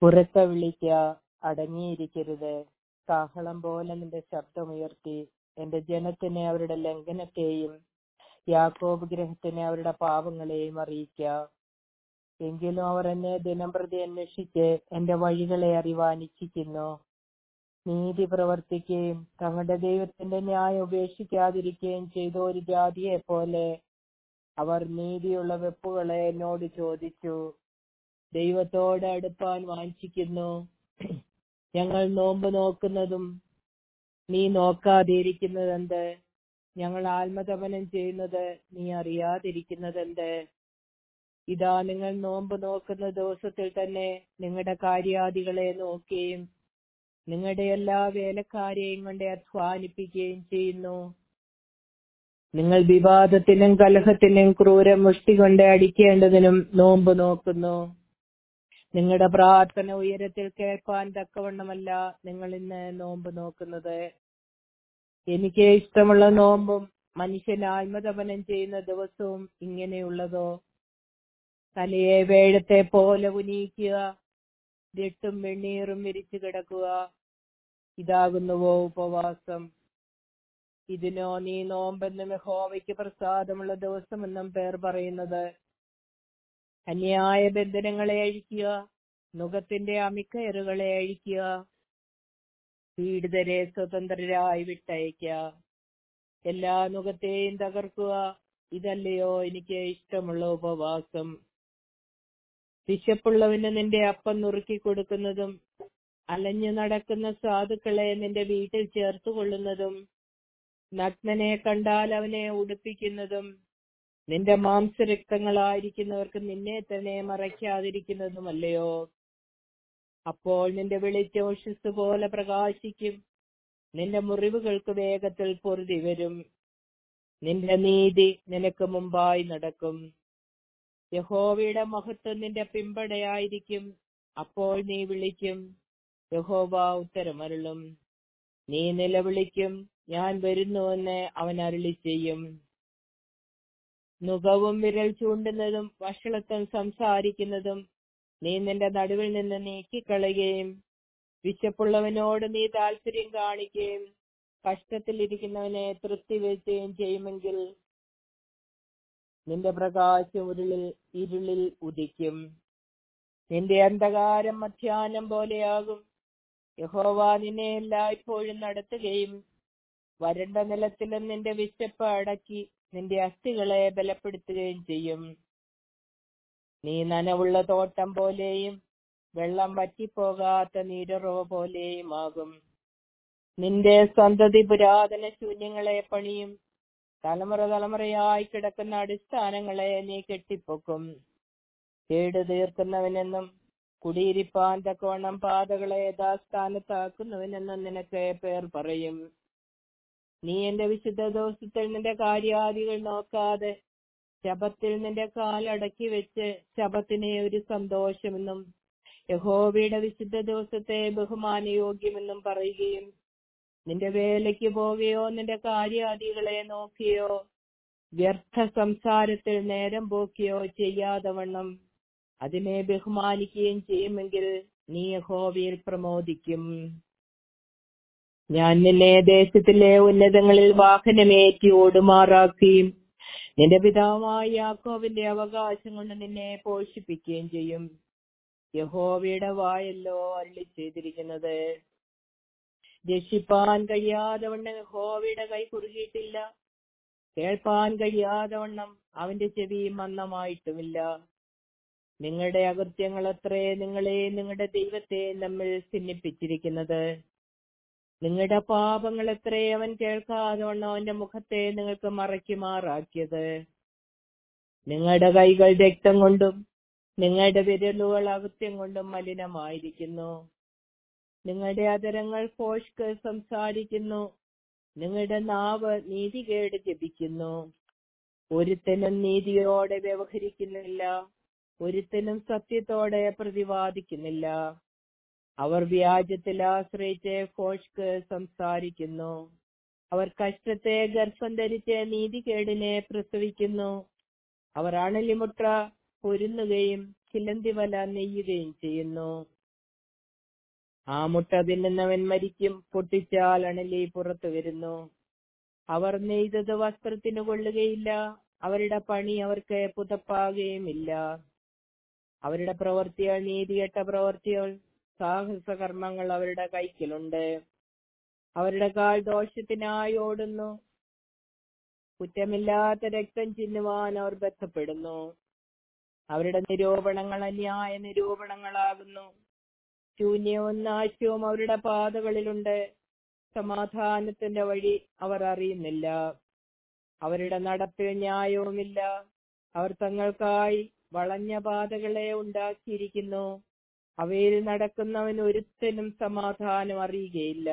ഉറക്കെ വിളിക്ക അടങ്ങിയിരിക്കരുത് കാഹളം പോലെ നിന്റെ ശബ്ദമുയർത്തി എന്റെ ജനത്തിനെ അവരുടെ ലംഘനത്തെയും യാക്കോബ് ഗ്രഹത്തിനെ അവരുടെ പാപങ്ങളെയും അറിയിക്ക എങ്കിലും അവർ എന്നെ ദിനംപ്രതി അന്വേഷിച്ച് എന്റെ വഴികളെ അറിവാൻ ഇച്ഛിക്കുന്നു നീതി പ്രവർത്തിക്കുകയും തങ്ങളുടെ ദൈവത്തിന്റെ ന്യായം ഉപേക്ഷിക്കാതിരിക്കുകയും ചെയ്ത ഒരു ജാതിയെ പോലെ അവർ നീതിയുള്ള വെപ്പുകളെ എന്നോട് ചോദിച്ചു ദൈവത്തോട് അടുപ്പാൻ വാഞ്ചിക്കുന്നു ഞങ്ങൾ നോമ്പ് നോക്കുന്നതും നീ നോക്കാതിരിക്കുന്നതെന്ത് ഞങ്ങൾ ആത്മതപനം ചെയ്യുന്നത് നീ അറിയാതിരിക്കുന്നതെന്ത് ഇതാ നിങ്ങൾ നോമ്പ് നോക്കുന്ന ദിവസത്തിൽ തന്നെ നിങ്ങളുടെ കാര്യാദികളെ നോക്കുകയും നിങ്ങളുടെ എല്ലാ വേലക്കാരെയും കൊണ്ട് അധ്വാനിപ്പിക്കുകയും ചെയ്യുന്നു നിങ്ങൾ വിവാദത്തിനും കലഹത്തിനും ക്രൂര മുഷ്ടി കൊണ്ട് അടിക്കേണ്ടതിനും നോമ്പ് നോക്കുന്നു നിങ്ങളുടെ പ്രാർത്ഥന ഉയരത്തിൽ കേൾപ്പാൻ തക്കവണ്ണമല്ല നിങ്ങൾ ഇന്ന് നോമ്പ് നോക്കുന്നത് എനിക്ക് ഇഷ്ടമുള്ള നോമ്പും മനുഷ്യൻ ആത്മതപനം ചെയ്യുന്ന ദിവസവും ഇങ്ങനെയുള്ളതോ തലയെ വേഴത്തെ പോലെ ഉനയിക്കുക രട്ടും വെണ്ണീറും വിരിച്ചു കിടക്കുക ഇതാകുന്നുവോ ഉപവാസം ഇതിനോ നീ നോമ്പെന്നും യഹോവയ്ക്ക് പ്രസാദമുള്ള ദിവസമെന്നും പേർ പറയുന്നത് അന്യായ ബന്ധനങ്ങളെ അഴിക്കുക നുഖത്തിന്റെ അമിക്കയറുകളെ അഴിക്കുക പീഡിതരെ സ്വതന്ത്രരായി വിട്ടയക്കുക എല്ലാ നുഖത്തെയും തകർക്കുക ഇതല്ലയോ എനിക്ക് ഇഷ്ടമുള്ള ഉപവാസം വിശപ്പുള്ളവന് നിന്റെ അപ്പം നുറുക്കി കൊടുക്കുന്നതും അലഞ്ഞു നടക്കുന്ന സാധുക്കളെ നിന്റെ വീട്ടിൽ ചേർത്ത് കൊള്ളുന്നതും നഗ്നനെ കണ്ടാൽ അവനെ ഉടുപ്പിക്കുന്നതും നിന്റെ മാംസരക്തങ്ങളായിരിക്കുന്നവർക്ക് നിന്നെ തന്നെ മറയ്ക്കാതിരിക്കുന്നതുമല്ലയോ അപ്പോൾ നിന്റെ വെളിച്ചോഷസ് പോലെ പ്രകാശിക്കും നിന്റെ മുറിവുകൾക്ക് വേഗത്തിൽ പൊറുതി വരും നിന്റെ നീതി നിനക്ക് മുമ്പായി നടക്കും യഹോവയുടെ മഹത്വം നിന്റെ പിമ്പടയായിരിക്കും അപ്പോൾ നീ വിളിക്കും യഹോവ ഉത്തരമരുളും നീ നിലവിളിക്കും ഞാൻ വരുന്നുവെന്ന് അവൻ അരുളി ചെയ്യും നുഖവും വിരൽ ചൂണ്ടുന്നതും വഷളത്വം സംസാരിക്കുന്നതും നീ നിന്റെ നടുവിൽ നിന്ന് നീക്കിക്കളയുകയും വിശപ്പുള്ളവനോട് നീ താല്പര്യം കാണിക്കുകയും കഷ്ടത്തിലിരിക്കുന്നവനെ തൃപ്തി വരുത്തുകയും ചെയ്യുമെങ്കിൽ നിന്റെ പ്രകാശം ഉരുളിൽ ഇരുളിൽ ഉദിക്കും നിന്റെ അന്ധകാരം മധ്യാഹ്നം പോലെയാകും യഹോവ നിന്നെ എല്ലായ്പ്പോഴും നടത്തുകയും വരണ്ട നിലത്തിലും നിന്റെ വിശപ്പ് അടക്കി നിന്റെ അസ്ഥികളെ ബലപ്പെടുത്തുകയും ചെയ്യും നീ നനവുള്ള തോട്ടം പോലെയും വെള്ളം വറ്റിപ്പോകാത്ത നീരുറവ പോലെയുമാകും നിന്റെ സന്തതി പുരാതന ശൂന്യങ്ങളെ പണിയും തലമുറ തലമുറയായി കിടക്കുന്ന അടിസ്ഥാനങ്ങളെ നീ കെട്ടിപ്പൊക്കും കേട് തീർക്കുന്നവനെന്നും കുടിയിരിപ്പാൻ തക്കവണ്ണം പാതകളെ യഥാസ്ഥാനത്താക്കുന്നവനെന്നും നിനക്ക് പേർ പറയും നീ എന്റെ വിശുദ്ധ ദിവസത്തിൽ നിന്റെ കാര്യാദികൾ നോക്കാതെ ശബത്തിൽ നിന്റെ കാലടക്കി വെച്ച് ശബത്തിനെ ഒരു സന്തോഷമെന്നും യഹോവയുടെ വിശുദ്ധ ദിവസത്തെ ബഹുമാനയോഗ്യമെന്നും പറയുകയും നിന്റെ വേലയ്ക്ക് പോവുകയോ നിന്റെ കാര്യാദികളെ നോക്കിയോ വ്യർത്ഥ സംസാരത്തിൽ നേരം പോക്കിയോ ചെയ്യാതെ വണ്ണം അതിനെ ബഹുമാനിക്കുകയും ചെയ്യുമെങ്കിൽ നീ യഹോവയിൽ പ്രമോദിക്കും ഞാൻ നിന്നെ ദേശത്തിലെ ഉന്നതങ്ങളിൽ വാഹനമേറ്റി ഓടുമാറാക്കുകയും നിന്റെ പിതാവായ യാക്കോവിന്റെ അവകാശം കൊണ്ട് നിന്നെ പോഷിപ്പിക്കുകയും ചെയ്യും യഹോവയുടെ വായല്ലോ അരുളി ചെയ്തിരിക്കുന്നത് രക്ഷിപ്പാൻ കഴിയാതെ വണ്ണം യഹോവയുടെ കൈ കുറുകിയിട്ടില്ല കേൾപ്പാൻ കഴിയാതെ വണ്ണം അവന്റെ ചെവി മന്ദമായിട്ടുമില്ല നിങ്ങളുടെ അകൃത്യങ്ങൾ അത്രേ നിങ്ങളെ നിങ്ങളുടെ ദൈവത്തെ നമ്മൾ ഭിന്നിപ്പിച്ചിരിക്കുന്നത് നിങ്ങളുടെ പാപങ്ങൾ എത്രേ അവൻ കേൾക്കാതെ വണ്ണം അവന്റെ മുഖത്തെ നിങ്ങൾക്ക് മറയ്ക്കുമാറാക്കിയത് നിങ്ങളുടെ കൈകൾ രക്തം കൊണ്ടും നിങ്ങളുടെ വിരലുകൾ അകൃത്യം കൊണ്ടും മലിനമായിരിക്കുന്നു നിങ്ങളുടെ അതരങ്ങൾ ഫോഷ്ക്ക് സംസാരിക്കുന്നു നിങ്ങളുടെ നാവ് നീതികേട് ജപിക്കുന്നു ഒരുത്തനും നീതിയോടെ വ്യവഹരിക്കുന്നില്ല ഒരുത്തനും സത്യത്തോടെ പ്രതിവാദിക്കുന്നില്ല അവർ വ്യാജത്തിൽ ആശ്രയിച്ച് ഫോഷ്ക്ക് സംസാരിക്കുന്നു അവർ കഷ്ടത്തെ ഗർഭം ധരിച്ച് നീതികേടിനെ പ്രസവിക്കുന്നു അവർ അണലിമുട്ട പൊരുന്നുകയും ചിലന്തി വല നെയ്യുകയും ചെയ്യുന്നു ആ മുട്ട തിന്നുന്നവൻ മരിക്കും പൊട്ടിച്ചാൽ അണലി പുറത്തു വരുന്നു അവർ നെയ്തത് വസ്ത്രത്തിന് കൊള്ളുകയില്ല അവരുടെ പണി അവർക്ക് പുതപ്പാകുകയുമില്ല അവരുടെ പ്രവർത്തികൾ നീതികെട്ട പ്രവർത്തികൾ സാഹസകർമ്മങ്ങൾ അവരുടെ കൈക്കലുണ്ട് അവരുടെ കാൽ ദോഷത്തിനായി ഓടുന്നു കുറ്റമില്ലാത്ത രക്തം ചിന്നുവാൻ അവർ ബന്ധപ്പെടുന്നു അവരുടെ നിരൂപണങ്ങൾ അന്യായ നിരൂപണങ്ങളാകുന്നു ശൂന്യവും നാശവും അവരുടെ പാതകളിലുണ്ട് സമാധാനത്തിന്റെ വഴി അവർ അറിയുന്നില്ല അവരുടെ നടപ്പിൽ ന്യായവുമില്ല അവർ തങ്ങൾക്കായി വളഞ്ഞ പാതകളെ ഉണ്ടാക്കിയിരിക്കുന്നു അവയിൽ നടക്കുന്നവൻ ഒരുത്തനും സമാധാനം അറിയുകയില്ല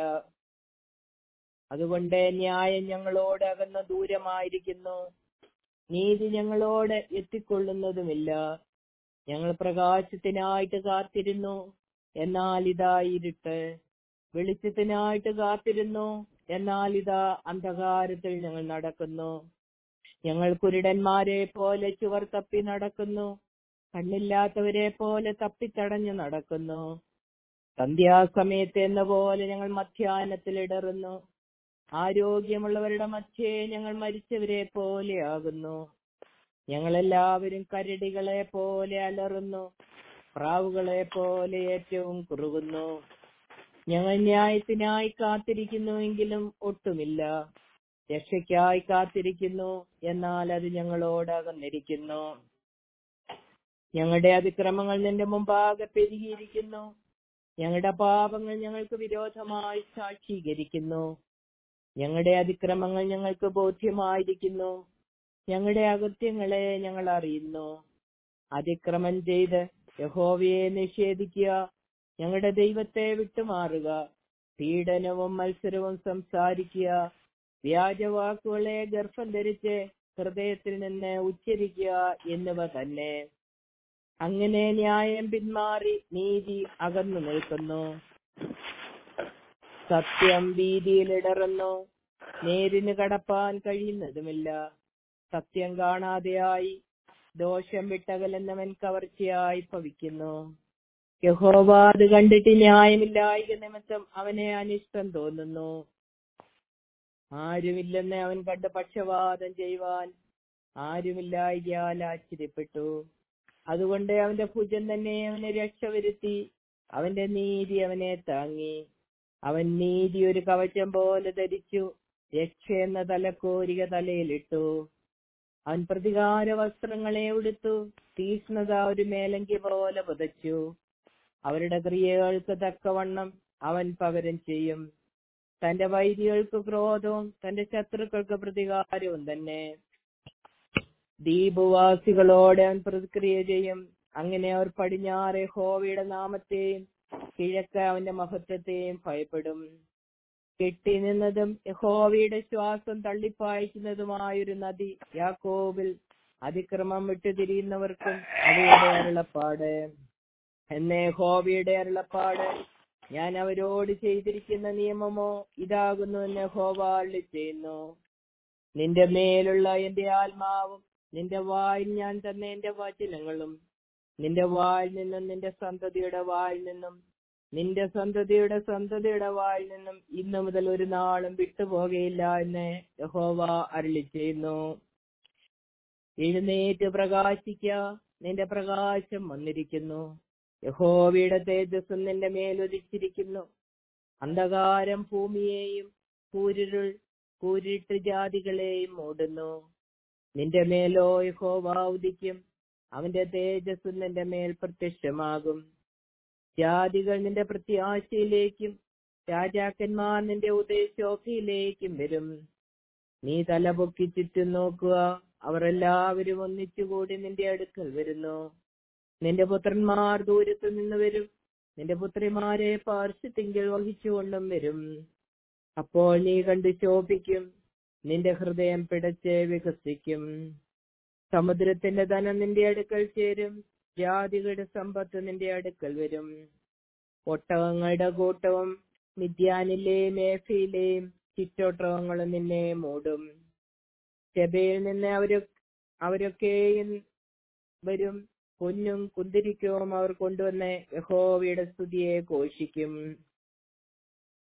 അതുകൊണ്ട് ന്യായം ഞങ്ങളോട് അകന്ന ദൂരമായിരിക്കുന്നു നീതി ഞങ്ങളോട് എത്തിക്കൊള്ളുന്നതുമില്ല ഞങ്ങൾ പ്രകാശത്തിനായിട്ട് കാത്തിരുന്നു എന്നാൽ ഇതാ ഇരുട്ട് വെളിച്ചത്തിനായിട്ട് കാത്തിരുന്നു എന്നാൽ ഇതാ അന്ധകാരത്തിൽ ഞങ്ങൾ നടക്കുന്നു ഞങ്ങൾ കുരുടന്മാരെ പോലെ ചുവർ തപ്പി നടക്കുന്നു കണ്ണില്ലാത്തവരെ പോലെ തപ്പിത്തടഞ്ഞു നടക്കുന്നു സന്ധ്യാസമയത്ത് എന്ന പോലെ ഞങ്ങൾ മധ്യാഹ്നത്തിൽ ഇടറുന്നു ആരോഗ്യമുള്ളവരുടെ മധ്യേ ഞങ്ങൾ മരിച്ചവരെ പോലെയാകുന്നു ഞങ്ങളെല്ലാവരും കരടികളെ പോലെ അലറുന്നു പ്രാവുകളെ പോലെ ഏറ്റവും കുറുകുന്നു ഞങ്ങൾ ന്യായത്തിനായി കാത്തിരിക്കുന്നുവെങ്കിലും ഒട്ടുമില്ല രക്ഷയ്ക്കായി കാത്തിരിക്കുന്നു എന്നാൽ അത് ഞങ്ങളോട് അകന്നിരിക്കുന്നു ഞങ്ങളുടെ അതിക്രമങ്ങൾ നിന്റെ മുമ്പാകെ പെരുകിയിരിക്കുന്നു ഞങ്ങളുടെ പാപങ്ങൾ ഞങ്ങൾക്ക് വിരോധമായി സാക്ഷീകരിക്കുന്നു ഞങ്ങളുടെ അതിക്രമങ്ങൾ ഞങ്ങൾക്ക് ബോധ്യമായിരിക്കുന്നു ഞങ്ങളുടെ അകത്യങ്ങളെ ഞങ്ങൾ അറിയുന്നു അതിക്രമം ചെയ്ത് യഹോവയെ നിഷേധിക്കുക ഞങ്ങളുടെ ദൈവത്തെ വിട്ടുമാറുക പീഡനവും മത്സരവും സംസാരിക്കുക വ്യാജവാക്കുകളെ ഗർഭം ധരിച്ച് ഹൃദയത്തിൽ നിന്ന് ഉച്ചരിക്കുക എന്നിവ തന്നെ അങ്ങനെ ന്യായം പിന്മാറി നീതി അകന്നു നിൽക്കുന്നു സത്യം വീതിയിൽ ഇടറുന്നു നേരിന് കടപ്പാൻ കഴിയുന്നതുമില്ല സത്യം കാണാതെയായി ദോഷം വിട്ടകലെന്നവൻ കവർച്ചയായി ഭവിക്കുന്നു യഹോവ അത് കണ്ടിട്ട് ന്യായമില്ലായിക നിമിത്തം അവനെ അനിഷ്ടം തോന്നുന്നു ആരുമില്ലെന്ന് അവൻ കണ്ട് പക്ഷപാതം ചെയ്യുവാൻ ആരുമില്ലായികയാൽ ആശ്ചര്യപ്പെട്ടു അതുകൊണ്ട് അവന്റെ ഭുജം തന്നെ അവനെ രക്ഷ വരുത്തി അവന്റെ നീതി അവനെ താങ്ങി അവൻ നീതി ഒരു കവചം പോലെ ധരിച്ചു രക്ഷ എന്ന തലക്കോരിക തലയിലിട്ടു അവൻ പ്രതികാര വസ്ത്രങ്ങളെ ഉടുത്തു തീക്ഷ്ണത ഒരു മേലങ്കി പോലെ പുതച്ചു അവരുടെ ക്രിയകൾക്ക് തക്കവണ്ണം അവൻ പകരം ചെയ്യും തന്റെ വൈരികൾക്ക് ക്രോധവും തന്റെ ശത്രുക്കൾക്ക് പ്രതികാരവും തന്നെ ദ്വീപവാസികളോടെ അവൻ പ്രതിക്രിയ ചെയ്യും അങ്ങനെ അവർ പടിഞ്ഞാറെ ഹോവയുടെ നാമത്തെയും കിഴക്ക് അവന്റെ മഹത്വത്തെയും ഭയപ്പെടും കെട്ടി നിന്നതും യഹോവയുടെ ശ്വാസം തള്ളിപ്പായിക്കുന്നതുമായൊരു നദി യാക്കോബിൽ അതിക്രമം വിട്ടുതിരിയുന്നവർക്കും അവയുടെ അരുളപ്പാട് എന്നേ ഹോവയുടെ അരുളപ്പാട് ഞാൻ അവരോട് ചെയ്തിരിക്കുന്ന നിയമമോ ഇതാകുന്നു എന്ന് ഹോവ അരുളി ചെയ്യുന്നു നിന്റെ മേലുള്ള എന്റെ ആത്മാവും നിന്റെ വായിൽ ഞാൻ തന്ന എന്റെ വചനങ്ങളും നിന്റെ വായിൽ നിന്നും നിന്റെ സന്തതിയുടെ വായിൽ നിന്നും നിന്റെ സന്തതിയുടെ സന്തതിയുടെ വായിൽ നിന്നും ഇന്നു മുതൽ ഒരു നാളും വിട്ടുപോകയില്ല എന്ന് യഹോവ അരുളി ചെയ്യുന്നു എഴുന്നേറ്റ് പ്രകാശിക്ക നിന്റെ പ്രകാശം വന്നിരിക്കുന്നു യഹോവയുടെ തേജസ്സും നിന്റെ മേലുദിച്ചിരിക്കുന്നു അന്ധകാരം ഭൂമിയെയും കൂരിരുൾ കൂരിട്ട് ജാതികളെയും മൂടുന്നു നിന്റെ മേലോ യഹോവ ഉദിക്കും അവന്റെ തേജസ് നിന്റെ മേൽ പ്രത്യക്ഷമാകും ജാതികൾ നിന്റെ പ്രത്യാശയിലേക്കും രാജാക്കന്മാർ നിന്റെ ഉദയശോഭയിലേക്കും വരും നീ തലപൊക്കി ചുറ്റും നോക്കുക അവർ എല്ലാവരും ഒന്നിച്ചുകൂടി നിന്റെ അടുക്കൽ വരുന്നു നിന്റെ പുത്രന്മാർ ദൂരത്തു നിന്ന് വരും നിന്റെ പുത്രിമാരെ പാർശ്വത്തിങ്കിൽ വഹിച്ചുകൊണ്ടും വരും അപ്പോൾ നീ കണ്ട് ശോഭിക്കും നിന്റെ ഹൃദയം പിടച്ച് വികസിക്കും സമുദ്രത്തിന്റെ ധനം നിന്റെ അടുക്കൽ ചേരും ജാതികളുടെ സമ്പത്ത് നിന്റെ അടുക്കൽ വരും ഒട്ടകങ്ങളുടെ കൂട്ടവും മിദ്യാനിലെയും മേഫയിലെയും ചിറ്റോട്ടകങ്ങളും നിന്നെ മൂടും ചെബയിൽ നിന്ന് അവരൊ അവരൊക്കെയും വരും പൊന്നും കുന്തിരിക്കവും അവർ കൊണ്ടുവന്ന് യഹോവയുടെ സ്തുതിയെ ഘോഷിക്കും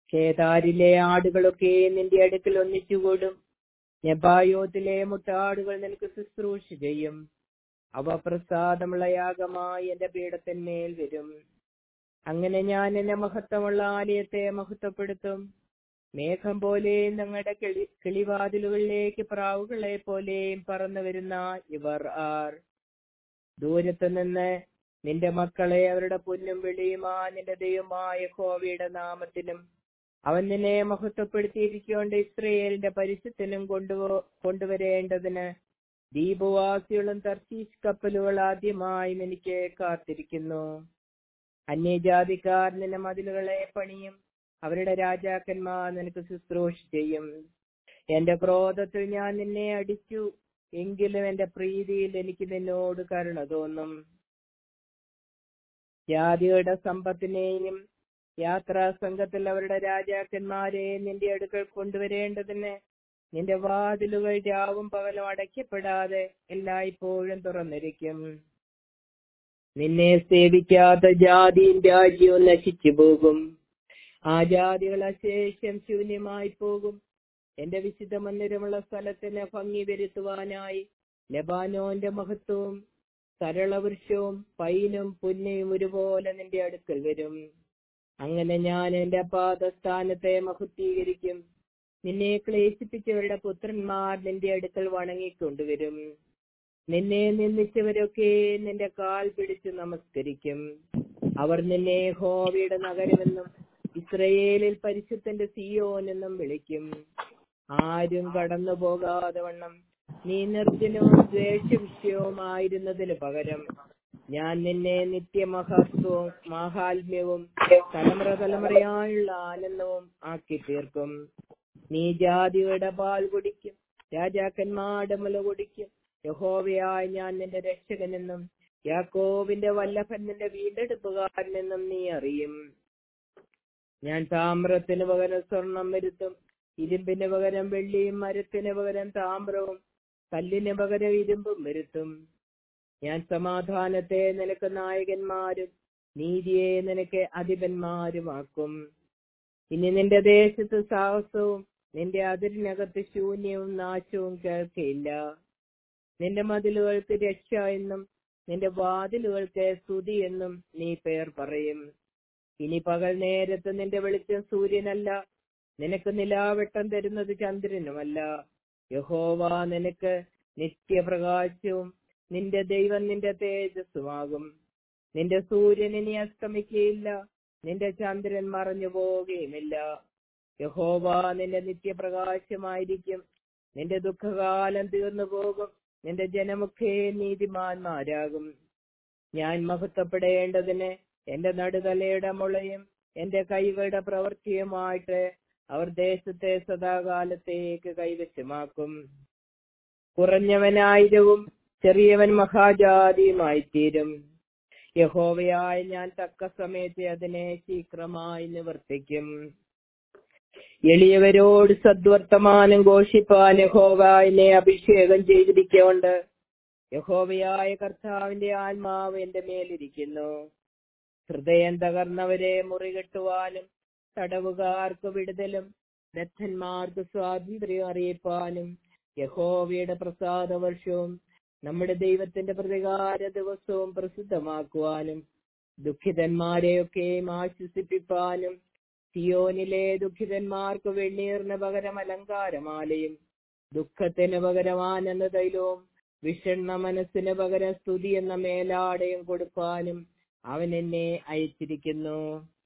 കേദാരിലെ ആടുകളൊക്കെ നിന്റെ അടുക്കൽ ഒന്നിച്ചുകൂടും നെബായോത്തിലെ മുട്ടാടുകൾ നിനക്ക് ശുശ്രൂഷ ചെയ്യും അവ പ്രസാദമുള്ള യാഗമായി എന്റെ പീഠത്തിന്മേൽ വരും അങ്ങനെ ഞാൻ എന്റെ മഹത്വമുള്ള ആലയത്തെ മഹത്വപ്പെടുത്തും മേഘം പോലെയും ഞങ്ങളുടെ കിളി കിളിവാതിലുകളിലേക്ക് പ്രാവുകളെ പോലെയും പറന്നു വരുന്ന ഇവർ ആർ ദൂരത്തു നിന്ന് നിന്റെ മക്കളെ അവരുടെ പൊന്നും വെളിയുമാ നിന്റെ ദൈവമായ ഹോവയുടെ നാമത്തിനും അവൻ നിന്നെ മഹത്വപ്പെടുത്തിയിരിക്കൊണ്ട് ഇസ്രയേലിന്റെ പരിശുദ്ധനും കൊണ്ടുപോ കൊണ്ടുവരേണ്ടതിന് ദീപവാസികളും തർശീഷ് കപ്പലുകൾ ആദ്യമായും എനിക്ക് കാത്തിരിക്കുന്നു അന്യജാതിക്കാർ നിന്റെ മതിലുകളെ പണിയും അവരുടെ രാജാക്കന്മാർ നിനക്ക് ശുശ്രൂഷ ചെയ്യും എന്റെ ക്രോധത്തിൽ ഞാൻ നിന്നെ അടിച്ചു എങ്കിലും എന്റെ പ്രീതിയിൽ എനിക്ക് നിന്നോട് കരുണ തോന്നും ജാതിയുടെ സമ്പത്തിനെയും യാത്രാ സംഘത്തിൽ അവരുടെ രാജാക്കന്മാരെ നിന്റെ അടുക്കൽ കൊണ്ടുവരേണ്ടതിന് നിന്റെ വാതിലുകൾ രാവും പകലും അടയ്ക്കപ്പെടാതെ എല്ലായ്പ്പോഴും തുറന്നിരിക്കും നിന്നെ സേവിക്കാത്ത ജാതിയും രാജ്യവും നശിച്ചു പോകും ആ ജാതികൾ അശേഷം ശൂന്യമായി പോകും എന്റെ വിശുദ്ധ മന്ദിരമുള്ള സ്ഥലത്തിന് ഭംഗി വരുത്തുവാനായി ലബാനോന്റെ മഹത്വവും സരളവൃക്ഷവും പൈനും പുന്നയും ഒരുപോലെ നിന്റെ അടുക്കൽ വരും അങ്ങനെ ഞാൻ എന്റെ പാദസ്ഥാനത്തെ മഹത്വീകരിക്കും നിന്നെ ക്ലേശിപ്പിച്ചവരുടെ പുത്രന്മാർ നിന്റെ അടുക്കൽ വണങ്ങിക്കൊണ്ടുവരും നിന്നെ നിന്ദിച്ചവരൊക്കെ നിന്റെ കാൽ പിടിച്ച് നമസ്കരിക്കും അവർ നിന്നെ ഹോവയുടെ നഗരമെന്നും ഇസ്രയേലിൽ പരിശുദ്ധന്റെ സിയോൻ എന്നും വിളിക്കും ആരും കടന്നു പോകാതെ വണ്ണം നീ നിർജ്ജനവും ദ്വേഷവിഷയവുമായിരുന്നതിന് പകരം ഞാൻ നിന്നെ നിത്യമഹത്വവും മാഹാത്മ്യവും തലമുറ തലമുറയായുള്ള ആനന്ദവും ആക്കി തീർക്കും നീ ജാതിയുടെ പാൽ കുടിക്കും രാജാക്കന്മാരുടെ മുല കുടിക്കും യഹോവയായി ഞാൻ നിന്റെ രക്ഷകനെന്നും യാക്കോവിന്റെ വല്ലഭൻ നിന്റെ വീണ്ടെടുപ്പുകാരനെന്നും നീ അറിയും ഞാൻ താമ്രത്തിന് പകരം സ്വർണം വരുത്തും ഇരുമ്പിന് പകരം വെള്ളിയും മരത്തിന് പകരം താമ്രവും കല്ലിന് പകരം ഇരുമ്പും വരുത്തും ഞാൻ സമാധാനത്തെ നിനക്ക് നായകന്മാരും നീതിയെ നിനക്ക് അധിപന്മാരുമാക്കും ഇനി നിന്റെ ദേശത്ത് സാഹസവും നിന്റെ അതിരിനകത്ത് ശൂന്യവും നാശവും കേൾക്കയില്ല നിന്റെ മതിലുകൾക്ക് രക്ഷ എന്നും നിന്റെ വാതിലുകൾക്ക് സ്തുതി എന്നും നീ പേർ പറയും ഇനി പകൽ നേരത്ത് നിന്റെ വെളിച്ചം സൂര്യനല്ല നിനക്ക് നിലാവെട്ടം തരുന്നത് ചന്ദ്രനുമല്ല യഹോവ നിനക്ക് നിത്യപ്രകാശവും നിന്റെ ദൈവം നിന്റെ തേജസ്സുമാകും നിന്റെ സൂര്യൻ ഇനി അസ്തമിക്കുകയില്ല നിന്റെ ചന്ദ്രൻ മറഞ്ഞു പോവുകയുമില്ല യഹോവ നിന്റെ നിത്യപ്രകാശമായിരിക്കും നിന്റെ ദുഃഖകാലം തീർന്നു പോകും നിന്റെ ജനമൊക്കെ നീതിമാന്മാരാകും ഞാൻ മഹത്വപ്പെടേണ്ടതിന് എന്റെ നടുതലയുടെ മുളയും എന്റെ കൈകളുടെ പ്രവൃത്തിയുമായിട്ട് അവർ ദേശത്തെ സദാകാലത്തേക്ക് കൈവശമാക്കും കുറഞ്ഞവനായിരവും ചെറിയവൻ മഹാജാതിയുമായി തീരും യഹോവയായ ഞാൻ തക്ക സമയത്ത് അതിനെ ശീഘ്രമായി നിവർത്തിക്കും എളിയവരോട് സദ്വർത്തമാനം ഘോഷിപ്പാൻ യഹോവ എന്നെ അഭിഷേകം ചെയ്തിരിക്കൊണ്ട് യഹോവയായ കർത്താവിന്റെ ആത്മാവ് എന്റെ മേലിരിക്കുന്നു ഹൃദയം തകർന്നവരെ മുറികെട്ടുവാനും തടവുകാർക്ക് വിടുതലും ബദ്ധന്മാർക്ക് സ്വാതന്ത്ര്യം അറിയിപ്പാനും യഹോവയുടെ പ്രസാദ വർഷവും നമ്മുടെ ദൈവത്തിന്റെ പ്രതികാര ദിവസവും പ്രസിദ്ധമാക്കുവാനും ദുഃഖിതന്മാരെയൊക്കെയും ആശ്വസിപ്പിപ്പാനും സിയോനിലെ ദുഃഖിതന്മാർക്ക് വെണ്ണീറിന് പകരം അലങ്കാരമാലയും ദുഃഖത്തിന് പകരം ആനന്ദ തൈലവും വിഷണ്ണ മനസ്സിന് പകരം സ്തുതി എന്ന മേലാടയും കൊടുപ്പാനും അവൻ എന്നെ അയച്ചിരിക്കുന്നു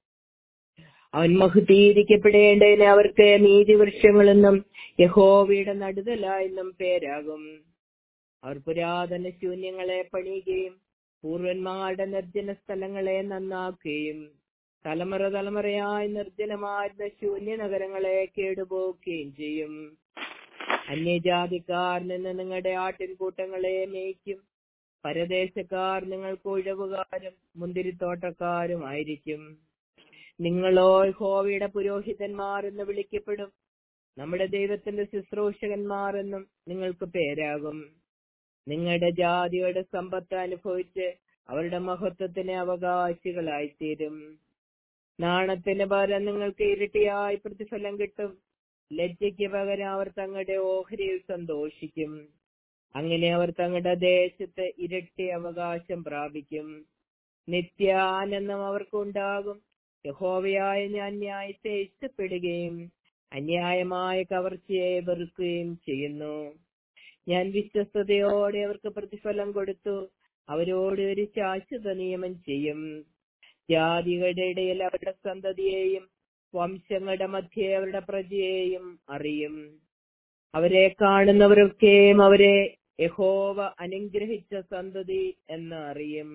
അവൻ മഹുദ്ധീകരിക്കപ്പെടേണ്ടതിന് അവർക്ക് നീതിവൃക്ഷങ്ങളെന്നും യഹോവയുടെ നടുതല എന്നും പേരാകും അവർ പുരാതന ശൂന്യങ്ങളെ പണിയുകയും പൂർവന്മാരുടെ നിർജ്ജന സ്ഥലങ്ങളെ നന്നാക്കുകയും തലമുറ തലമുറയായി നിർജ്ജനമായിരുന്ന ശൂന്യ നഗരങ്ങളെ കേടുപോക്കുകയും ചെയ്യും അന്യജാതിക്കാർ നിന്ന് നിങ്ങളുടെ ആട്ടിൻകൂട്ടങ്ങളെ മേയ്ക്കും പരദേശക്കാർ നിങ്ങൾക്ക് ഉഴവുകാരും മുന്തിരിത്തോട്ടക്കാരുമായിരിക്കും നിങ്ങളോ ഹോവയുടെ പുരോഹിതന്മാർ എന്ന് വിളിക്കപ്പെടും നമ്മുടെ ദൈവത്തിന്റെ ശുശ്രൂഷകന്മാർ എന്നും നിങ്ങൾക്ക് പേരാകും നിങ്ങളുടെ ജാതിയുടെ സമ്പത്ത് അനുഭവിച്ച് അവരുടെ മഹത്വത്തിന് അവകാശികളായിത്തീരും നാണത്തിന് പകരം നിങ്ങൾക്ക് ഇരട്ടിയായി പ്രതിഫലം കിട്ടും ലജ്ജയ്ക്ക് പകരം അവർ തങ്ങളുടെ ഓഹരിയിൽ സന്തോഷിക്കും അങ്ങനെ അവർ തങ്ങളുടെ ദേശത്ത് ഇരട്ടി അവകാശം പ്രാപിക്കും നിത്യാനന്ദം അവർക്കുണ്ടാകും യഹോവയായ ഞാൻ ന്യായത്തെ ഇഷ്ടപ്പെടുകയും അന്യായമായ കവർച്ചയെ വെറുക്കുകയും ചെയ്യുന്നു ഞാൻ വിശ്വസ്തയോടെ അവർക്ക് പ്രതിഫലം കൊടുത്തു അവരോട് ഒരു ശാശ്വത നിയമം ചെയ്യും ജാതികളുടെ ഇടയിൽ അവരുടെ സന്തതിയെയും വംശങ്ങളുടെ മധ്യേ അവരുടെ പ്രജയെയും അറിയും അവരെ കാണുന്നവരൊക്കെയും അവരെ യഹോവ അനുഗ്രഹിച്ച സന്തതി എന്ന് അറിയും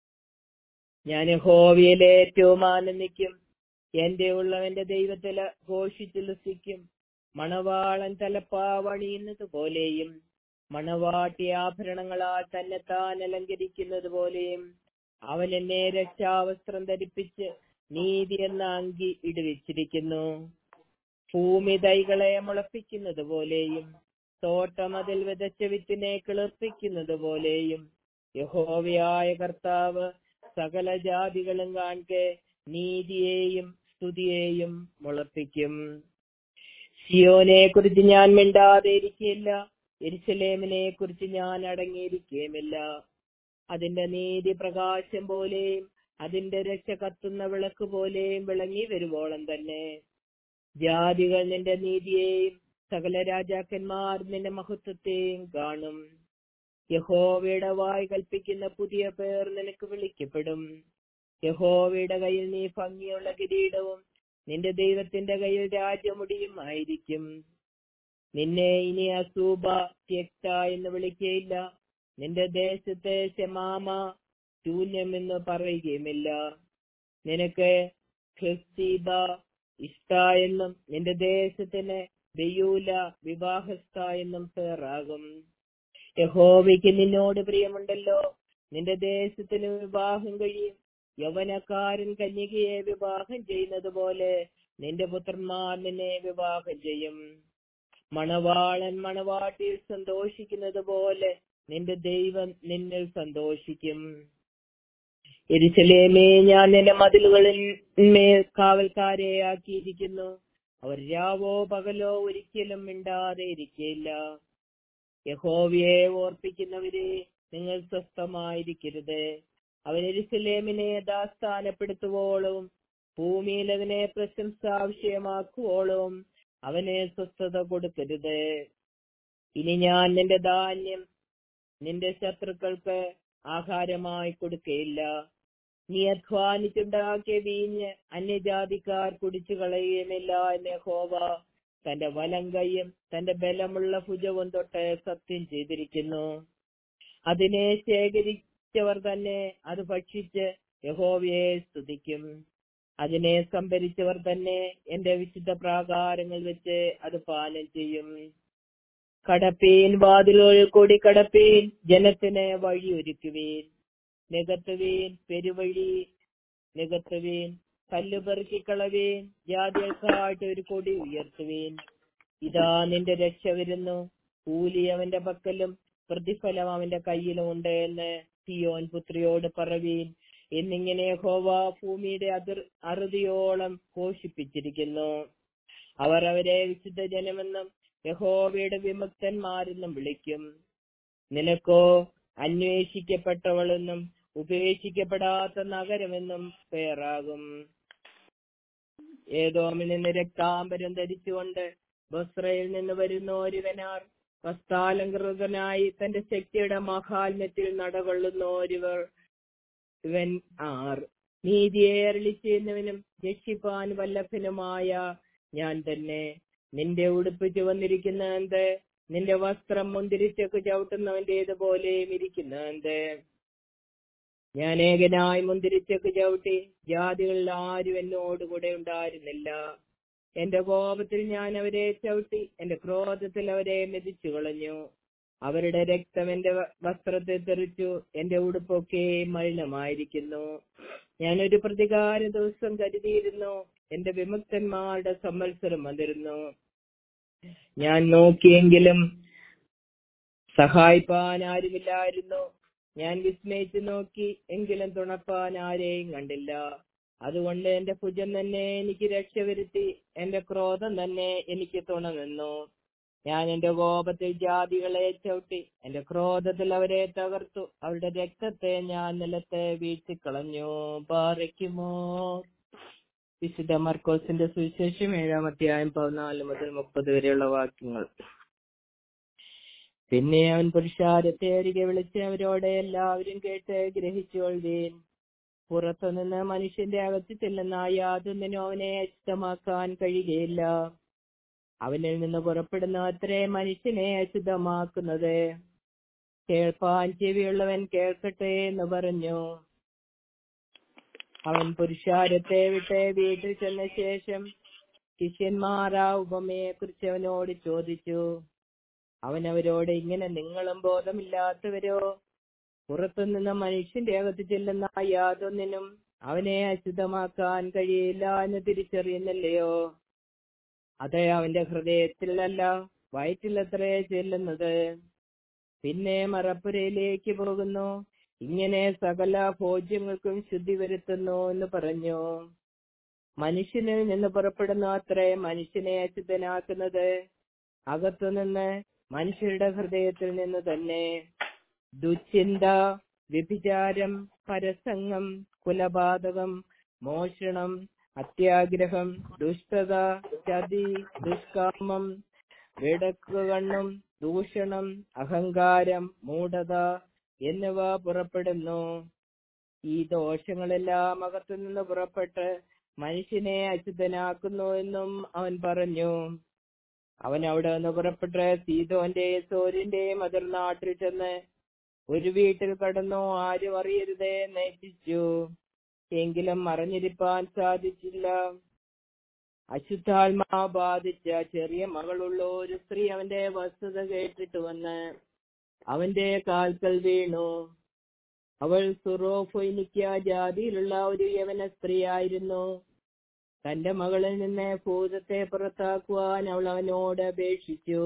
ഞാൻ യഹോവയിൽ ഏറ്റവും ആനന്ദിക്കും എന്റെ ഉള്ളവന്റെ ദൈവത്തില് ഘോഷിച്ചുല്ലസിക്കും മണവാളൻ തലപ്പാവണിയുന്നത് പോലെയും മണവാട്ടി ആഭരണങ്ങളാൽ തന്നെത്താൻ അലങ്കരിക്കുന്നത് പോലെയും അവൻ എന്നെ രക്ഷാവസ്ത്രം ധരിപ്പിച്ച് നീതി എന്ന അങ്കി ഇടുവിച്ചിരിക്കുന്നു ഭൂമി തൈകളെ മുളപ്പിക്കുന്നത് പോലെയും തോട്ടം അതിൽ വിതച്ച വിത്തിനെ കിളിർപ്പിക്കുന്നത് പോലെയും യഹോവയായ കർത്താവ് സകല ജാതികളും കാൺകെ നീതിയെയും സ്തുതിയെയും മുളപ്പിക്കും സിയോനെ കുറിച്ച് ഞാൻ മിണ്ടാതെ ഇരിക്കില്ല എരിശലേമിനെ കുറിച്ച് ഞാൻ അടങ്ങിയിരിക്കുകയുമില്ല അതിന്റെ നീതി പ്രകാശം പോലെയും അതിന്റെ രക്ഷ കത്തുന്ന വിളക്ക് പോലെയും വിളങ്ങി വരുവോളം തന്നെ ജാതികൾ നിന്റെ നീതിയെയും സകല രാജാക്കന്മാർ നിന്റെ മഹത്വത്തെയും കാണും യഹോവയുടെ വായ് കൽപ്പിക്കുന്ന പുതിയ പേർ നിനക്ക് വിളിക്കപ്പെടും യഹോവയുടെ കയ്യിൽ നീ ഭംഗിയുള്ള കിരീടവും നിന്റെ ദൈവത്തിന്റെ കയ്യിൽ രാജമുടിയും ആയിരിക്കും നിന്നെ ഇനി അസൂബ ത്യക്ത എന്ന് വിളിക്കയില്ല നിന്റെ ദേശത്തെ ശമാമ ശൂന്യം എന്ന് പറയുകയുമില്ല നിനക്ക് ഖ്രിസ്തീബ ഇഷ്ട എന്നും നിന്റെ ദേശത്തിന് ബെയൂല വിവാഹസ്ഥ എന്നും പേറാകും യഹോവയ്ക്ക് നിന്നോട് പ്രിയമുണ്ടല്ലോ നിന്റെ ദേശത്തിന് വിവാഹം കഴിയും യൗവനക്കാരൻ കന്യകയെ വിവാഹം ചെയ്യുന്നത് പോലെ നിന്റെ പുത്രന്മാർ നിന്നെ വിവാഹം ചെയ്യും മണവാളൻ മണവാട്ടിയിൽ സന്തോഷിക്കുന്നത് പോലെ നിന്റെ ദൈവം നിന്നിൽ സന്തോഷിക്കും എരിശലേമേ ഞാൻ നിന്റെ മതിലുകളിൽ മേൽ കാവൽക്കാരെ ആക്കിയിരിക്കുന്നു അവർ രാവോ പകലോ ഒരിക്കലും മിണ്ടാതെ ഇരിക്കില്ല യഹോവയെ ഓർപ്പിക്കുന്നവരെ നിങ്ങൾ സ്വസ്ഥമായിരിക്കരുത് അവൻ എരിശലേമിനെ യഥാസ്ഥാനപ്പെടുത്തുവോളും ഭൂമിയിൽ അതിനെ പ്രശംസാവിഷയമാക്കുവോളും അവനെ സ്വസ്ഥത കൊടുക്കരുത് ഇനി ഞാൻ നിന്റെ ധാന്യം നിന്റെ ശത്രുക്കൾക്ക് ആഹാരമായി കൊടുക്കയില്ല നീ അധ്വാനിച്ചുണ്ടാക്കിയ വീഞ്ഞ് അന്യജാതിക്കാർ കുടിച്ചു കളയുകയുമില്ല എന്ന് ഹോവ തന്റെ വലം കൈയും തന്റെ ബലമുള്ള ഭുജവും തൊട്ട് സത്യം ചെയ്തിരിക്കുന്നു അതിനെ ശേഖരിച്ചവർ തന്നെ അത് ഭക്ഷിച്ച് യഹോവയെ സ്തുതിക്കും അതിനെ സംഭരിച്ചവർ തന്നെ എന്റെ വിശുദ്ധ പ്രാകാരങ്ങൾ വെച്ച് അത് പാനം ചെയ്യും കടപ്പീൻ വാതിലുകൾ കൂടി കടപ്പീൻ ജനത്തിന് വഴിയൊരുക്കുവീൻ നികത്തുവീൻ പെരുവഴി നികത്തുവീൻ കല്ലുപെറുക്കിക്കളവീൻ ജാതികൾക്കായിട്ട് ഒരു കൊടി ഉയർത്തുവീൻ ഇതാ നിന്റെ രക്ഷ വരുന്നു കൂലി അവന്റെ പക്കലും പ്രതിഫലം അവന്റെ കയ്യിലും ഉണ്ട് എന്ന് സിയോൻ പുത്രിയോട് പറവീൻ എന്നിങ്ങനെ ഹോവ ഭൂമിയുടെ അതിർ അറുതിയോളം ഘോഷിപ്പിച്ചിരിക്കുന്നു അവർ അവരെ വിശുദ്ധ ജനമെന്നും യഹോവയുടെ വിമുക്തന്മാരെന്നും വിളിക്കും നിനക്കോ അന്വേഷിക്കപ്പെട്ടവളെന്നും ഉപേക്ഷിക്കപ്പെടാത്ത നഗരമെന്നും പേറാകും ഏതോമിൽ നിന്ന് രക്താംബരം ധരിച്ചുകൊണ്ട് ബസ്രയിൽ നിന്ന് വരുന്ന ഒരുവനാർ വസ്താലങ്കൃതനായി തന്റെ ശക്തിയുടെ മഹാത്മ്യത്തിൽ നടകൊള്ളുന്ന ഒരുവർ ഇവൻ ആർ നീതിയെ അരളി ചെയ്യുന്നവനും രക്ഷിപ്പാൻ വല്ലഭനുമായ ഞാൻ തന്നെ നിന്റെ ഉടുപ്പ് ചുവന്നിരിക്കുന്ന എന്ത് നിന്റെ വസ്ത്രം മുന്തിരിച്ചൊക്കെ ചവിട്ടുന്നവന്റേതുപോലെയും ഇരിക്കുന്ന എന്ത് ഞാൻ ഏകനായി മുന്തിരിച്ചൊക്കെ ചവിട്ടി ജാതികളിൽ ആരും എന്നോട് കൂടെ ഉണ്ടായിരുന്നില്ല എന്റെ കോപത്തിൽ ഞാൻ അവരെ ചവിട്ടി എന്റെ ക്രോധത്തിൽ അവരെ മെതിച്ചു കളഞ്ഞു അവരുടെ രക്തം എന്റെ വസ്ത്രത്തെ തെറിച്ചു എന്റെ ഉടുപ്പൊക്കെ മലിനമായിരിക്കുന്നു ഞാനൊരു പ്രതികാര ദിവസം കരുതിയിരുന്നു എന്റെ വിമുക്തന്മാരുടെ സംവത്സരം വന്നിരുന്നു ഞാൻ നോക്കിയെങ്കിലും സഹായിപ്പാൻ ആരുമില്ലായിരുന്നു ഞാൻ വിസ്മയിച്ചു നോക്കി എങ്കിലും തുണപ്പാൻ ആരെയും കണ്ടില്ല അതുകൊണ്ട് എന്റെ ഭുജം തന്നെ എനിക്ക് രക്ഷ വരുത്തി എന്റെ ക്രോധം തന്നെ എനിക്ക് തുണ നിന്നു ഞാൻ എന്റെ കോപത്തിൽ ജാതികളെ ചവിട്ടി എന്റെ ക്രോധത്തിൽ അവരെ തകർത്തു അവരുടെ രക്തത്തെ ഞാൻ നിലത്തെ വീഴ്ത്തിക്കളഞ്ഞു പാറയ്ക്കുമോ വിശുദ്ധ മർക്കോസിന്റെ സുവിശേഷം ഏഴാം അധ്യായം പതിനാല് മുതൽ മുപ്പത് വരെയുള്ള വാക്യങ്ങൾ പിന്നെ അവൻ പുരുഷാരത്തെ അരികെ വിളിച്ച് അവരോട് എല്ലാവരും കേട്ട് ഗ്രഹിച്ചുകൊള്ളുകയും പുറത്തുനിന്ന് മനുഷ്യന്റെ അകത്ത് ചെല്ലുന്ന യാതൊന്നിനും അവനെ അശുദ്ധമാക്കാൻ കഴിയുകയില്ല അവനിൽ നിന്ന് പുറപ്പെടുന്ന അത്രേ മനുഷ്യനെ അശുദ്ധമാക്കുന്നത് കേൾപ്പാൻ ചെവിയുള്ളവൻ കേൾക്കട്ടെ എന്ന് പറഞ്ഞു അവൻ പുരുഷാരത്തെ വിട്ട് വീട്ടിൽ ചെന്ന ശേഷം ശിഷ്യന്മാർ ആ ഉപമയെ കുറിച്ച് അവനോട് ചോദിച്ചു അവൻ അവരോട് ഇങ്ങനെ നിങ്ങളും ബോധമില്ലാത്തവരോ പുറത്തുനിന്ന് മനുഷ്യന്റെ അകത്ത് ചെല്ലുന്ന യാതൊന്നിനും അവനെ അശുദ്ധമാക്കാൻ കഴിയില്ല എന്ന് തിരിച്ചറിയുന്നില്ലയോ അതെ അവന്റെ ഹൃദയത്തിലല്ല വയറ്റിലത്രേ ചെല്ലുന്നത് പിന്നെ മറപ്പുരയിലേക്ക് പോകുന്നു ഇങ്ങനെ സകല ഭോജ്യങ്ങൾക്കും ശുദ്ധി വരുത്തുന്നു എന്ന് പറഞ്ഞു മനുഷ്യനിൽ നിന്ന് പുറപ്പെടുന്ന അത്രേ മനുഷ്യനെ അശുദ്ധനാക്കുന്നത് അകത്തുനിന്ന് മനുഷ്യരുടെ ഹൃദയത്തിൽ നിന്ന് തന്നെ ദുശ്ചിന്ത വ്യഭിചാരം പരസംഗം കുലപാതകം മോഷണം അത്യാഗ്രഹം ദുഷ്ടത ചതി ദുഷ്കാമം വെടക്കുകണ്ണും ദൂഷണം അഹങ്കാരം മൂഢത എന്നിവ പുറപ്പെടുന്നു ഈ ദോഷങ്ങളെല്ലാം അകത്തുനിന്ന് പുറപ്പെട്ട് മനുഷ്യനെ അശുദ്ധനാക്കുന്നു എന്നും അവൻ പറഞ്ഞു അവൻ അവിടെ നിന്ന് പുറപ്പെട്ട് സീതോന്റെ സോരിന്റെയും അതിർനാട്ടിൽ ചെന്ന് ഒരു വീട്ടിൽ കടന്നു ആരും അറിയരുതേ നയിച്ചു എങ്കിലും മറഞ്ഞിരിപ്പാൻ സാധിച്ചില്ല അശുദ്ധാത്മാ ബാധിച്ച ചെറിയ മകളുള്ള ഒരു സ്ത്രീ അവന്റെ വസ്തുത കേട്ടിട്ട് വന്ന് അവന്റെ കാൽക്കൽ വീണു അവൾ സുറോഫൊയിനിക്ക ജാതിയിലുള്ള ഒരു യവന സ്ത്രീയായിരുന്നു തന്റെ മകളിൽ നിന്ന് ഭൂതത്തെ പുറത്താക്കുവാൻ അവൾ അവനോട് അപേക്ഷിച്ചു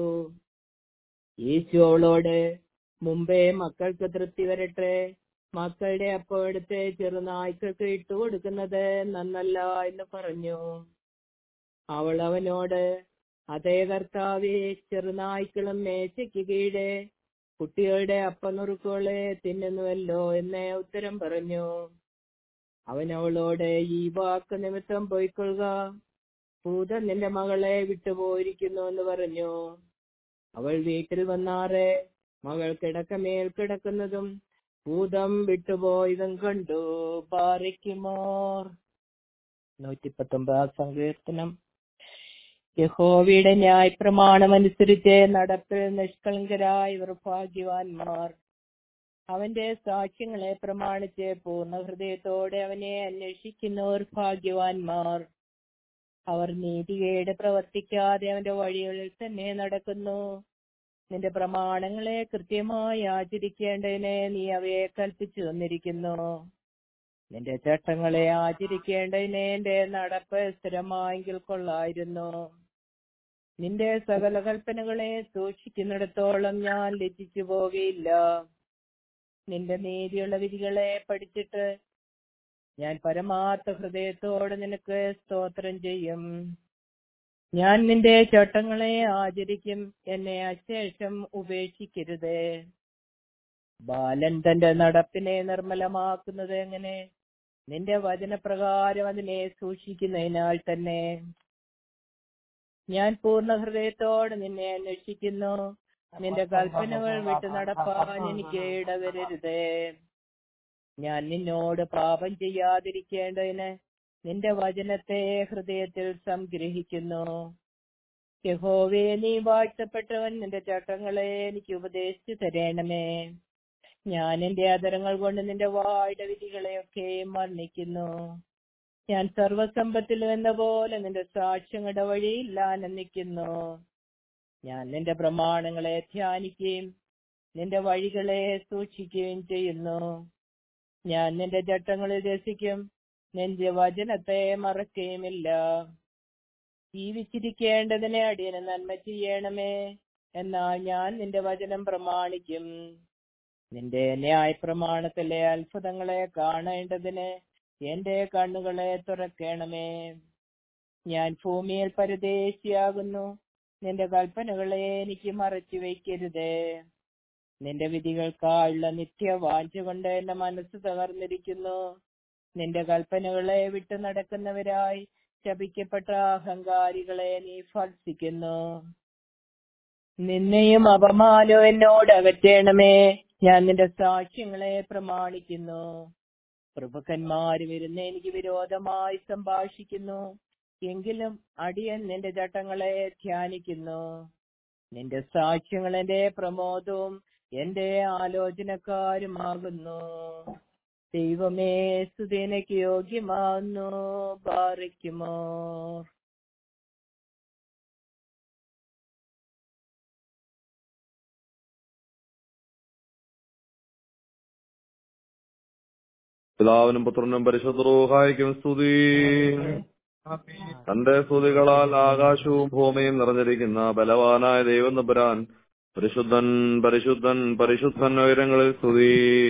യേശു അവളോട് മുമ്പേ മക്കൾക്ക് തൃപ്തി വരട്ടെ മക്കളുടെ അപ്പം എടുത്ത് ചെറുനായ്ക്കൾക്ക് ഇട്ടുകൊടുക്കുന്നത് നന്നല്ല എന്ന് പറഞ്ഞു അവൾ അവനോട് അതേ കർത്താവെ ചെറുനായ്ക്കളും മേശയ്ക്ക് കീഴെ കുട്ടികളുടെ അപ്പനുറുക്കുകളെ തിന്നുന്നുവല്ലോ എന്ന് ഉത്തരം പറഞ്ഞു അവൻ അവളോട് ഈ വാക്ക് നിമിത്തം പോയിക്കൊള്ളുക ഭൂതം നിന്റെ മകളെ വിട്ടുപോയിരിക്കുന്നു എന്ന് പറഞ്ഞു അവൾ വീട്ടിൽ വന്നാറെ മകൾ കിടക്കമേൽ കിടക്കുന്നതും ഭൂതം വിട്ടുപോയതും കണ്ടു പാറിക്കുമോർ നൂറ്റി പത്തൊമ്പതാം സങ്കീർത്തനം യഹോവയുടെ ന്യായ പ്രമാണമനുസരിച്ച് നടപ്പിൽ നിഷ്കളങ്കരായവർ ഭാഗ്യവാന്മാർ അവന്റെ സാക്ഷ്യങ്ങളെ പ്രമാണിച്ച് പൂർണ്ണ ഹൃദയത്തോടെ അവനെ അന്വേഷിക്കുന്നവർ ഭാഗ്യവാന്മാർ അവർ നീതികേട് പ്രവർത്തിക്കാതെ അവന്റെ വഴികളിൽ തന്നെ നടക്കുന്നു നിന്റെ പ്രമാണങ്ങളെ കൃത്യമായി ആചരിക്കേണ്ടതിന് നീ അവയെ കൽപ്പിച്ചു തന്നിരിക്കുന്നു നിന്റെ ചട്ടങ്ങളെ ആചരിക്കേണ്ടതിന് എന്റെ നടപ്പ് സ്ഥിരമായെങ്കിൽ കൊള്ളായിരുന്നു നിന്റെ സകല കൽപ്പനകളെ സൂക്ഷിക്കുന്നിടത്തോളം ഞാൻ ലജ്ജിച്ചു പോവുകയില്ല നിന്റെ നീതിയുള്ള വിധികളെ പഠിച്ചിട്ട് ഞാൻ പരമാർത്ഥ ഹൃദയത്തോടെ നിനക്ക് സ്തോത്രം ചെയ്യും ഞാൻ നിന്റെ ചട്ടങ്ങളെ ആചരിക്കും എന്നെ അശേഷം ഉപേക്ഷിക്കരുത് ബാലൻ തന്റെ നടപ്പിനെ നിർമ്മലമാക്കുന്നത് എങ്ങനെ നിന്റെ വചനപ്രകാരം അതിനെ സൂക്ഷിക്കുന്നതിനാൽ തന്നെ ഞാൻ പൂർണ്ണ ഹൃദയത്തോടെ നിന്നെ അന്വേഷിക്കുന്നു നിന്റെ കൽപ്പനകൾ വിട്ടു നടപ്പാൻ എനിക്ക് ഇടവരരുത് ഞാൻ നിന്നോട് പാപം ചെയ്യാതിരിക്കേണ്ടതിന് നിന്റെ വചനത്തെ ഹൃദയത്തിൽ സംഗ്രഹിക്കുന്നു യഹോവേ നീ വാഴ്ത്തപ്പെട്ടവൻ നിന്റെ ചട്ടങ്ങളെ എനിക്ക് ഉപദേശിച്ചു തരണമേ ഞാൻ എന്റെ ആദരങ്ങൾ കൊണ്ട് നിന്റെ വായുടെ വിധികളെയൊക്കെ വർണ്ണിക്കുന്നു ഞാൻ സർവസമ്പത്തിലും എന്ന പോലെ നിന്റെ സാക്ഷ്യങ്ങളുടെ വഴിയിൽ ആനന്ദിക്കുന്നു ഞാൻ നിന്റെ പ്രമാണങ്ങളെ ധ്യാനിക്കുകയും നിന്റെ വഴികളെ സൂക്ഷിക്കുകയും ചെയ്യുന്നു ഞാൻ നിന്റെ ചട്ടങ്ങളിൽ രസിക്കും നിന്റെ വചനത്തെ മറക്കുകയുമില്ല ജീവിച്ചിരിക്കേണ്ടതിനെ അടിയന് നന്മ ചെയ്യണമേ എന്നാൽ ഞാൻ നിന്റെ വചനം പ്രമാണിക്കും നിന്റെ ന്യായ പ്രമാണത്തിലെ അത്ഭുതങ്ങളെ കാണേണ്ടതിന് എന്റെ കണ്ണുകളെ തുറക്കണമേ ഞാൻ ഭൂമിയിൽ പരദേശിയാകുന്നു നിന്റെ കൽപ്പനകളെ എനിക്ക് മറച്ചു വയ്ക്കരുതേ നിന്റെ വിധികൾക്കായുള്ള നിത്യവാഞ്ച കൊണ്ട് എന്റെ മനസ്സ് തകർന്നിരിക്കുന്നു നിന്റെ കൽപ്പനകളെ വിട്ടു നടക്കുന്നവരായി ശപിക്കപ്പെട്ട അഹങ്കാരികളെ നീ ഭർഷിക്കുന്നു നിന്നെയും അപമാനവും എന്നോട് അകറ്റണമേ ഞാൻ നിന്റെ സാക്ഷ്യങ്ങളെ പ്രമാണിക്കുന്നു പ്രഭുക്കന്മാര് വരുന്ന എനിക്ക് വിരോധമായി സംഭാഷിക്കുന്നു എങ്കിലും അടിയൻ നിന്റെ ചട്ടങ്ങളെ ധ്യാനിക്കുന്നു നിന്റെ സാക്ഷ്യങ്ങൾ എന്റെ പ്രമോദവും എന്റെ ആലോചനക്കാരുമാകുന്നു ദൈവമേ സുതേനയ്ക്ക് യോഗ്യമാകുന്നു ബാറിക്കുമോ പിതാവിനും പുത്രനും പരിശുദ്ധറൂഹായിക്കും സ്തുതി തന്റെ സ്തുതികളാൽ ആകാശവും ഭൂമിയും നിറഞ്ഞിരിക്കുന്ന ബലവാനായ ദൈവം നമ്പുരാൻ പരിശുദ്ധൻ പരിശുദ്ധൻ പരിശുദ്ധൻ ഉയരങ്ങളിൽ സ്തുതി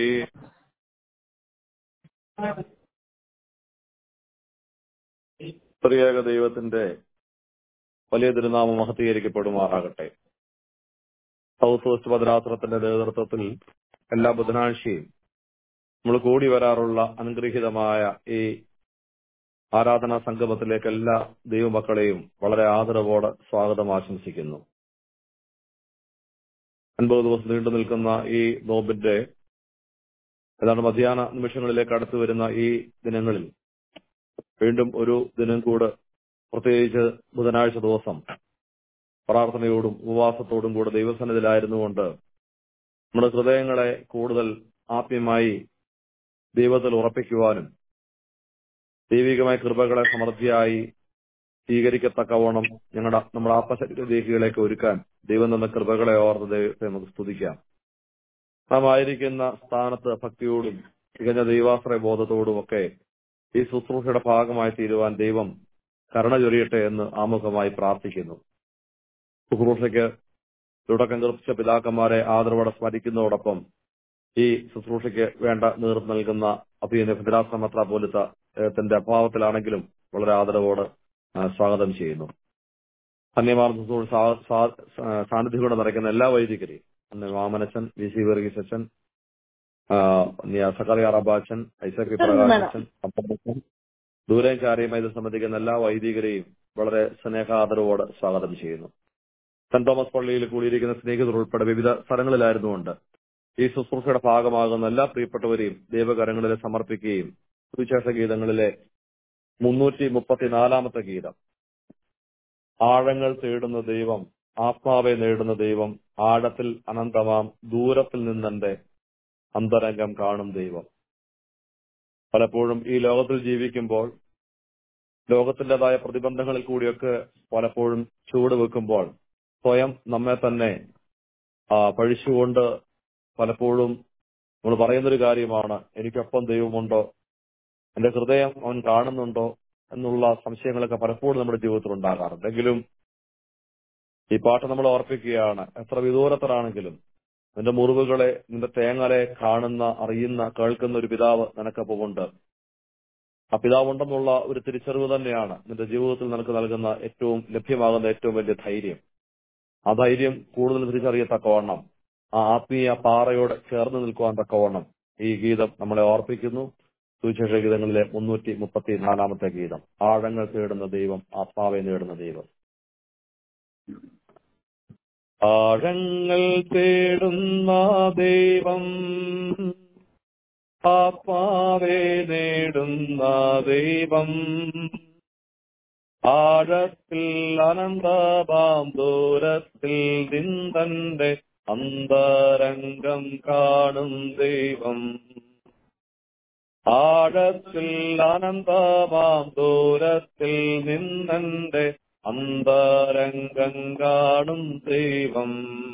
പ്രിയേക ദൈവത്തിന്റെ വലിയ തിരുനാമം മഹത്തീകരിക്കപ്പെടുമാറാകട്ടെ സൗത്ത് വെസ്റ്റ് ഭദ്രാസനത്തിന്റെ നേതൃത്വത്തിൽ എല്ലാ ബുധനാഴ്ചയും നമ്മൾ കൂടി വരാറുള്ള അനുഗ്രഹീതമായ ഈ ആരാധനാ സംഗമത്തിലേക്ക് എല്ലാ ദൈവമക്കളെയും വളരെ ആദരവോടെ സ്വാഗതം ആശംസിക്കുന്നു അൻപത് ദിവസം നീണ്ടു നിൽക്കുന്ന ഈ നോമ്പിന്റെ ഏതാണ്ട് മധ്യാഹ്ന നിമിഷങ്ങളിലേക്ക് അടുത്തു വരുന്ന ഈ ദിനങ്ങളിൽ വീണ്ടും ഒരു ദിനം കൂടെ പ്രത്യേകിച്ച് ബുധനാഴ്ച ദിവസം പ്രാർത്ഥനയോടും ഉപവാസത്തോടും കൂടെ ദൈവസന്നിധിയിലായിരുന്നുകൊണ്ട് നമ്മുടെ ഹൃദയങ്ങളെ കൂടുതൽ ആത്മീയമായി ദൈവത്തിൽ ഉറപ്പിക്കുവാനും ദൈവികമായ കൃപകളെ സമൃദ്ധിയായി സ്വീകരിക്കത്തക്കവണ്ണം ഞങ്ങളുടെ നമ്മുടെ ആത്മശരീരദേഹികളേക്ക് ഒരുക്കാൻ ദൈവം തന്ന കൃപകളെ ഓർത്ത് ദൈവത്തെ നമുക്ക് സ്തുതിക്കാം നാം ആയിരിക്കുന്ന സ്ഥാനത്ത് ഭക്തിയോടും തികഞ്ഞ ദൈവാശ്രയ ബോധത്തോടും ഒക്കെ ഈ ശുശ്രൂഷയുടെ ഭാഗമായി തീരുവാൻ ദൈവം കരുണ ചൊരിയട്ടെ എന്ന് ആമുഖമായി പ്രാർത്ഥിക്കുന്നു ശുശ്രൂഷയ്ക്ക് തുടക്കം കുറിച്ച പിതാക്കന്മാരെ ആദരവോടെ സ്മരിക്കുന്നതോടൊപ്പം ഈ ശുശ്രൂഷയ്ക്ക് വേണ്ട നേതൃത്വം നൽകുന്ന അഭിനയ ഭദ്രാശ്രമത്ര പോലത്തെ അദ്ദേഹത്തിന്റെ അഭാവത്തിലാണെങ്കിലും വളരെ ആദരവോട് ആ, സ്വാഗതം ചെയ്യുന്നു അന്യമാർന്ന ശുശ്രൂഷ സാ- സാ- സാന്നിധ്യം കൊണ്ട് നിറയ്ക്കുന്ന എല്ലാ വൈദികരെയും അന്ന് വാമനച്ചൻ വി സി വർഗീസ് അച്ഛൻ സക്കറിയ അറബാച്ചൻ ഐസക് പ്രകാശൻ അപ്പച്ചൻ ദൂരം കാര്യമായി ഇത് സംബന്ധിക്കുന്ന എല്ലാ വൈദികരെയും വളരെ സ്നേഹാദരവോട് സ്വാഗതം ചെയ്യുന്നു സെന്റ് തോമസ് പള്ളിയിൽ കൂടിയിരിക്കുന്ന സ്നേഹിതർ ഉൾപ്പെടെ വിവിധ സ്ഥലങ്ങളിലായിരുന്നുകൊണ്ട് ഈ ശുശ്രൂഷയുടെ ഭാഗമാകുന്ന എല്ലാ പ്രിയപ്പെട്ടവരെയും ദൈവകരങ്ങളിൽ സമർപ്പിക്കുകയും സുവിശേഷ ഗീതങ്ങളിലെ മുന്നൂറ്റി മുപ്പത്തിനാലാമത്തെ ഗീതം ആഴങ്ങൾ തേടുന്ന ദൈവം ആത്മാവെ നേടുന്ന ദൈവം ആഴത്തിൽ അനന്തമാം ദൂരത്തിൽ നിന്നെന്റെ അന്തരംഗം കാണും ദൈവം പലപ്പോഴും ഈ ലോകത്തിൽ ജീവിക്കുമ്പോൾ ലോകത്തിൻ്റെതായ പ്രതിബന്ധങ്ങളിൽ കൂടിയൊക്കെ പലപ്പോഴും ചൂട് വെക്കുമ്പോൾ സ്വയം നമ്മെ തന്നെ ആ, പഴിച്ചുകൊണ്ട് പലപ്പോഴും നമ്മൾ പറയുന്നൊരു കാര്യമാണ് എനിക്കൊപ്പം ദൈവമുണ്ടോ എന്റെ ഹൃദയം അവൻ കാണുന്നുണ്ടോ എന്നുള്ള സംശയങ്ങളൊക്കെ പലപ്പോഴും നമ്മുടെ ജീവിതത്തിൽ ഉണ്ടാകാറുണ്ട് എങ്കിലും ഈ പാട്ട് നമ്മൾ ഓർപ്പിക്കുകയാണ് എത്ര വിദൂരത്തിലാണെങ്കിലും നിന്റെ മുറിവുകളെ നിന്റെ തേങ്ങലെ കാണുന്ന അറിയുന്ന കേൾക്കുന്ന ഒരു പിതാവ് നിനക്കൊപ്പമുണ്ട് ആ പിതാവുണ്ടെന്നുള്ള ഒരു തിരിച്ചറിവ് തന്നെയാണ് നിന്റെ ജീവിതത്തിൽ നിനക്ക് നൽകുന്ന ഏറ്റവും ലഭ്യമാകുന്ന ഏറ്റവും വലിയ ധൈര്യം ആ ധൈര്യം കൂടുതൽ തിരിച്ചറിയത്തക്കവണ്ണം ആ ആത്മീയ പാറയോട് ചേർന്ന് നിൽക്കുവാൻ തക്കവണ്ണം ഈ ഗീതം നമ്മളെ ഓർപ്പിക്കുന്നു സുവിശേഷ ഗീതങ്ങളിലെ മുന്നൂറ്റി മുപ്പത്തി നാലാമത്തെ ഗീതം ആഴങ്ങൾ തേടുന്ന ദൈവം ആത്മാവെ നേടുന്ന ദൈവം ആഴങ്ങൾ തേടുന്ന ദൈവം ആത്മാവെ നേടുന്ന ദൈവം ആഴത്തിൽ അനന്തമാം ദൂരത്തിൽ നിന്തന്റെ അന്തരംഗം കാണും ദൈവം ആഴത്തിൽ അനന്തമാം ദൂരത്തിൽ നിന്നെന്റെ അന്തരംഗം കാണും ദൈവം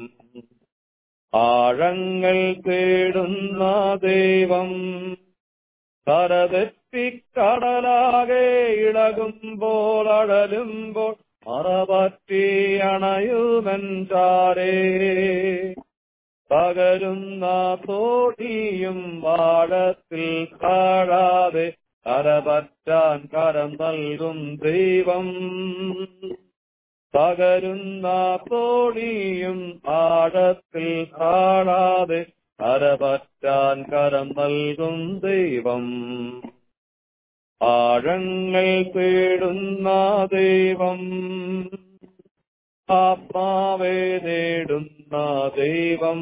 ആഴങ്ങൾ തേടുന്ന ദൈവം കരതെറ്റിക്കടലാകെ ഇളകുമ്പോൾ അഴലുമ്പോൾ മറപറ്റി അണയുമെഞ്ചാരേ തകരുന്ന തോടിയും വാഴത്തിൽ താഴാതെ കരപറ്റാൻ കരം നൽകും ദൈവം തകരുന്ന തോണിയും ആഴത്തിൽ കാണാതെ കരപറ്റാൻ കരം നൽകും ദൈവം ആഴങ്ങൾ തേടുന്ന ദൈവം ആത്മാവെ നേടുന്ന ദൈവം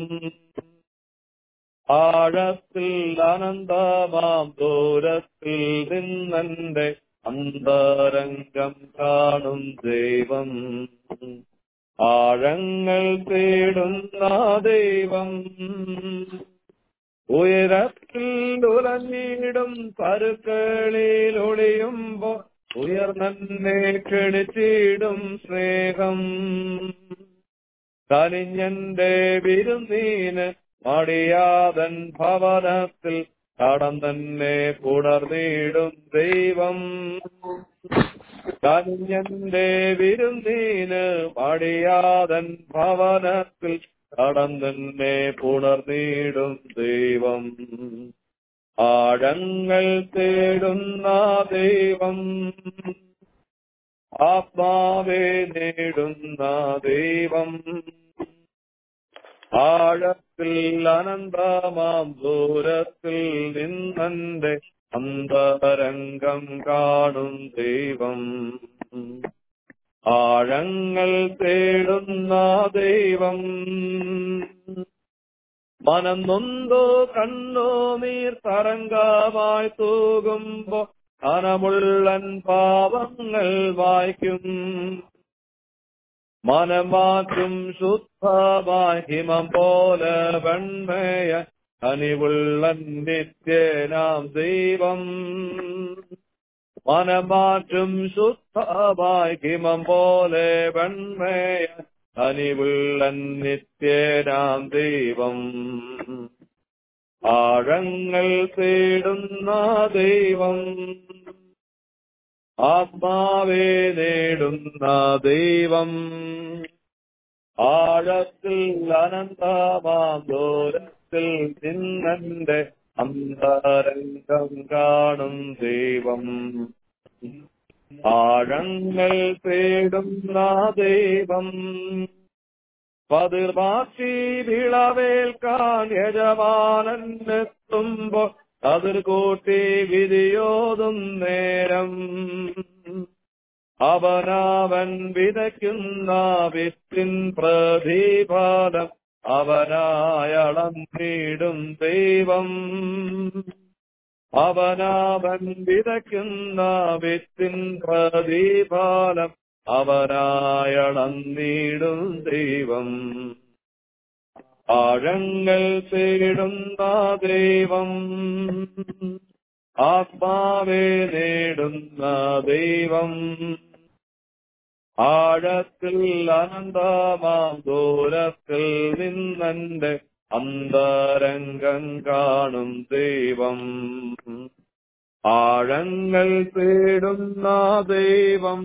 ആഴത്തിൽ അനന്തമാം ദൂരത്തിൽ നിന്നെന്റെ അന്തരംഗം കാണും ദൈവം ആഴങ്ങൾ തേടുന്ന ദൈവം ഉയരത്തിൽ ഉറഞ്ഞിടും കരുക്കളിൽ ഒളിയുമ്പോ ഉയർന്നെ ക്ഷണിച്ചിടും സ്നേഹം കനിഞ്ഞന്റെ വിരുന്നീന് മടിയാതൻ ഭവനത്തിൽ കടം തന്നെ പുണർന്നിടും ദൈവം കനിഞ്ഞന്റെ വിരുന്നീന് മടിയാതൻ ഭവനത്തിൽ കടം തന്നെ പുണർന്നിടും ദൈവം ആഴങ്ങൾ തേടുന്ന ദൈവം ആത്മാവെ നേടുന്ന ദൈവം ആഴത്തിൽ അനന്തമാം ദൂരത്തിൽ നിന്നെന്റെ അന്തരംഗം കാണും ദൈവം ആഴങ്ങൾ തേടുന്ന ദൈവം മനം നൊന്തോ കണ്ണോ നീർ തരംഗമായി തൂകുമ്പോ കനമുള്ളൻ പാവങ്ങൾ വായിക്കും മനമാറ്റും ശുദ്ധമായി ഹിമം പോലെ വെണ്മയ കനിവുള്ളൻ നിത്യനാം ദൈവം മനമാറ്റും ശുദ്ധമായി ഹിമം പോലെ വെണ്മയ കനിവുള്ളൻ നിത്യനാം ദൈവം ആഴങ്ങൾ തേടുന്ന ദൈവം ആത്മാവെ നേടുന്ന ദൈവം ആഴത്തിൽ അനന്തമാം ദൂരത്തിൽ നിന്നെന്റെ അന്തരംഗം കാണും ദൈവം ആഴങ്ങൾ തേടുന്ന ദൈവം പതിർമാറ്റി വിളവേൽക്കാൻ യജമാനെത്തുമ്പോ അതിർ കൂട്ടി വിധിയോതും നേരം അവനവൻ വിതയ്ക്കുന്ന വിത്തിൻ പ്രതിഫലം അവനായളം നീടും ദൈവം അവനവൻ വിതയ്ക്കുന്ന വിത്തിൻ പ്രതിഫലം അവനായളം നീടും ദൈവം ആഴങ്ങൾ തേടുന്ന ദൈവം ആത്മാവെ നേടുന്ന ദൈവം ആഴത്തിൽ അനന്തമാം ദൂരത്തിൽ നിന്നെന്റെ അന്തരംഗം കാണും ദൈവം ആഴങ്ങൾ തേടുന്ന ദൈവം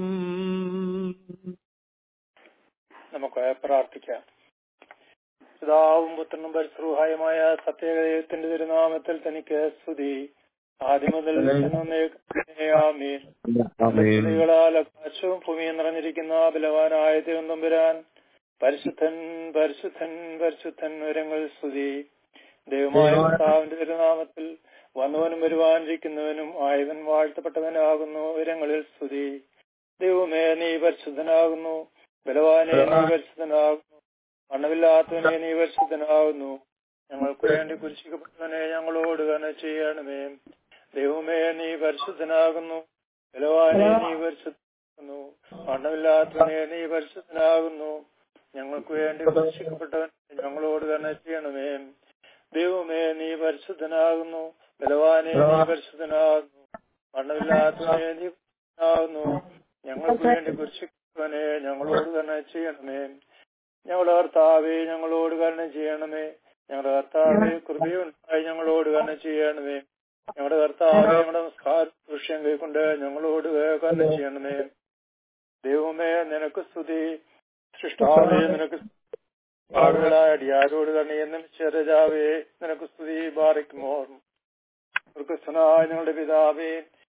നമുക്ക് പ്രാർത്ഥിക്കാം പിതാവും പുത്രനും പരിശ്രൂഹായമായ സത്യദൈവത്തിന്റെ തിരുനാമത്തിൽ തനിക്ക് സ്തുതി ആദ്യം മുതൽ ആമീൻ സ്തുതികളാൽ ആകാശവും ഭൂമിയും നിറഞ്ഞിരിക്കുന്ന ബലവാനായ തിരുവനന്തപുരാൻ പരിശുദ്ധൻ പരിശുദ്ധൻ പരിശുദ്ധൻ വിവരങ്ങൾ സ്തുതി ദൈവമായ കർത്താവിന്റെ തിരുനാമത്തിൽ വന്നവനും വരുവാനിരിക്കുന്നവനും ആയവൻ വാഴ്ത്തപ്പെട്ടവനാകുന്നു വിവരങ്ങളിൽ സ്തുതി ദൈവമേ നീ പരിശുദ്ധനാകുന്നു ബലവാനെ നീ പരിശുദ്ധനാകുന്നു മണ്ണമില്ലാത്തവനെ നീ പരിശുദ്ധനാകുന്നു ഞങ്ങൾക്ക് വേണ്ടി കുരിശിക്കപ്പെട്ടവനെ ഞങ്ങളോട് കന ചെയ്യണമേ ദൈവമേ നീ പരിശുദ്ധനാകുന്നു ബലവാനെ നീ പരിശുദ്ധനാകുന്നു മണ്ണമില്ലാത്തവനെ നീ പരിശുദ്ധനാകുന്നു ഞങ്ങൾക്ക് വേണ്ടി കുരിശിക്കപ്പെട്ടവൻ ഞങ്ങളോട് കന ചെയ്യണമേ ദൈവമേ നീ പരിശുദ്ധനാകുന്നു ബലവാനെ നീ പരിശുദ്ധനാകുന്നു മണ്ണമില്ലാത്തവനെ നീ പരിശുദ്ധനാകുന്നു ഞങ്ങൾക്ക് വേണ്ടി കുരിശിക്കപ്പെട്ടവനെ ഞങ്ങളോട് കന ചെയ്യണമേ ഞങ്ങളുടെ കർത്താവെ ഞങ്ങളോട് കരുണ ചെയ്യണമേ ഞങ്ങളുടെ കർത്താവെ കൃപയുണ്ടായി ഞങ്ങളോട് കരുണ ചെയ്യണമേ ഞങ്ങളുടെ കർത്താവെ ഞങ്ങളുടെ നമസ്കാര ദൃശ്യം കൈക്കൊണ്ട് ഞങ്ങളോട് കരുണ ചെയ്യണമേ ദൈവമേ നിനക്ക് സ്തുതി സൃഷ്ടാവേ നിനക്ക് ആളുകളായ അടിയാരോട് തന്നെ എന്നും ചെറുജാവേ നിനക്ക് സ്തുതി ബാറിക്കുമോ കൃഷ്ണനായ ഞങ്ങളുടെ പിതാവേ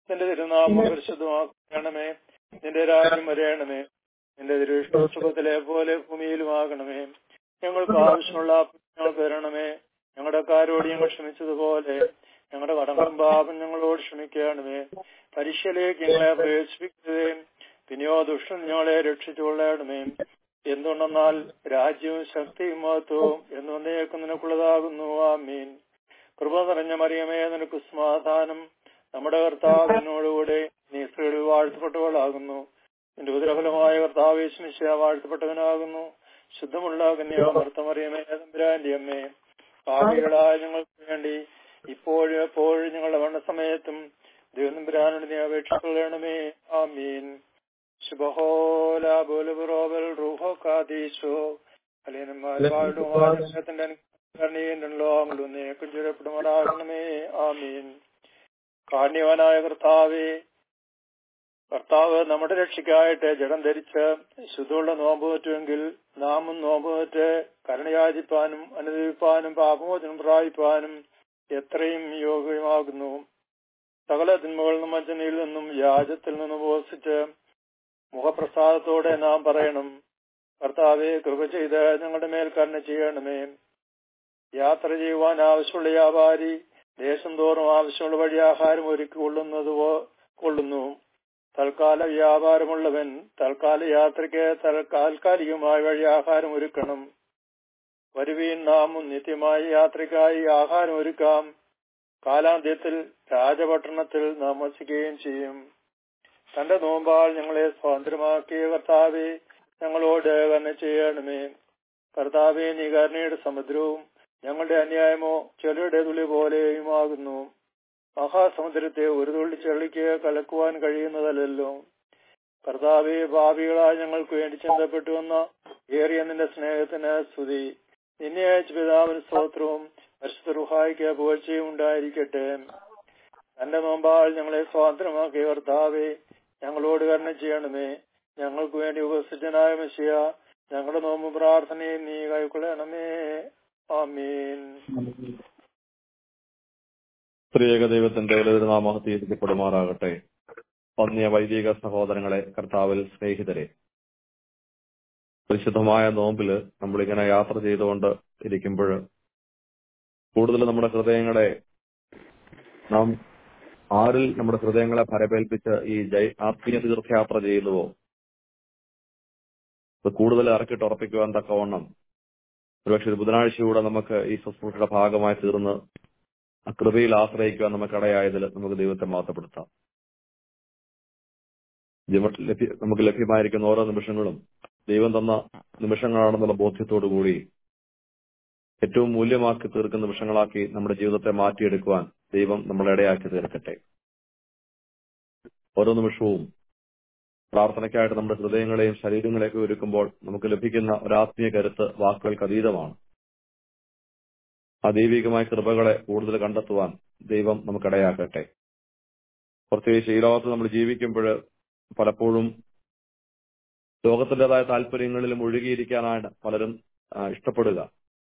നിന്റെ തിരുനാമം പരിശുദ്ധമാക്കണമേ നിന്റെ രാജ്യം വരയണമേ നിന്റെ തിരുവിഷ്ണു സുഖത്തിലെ പോലെ ഭൂമിയിലുമാകണമേ ഞങ്ങൾക്ക് ആവശ്യമുള്ള ഞങ്ങൾക്ക് തരണമേ ഞങ്ങളുടെ കാരോട് ഞങ്ങൾ ക്ഷമിച്ചതുപോലെ ഞങ്ങളുടെ കടങ്ങളും പാപം ഞങ്ങളോട് ക്ഷമിക്കണമേ പരീക്ഷയിലേക്ക് ഞങ്ങളെ പ്രവേശിപ്പിക്കുകയും പിന്നെയോ ദുഷ്ടൻ ഞങ്ങളെ രക്ഷിച്ചുകൊള്ളണമേ എന്തുണ്ടെന്നാൽ രാജ്യവും ശക്തിയും മഹത്വവും എന്നേക്കും നിനക്കുള്ളതാകുന്നു ആമീൻ കൃപ നിറഞ്ഞ മറിയമേ നിനക്ക് സമാധാനം നമ്മുടെ കർത്താവിനോടുകൂടെ നീ സ്ത്രീകളിൽ വാഴ്ത്തപ്പെട്ടവളാകുന്നു നിന്റെ ഉദരഫലമായ കർത്താവേശമിശ വാഴ്ത്തപ്പെട്ടവനാകുന്നു ശുദ്ധമുള്ള കന്യാമർത്തമറിയമേ തമ്പുരാന്റെ അമ്മേ പാപികളായ ഞങ്ങൾക്ക് വേണ്ടി ഇപ്പോഴും എപ്പോഴും ഞങ്ങളുടെ മരണസമയത്തും ദൈവനമ്പുരാനോട് നീ അപേക്ഷിക്കണമേ ആമീൻ ശുഭഹോല ബോലുബറോബൽ റൂഹോ കാദീശോ അലിയനന്മാരുടെ അനുകരണീയല്ലോ അങ്ങോട്ടൊന്നേ കുഞ്ചിടപ്പെടുമാറാകണമേ ആമീൻ കാണ്യവനായ കർത്താവേ കർത്താവ് നമ്മുടെ രക്ഷയ്ക്കായിട്ട് ജഡം ധരിച്ച് ശുദ്ധമുള്ള നോമ്പ് പറ്റുമെങ്കിൽ നാമും നോമ്പ് പറ്റ് കരുണയാചിപ്പാനും അനുദവിപ്പാനും പാപമോചനം പ്രാപിപ്പാനും എത്രയും യോഗ്യമാകുന്നു സകല തിന്മകളിൽ നിന്നും വഞ്ചനയിൽ നിന്നും വ്യാജത്തിൽ നിന്നും ഉപസിച്ച് മുഖപ്രസാദത്തോടെ നാം പറയണം കർത്താവെ കൃപ ചെയ്ത് ഞങ്ങളുടെ മേൽ കരുണ ചെയ്യണമേ യാത്ര ചെയ്യുവാൻ ആവശ്യമുള്ള വ്യാപാരി ദേശം തോറും ആവശ്യമുള്ള വഴി ആഹാരം ഒരുക്കി കൊള്ളുന്നത് കൊള്ളുന്നു തൽക്കാല വ്യാപാരമുള്ളവൻ തൽക്കാല യാത്രയ്ക്ക് താൽക്കാലികമായ വഴി ആഹാരം ഒരുക്കണം വരുവീൻ നാമും നിത്യമായ യാത്രയ്ക്കായി ആഹാരം ഒരുക്കാം കാലാന്ത്യത്തിൽ രാജപട്ടണത്തിൽ നാം വസിക്കുകയും ചെയ്യും തന്റെ നോമ്പാൽ ഞങ്ങളെ സ്വാതന്ത്ര്യമാക്കിയ കർത്താവെ ഞങ്ങളോട് കരുണ ചെയ്യണമേ കർത്താവെ നീ കരുണയുടെ സമുദ്രവും ഞങ്ങളുടെ അന്യായമോ ചെറുടെ തുള്ളി പോലെയുമാകുന്നു മഹാസമുദ്രത്തെ ഒരു തുള്ളി ചെള്ളിക്ക് കലക്കുവാൻ കഴിയുന്നതല്ലല്ലോ കർത്താവെ ഭാവികളായ ഞങ്ങൾക്ക് വേണ്ടി ചിന്തപ്പെട്ടു വന്ന ഏറിയ നിന്റെ സ്നേഹത്തിന് സ്തുതി നിന്നെ അയച്ച പിതാവിന് സ്തോത്രവും പരിശുദ്ധ റുഹായിക്ക് പുകഴ്ചയും ഉണ്ടായിരിക്കട്ടെ തന്റെ നോമ്പാൽ ഞങ്ങളെ സ്വാതന്ത്ര്യമാക്കിയ കർത്താവെ ഞങ്ങളോട് കരുണ ചെയ്യണമേ ഞങ്ങൾക്ക് വേണ്ടി ഉപസ്ഥിതനായ മെസ്സിയ ഞങ്ങളുടെ നോമ്പ് പ്രാർത്ഥനയും നീ കൈക്കൊള്ളണമേ ആമീൻ സ്ത്രീയേക ദൈവത്തിന്റെ നാമം തീർക്കപ്പെടുമാറാകട്ടെ പന്നിയ വൈദിക സഹോദരങ്ങളെ കർത്താവിൽ സ്നേഹിതരെ പരിശുദ്ധമായ നോമ്പില് നമ്മളിങ്ങനെ യാത്ര ചെയ്തുകൊണ്ട് ഇരിക്കുമ്പോൾ കൂടുതൽ നമ്മുടെ ഹൃദയങ്ങളെ നാം ആരിൽ നമ്മുടെ ഹൃദയങ്ങളെ ഭരപേൽപ്പിച്ച് ഈ ജൈ ആത്മീയ തീർത്ഥയാത്ര ചെയ്യുന്നുവോ അത് കൂടുതൽ ഇറക്കിട്ട് ഉറപ്പിക്കുവാൻ തക്കവണ്ണം ഒരുപക്ഷെ ഒരു ബുധനാഴ്ചയൂടെ നമുക്ക് ഈ ശുശ്രൂഷയുടെ ഭാഗമായി തീർന്ന് ആ കൃപയിൽ ആശ്രയിക്കുവാൻ നമുക്കിടയായതിൽ നമുക്ക് ദൈവത്തെ മാത്രപ്പെടുത്താം നമുക്ക് ലഭ്യമായിരിക്കുന്ന ഓരോ നിമിഷങ്ങളും ദൈവം തന്ന നിമിഷങ്ങളാണെന്നുള്ള ബോധ്യത്തോടു കൂടി ഏറ്റവും മൂല്യമാക്കി തീർക്കുന്ന നിമിഷങ്ങളാക്കി നമ്മുടെ ജീവിതത്തെ മാറ്റിയെടുക്കുവാൻ ദൈവം നമ്മളെ ഇടയാക്കി തീർക്കട്ടെ ഓരോ നിമിഷവും പ്രാർത്ഥനയ്ക്കായിട്ട് നമ്മുടെ ഹൃദയങ്ങളെയും ശരീരങ്ങളെയൊക്കെ ഒരുക്കുമ്പോൾ നമുക്ക് ലഭിക്കുന്ന ഒരാത്മീയ കരുത്ത് വാക്കുകൾക്ക് അതീതമാണ് ആ ദൈവികമായ കൃപകളെ കൂടുതൽ കണ്ടെത്തുവാൻ ദൈവം നമുക്കിടയാക്കട്ടെ പ്രത്യേകിച്ച് ഈ ലോകത്ത് നമ്മൾ ജീവിക്കുമ്പോൾ പലപ്പോഴും ലോകത്തിൻ്റെതായ താല്പര്യങ്ങളിലും ഒഴുകിയിരിക്കാനാണ് പലരും ഇഷ്ടപ്പെടുക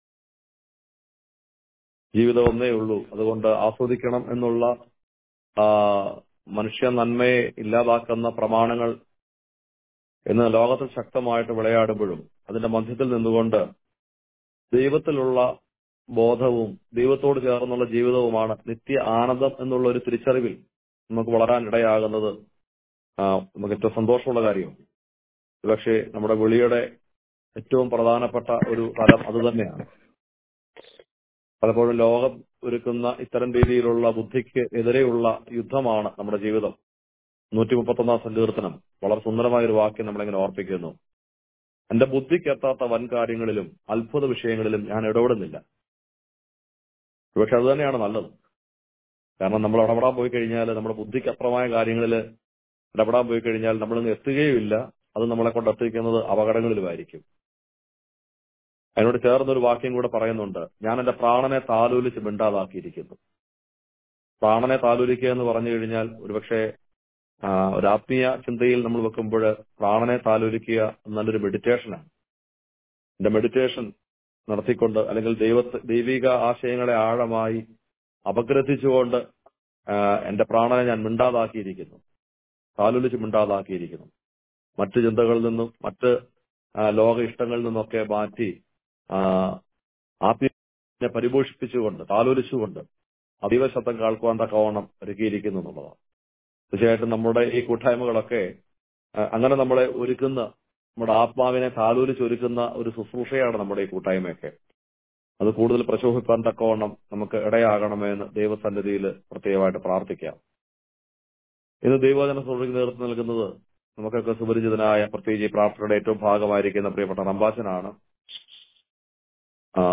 ജീവിതം ഒന്നേ ഉള്ളൂ അതുകൊണ്ട് ആസ്വദിക്കണം എന്നുള്ള മനുഷ്യ നന്മയെ ഇല്ലാതാക്കുന്ന പ്രമാണങ്ങൾ എന്ന് ലോകത്തിൽ ശക്തമായിട്ട് വിളയാടുമ്പോഴും അതിന്റെ മധ്യത്തിൽ നിന്നുകൊണ്ട് ദൈവത്തിലുള്ള ബോധവും ദൈവത്തോട് ചേർന്നുള്ള ജീവിതവുമാണ് നിത്യ ആനന്ദം എന്നുള്ള ഒരു തിരിച്ചറിവിൽ നമുക്ക് വളരാൻ ഇടയാകുന്നത് നമുക്ക് ഏറ്റവും സന്തോഷമുള്ള കാര്യമാണ് പക്ഷേ നമ്മുടെ വിളിയുടെ ഏറ്റവും പ്രധാനപ്പെട്ട ഒരു തലം അതുതന്നെയാണ് പലപ്പോഴും ലോകം ഒരുക്കുന്ന ഇത്തരം രീതിയിലുള്ള ബുദ്ധിക്ക് എതിരെയുള്ള യുദ്ധമാണ് നമ്മുടെ ജീവിതം നൂറ്റി മുപ്പത്തൊന്നാം സങ്കീർത്തനം വളരെ സുന്ദരമായ ഒരു വാക്യം നമ്മളിങ്ങനെ ഓർപ്പിക്കുന്നു എന്റെ ബുദ്ധിക്ക് എത്താത്ത വൻ കാര്യങ്ങളിലും അത്ഭുത വിഷയങ്ങളിലും ഞാൻ ഇടപെടുന്നില്ല പക്ഷെ അത് തന്നെയാണ് നല്ലത് കാരണം നമ്മൾ ഇടപെടാൻ പോയി കഴിഞ്ഞാൽ നമ്മുടെ ബുദ്ധിക്ക് അപ്പുറമായ കാര്യങ്ങളിൽ ഇടപെടാൻ പോയി കഴിഞ്ഞാൽ നമ്മളിന്ന് എത്തുകയുമില്ല അത് നമ്മളെ കൊണ്ട് എത്തിക്കുന്നത് അപകടങ്ങളിലുമായിരിക്കും അതിനോട് ചേർന്നൊരു വാക്യം കൂടെ പറയുന്നുണ്ട് ഞാൻ എന്റെ പ്രാണനെ താലോലിച്ച് മിണ്ടാതാക്കിയിരിക്കുന്നു പ്രാണനെ താലോലിക്കുക എന്ന് പറഞ്ഞു കഴിഞ്ഞാൽ ഒരുപക്ഷെ ഒരു ആത്മീയ ചിന്തയിൽ നമ്മൾ വെക്കുമ്പോൾ പ്രാണനെ താലോലിക്കുക നല്ലൊരു മെഡിറ്റേഷനാണ് എന്റെ മെഡിറ്റേഷൻ നടത്തിക്കൊണ്ട് അല്ലെങ്കിൽ ദൈവ ദൈവിക ആശയങ്ങളെ ആഴമായി അപഗ്രഥിച്ചുകൊണ്ട് ആ, എന്റെ പ്രാണനെ ഞാൻ മിണ്ടാതാക്കിയിരിക്കുന്നു താലൊലിച്ച് മിണ്ടാതാക്കിയിരിക്കുന്നു മറ്റു ചിന്തകളിൽ നിന്നും മറ്റ് ആ, ലോക ഇഷ്ടങ്ങളിൽ നിന്നൊക്കെ മാറ്റി ആ, ആത്മീയനെ പരിപോഷിപ്പിച്ചുകൊണ്ട് താലോലിച്ചുകൊണ്ട് അതീവ ശബ്ദം കേൾക്കുവാൻ തക്കവണ്ണം ഒരുക്കിയിരിക്കുന്നു എന്നുള്ളതാണ് തീർച്ചയായിട്ടും നമ്മുടെ ഈ കൂട്ടായ്മകളൊക്കെ ആ, അങ്ങനെ നമ്മളെ ഒരുക്കുന്ന നമ്മുടെ ആത്മാവിനെ താലോലിച്ചൊരുക്കുന്ന ഒരു ശുശ്രൂഷയാണ് നമ്മുടെ ഈ കൂട്ടായ്മയൊക്കെ അത് കൂടുതൽ പ്രശോഭിപ്പാൻ തക്കവണ്ണം നമുക്ക് ഇടയാകണമെന്ന് ദൈവസന്നിധിയിൽ പ്രത്യേകമായിട്ട് പ്രാർത്ഥിക്കാം ഇന്ന് ദൈവജന സഭയ്ക്ക് നേതൃത്വം നൽകുന്നത് നമുക്കൊക്കെ സുപരിചിതനായ പ്രത്യേകിച്ച് ഈ പ്രാർത്ഥനയുടെ ഏറ്റവും ഭാഗമായിരിക്കുന്ന പ്രിയപ്പെട്ട റംബാച്ചനാണ് ആ,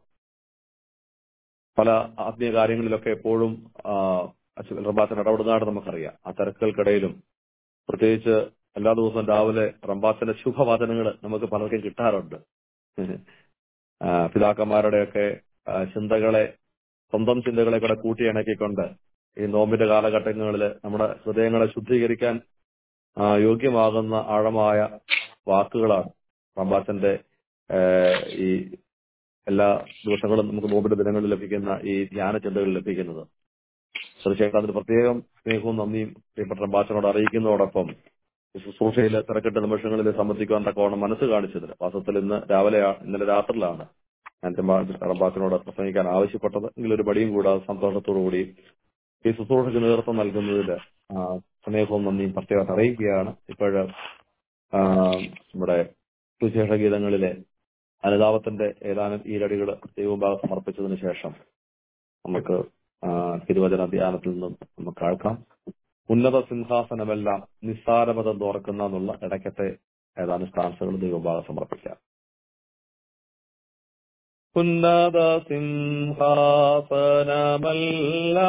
പല ആത്മീയ കാര്യങ്ങളിലൊക്കെ എപ്പോഴും ആ, അച്യുതൻ റംബാച്ചൻ ഇടപെടുന്നതായിട്ട് നമുക്കറിയാം ആ തിരക്കുകൾക്കിടയിലും പ്രത്യേകിച്ച് എല്ലാ ദിവസവും രാവിലെ റംബാച്ചന്റെ ശുഭവചനങ്ങൾ നമുക്ക് പലർക്കും കിട്ടാറുണ്ട് ആ, പിതാക്കന്മാരുടെയൊക്കെ ആ, ചിന്തകളെ സ്വന്തം ചിന്തകളെ കൂടെ കൂട്ടിയിണക്കിക്കൊണ്ട് ഈ നോമ്പിന്റെ കാലഘട്ടങ്ങളിൽ നമ്മുടെ ഹൃദയങ്ങളെ ശുദ്ധീകരിക്കാൻ ആ, യോഗ്യമാകുന്ന ആഴമായ വാക്കുകളാണ് റംബാച്ചന്റെ ആ, ഈ എല്ലാ ദിവസങ്ങളും നമുക്ക് നോമ്പിന്റെ ദിനങ്ങളിൽ ലഭിക്കുന്ന ഈ ധ്യാന ചിന്തകൾ ലഭിക്കുന്നത് തീർച്ചയായിട്ടും അതിന് പ്രത്യേകം സ്നേഹവും നന്ദിയും പ്രിയപ്പെട്ട റംബാച്ചനോട് അറിയിക്കുന്നതോടൊപ്പം ഈ ശുശ്രൂഷയിൽ തിരക്കിട്ട നിമിഷങ്ങളിൽ സംബന്ധിക്കുവാൻ തക്കവണ്ണം മനസ്സ് കാണിച്ചതിന് വാസ്തവത്തിൽ ഇന്ന് രാവിലെ ഇന്നലെ രാത്രിയിലാണ് ഞാൻ റംബാച്ചനോട് പ്രസംഗിക്കാൻ ആവശ്യപ്പെട്ടത് എങ്കിലൊരു മടിയും കൂടാതെ സന്തോഷത്തോടു കൂടി ഈ ശുശ്രൂഷയ്ക്ക് നേതൃത്വം നൽകുന്നതിൽ ആ, സ്നേഹവും നന്ദിയും പ്രത്യേകം അറിയിക്കുകയാണ് ഇപ്പോഴ് ആ, നമ്മുടെ സുവിശേഷ ഗീതങ്ങളിലെ അനുതാപത്തിന്റെ ഏതാനും ഈരടികൾ ദൈവഭാഗം സമർപ്പിച്ചതിന് ശേഷം നമുക്ക് ആ, തിരുവചന ധ്യാനത്തിൽ നിന്നും നമുക്ക് കേൾക്കാം ഉന്നത സിംഹാസനമെല്ലാം നിസ്സാരമതം തോർക്കുന്ന എന്നുള്ള ഇടയ്ക്കത്തെ ഏതാനും സ്ഥാൻസുകൾ ദൈവഭാഗം സമർപ്പിക്കാം ഉന്നത സിംഹാസനമല്ല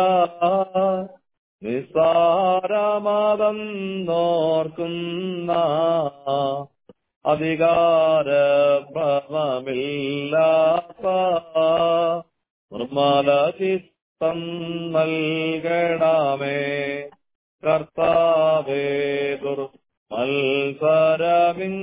നിസ്സാരമതം നോർക്കുന്ന അധികാര ഭ്രമമില്ലാത്ത നിർമ്മല ചിത്തം നൽകണമേ കർത്താവേ ദുർ മത്സരമിൻ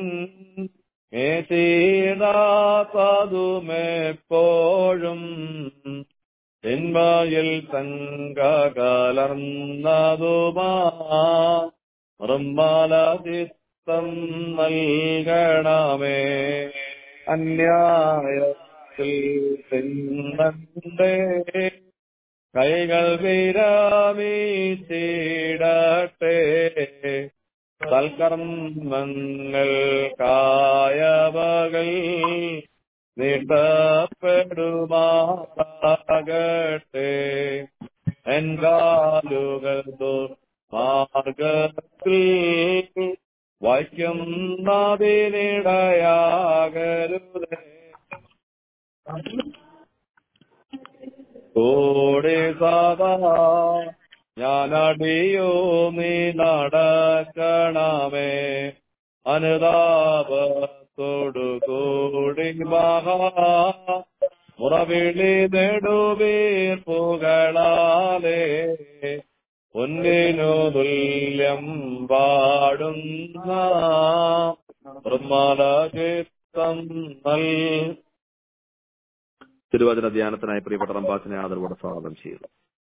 മേച്ചീടാത്തതുമെപ്പോഴും തിന്മയിൽ തങ്ക കലർന്നതുമാ നിർമ്മല ചിത്തം നൽകണമേ അന്യായത്തിൽ തിന്നണ്ടേ കൈകൾ വിരമിച്ചിടട്ടെ സൽക്കർമ്മങ്ങൾ കായവകൾ നീട്ടപ്പെടുമാറാകട്ടെ എൻകാലുകൾ മാർഗത്തിൽ വയ്ക്കുന്നതിനിടയാകരുതേ കൂടെ സദാ ഞാനടിയോ നീ നടക്കണമേ അനുതാപത്തോടു കൂടി മഹാ മുറവിളി നെടുവീർപ്പുകളാലേ പൊന്നിനു തുല്യം പാടുന്ന നിർമ്മല ചിത്തം നൽ തിരുവചന ധ്യാനത്തിനായി പ്രിയപ്പെട്ട റംബാസിനെ ആദരവോടെ സ്വാഗതം ചെയ്യുന്നു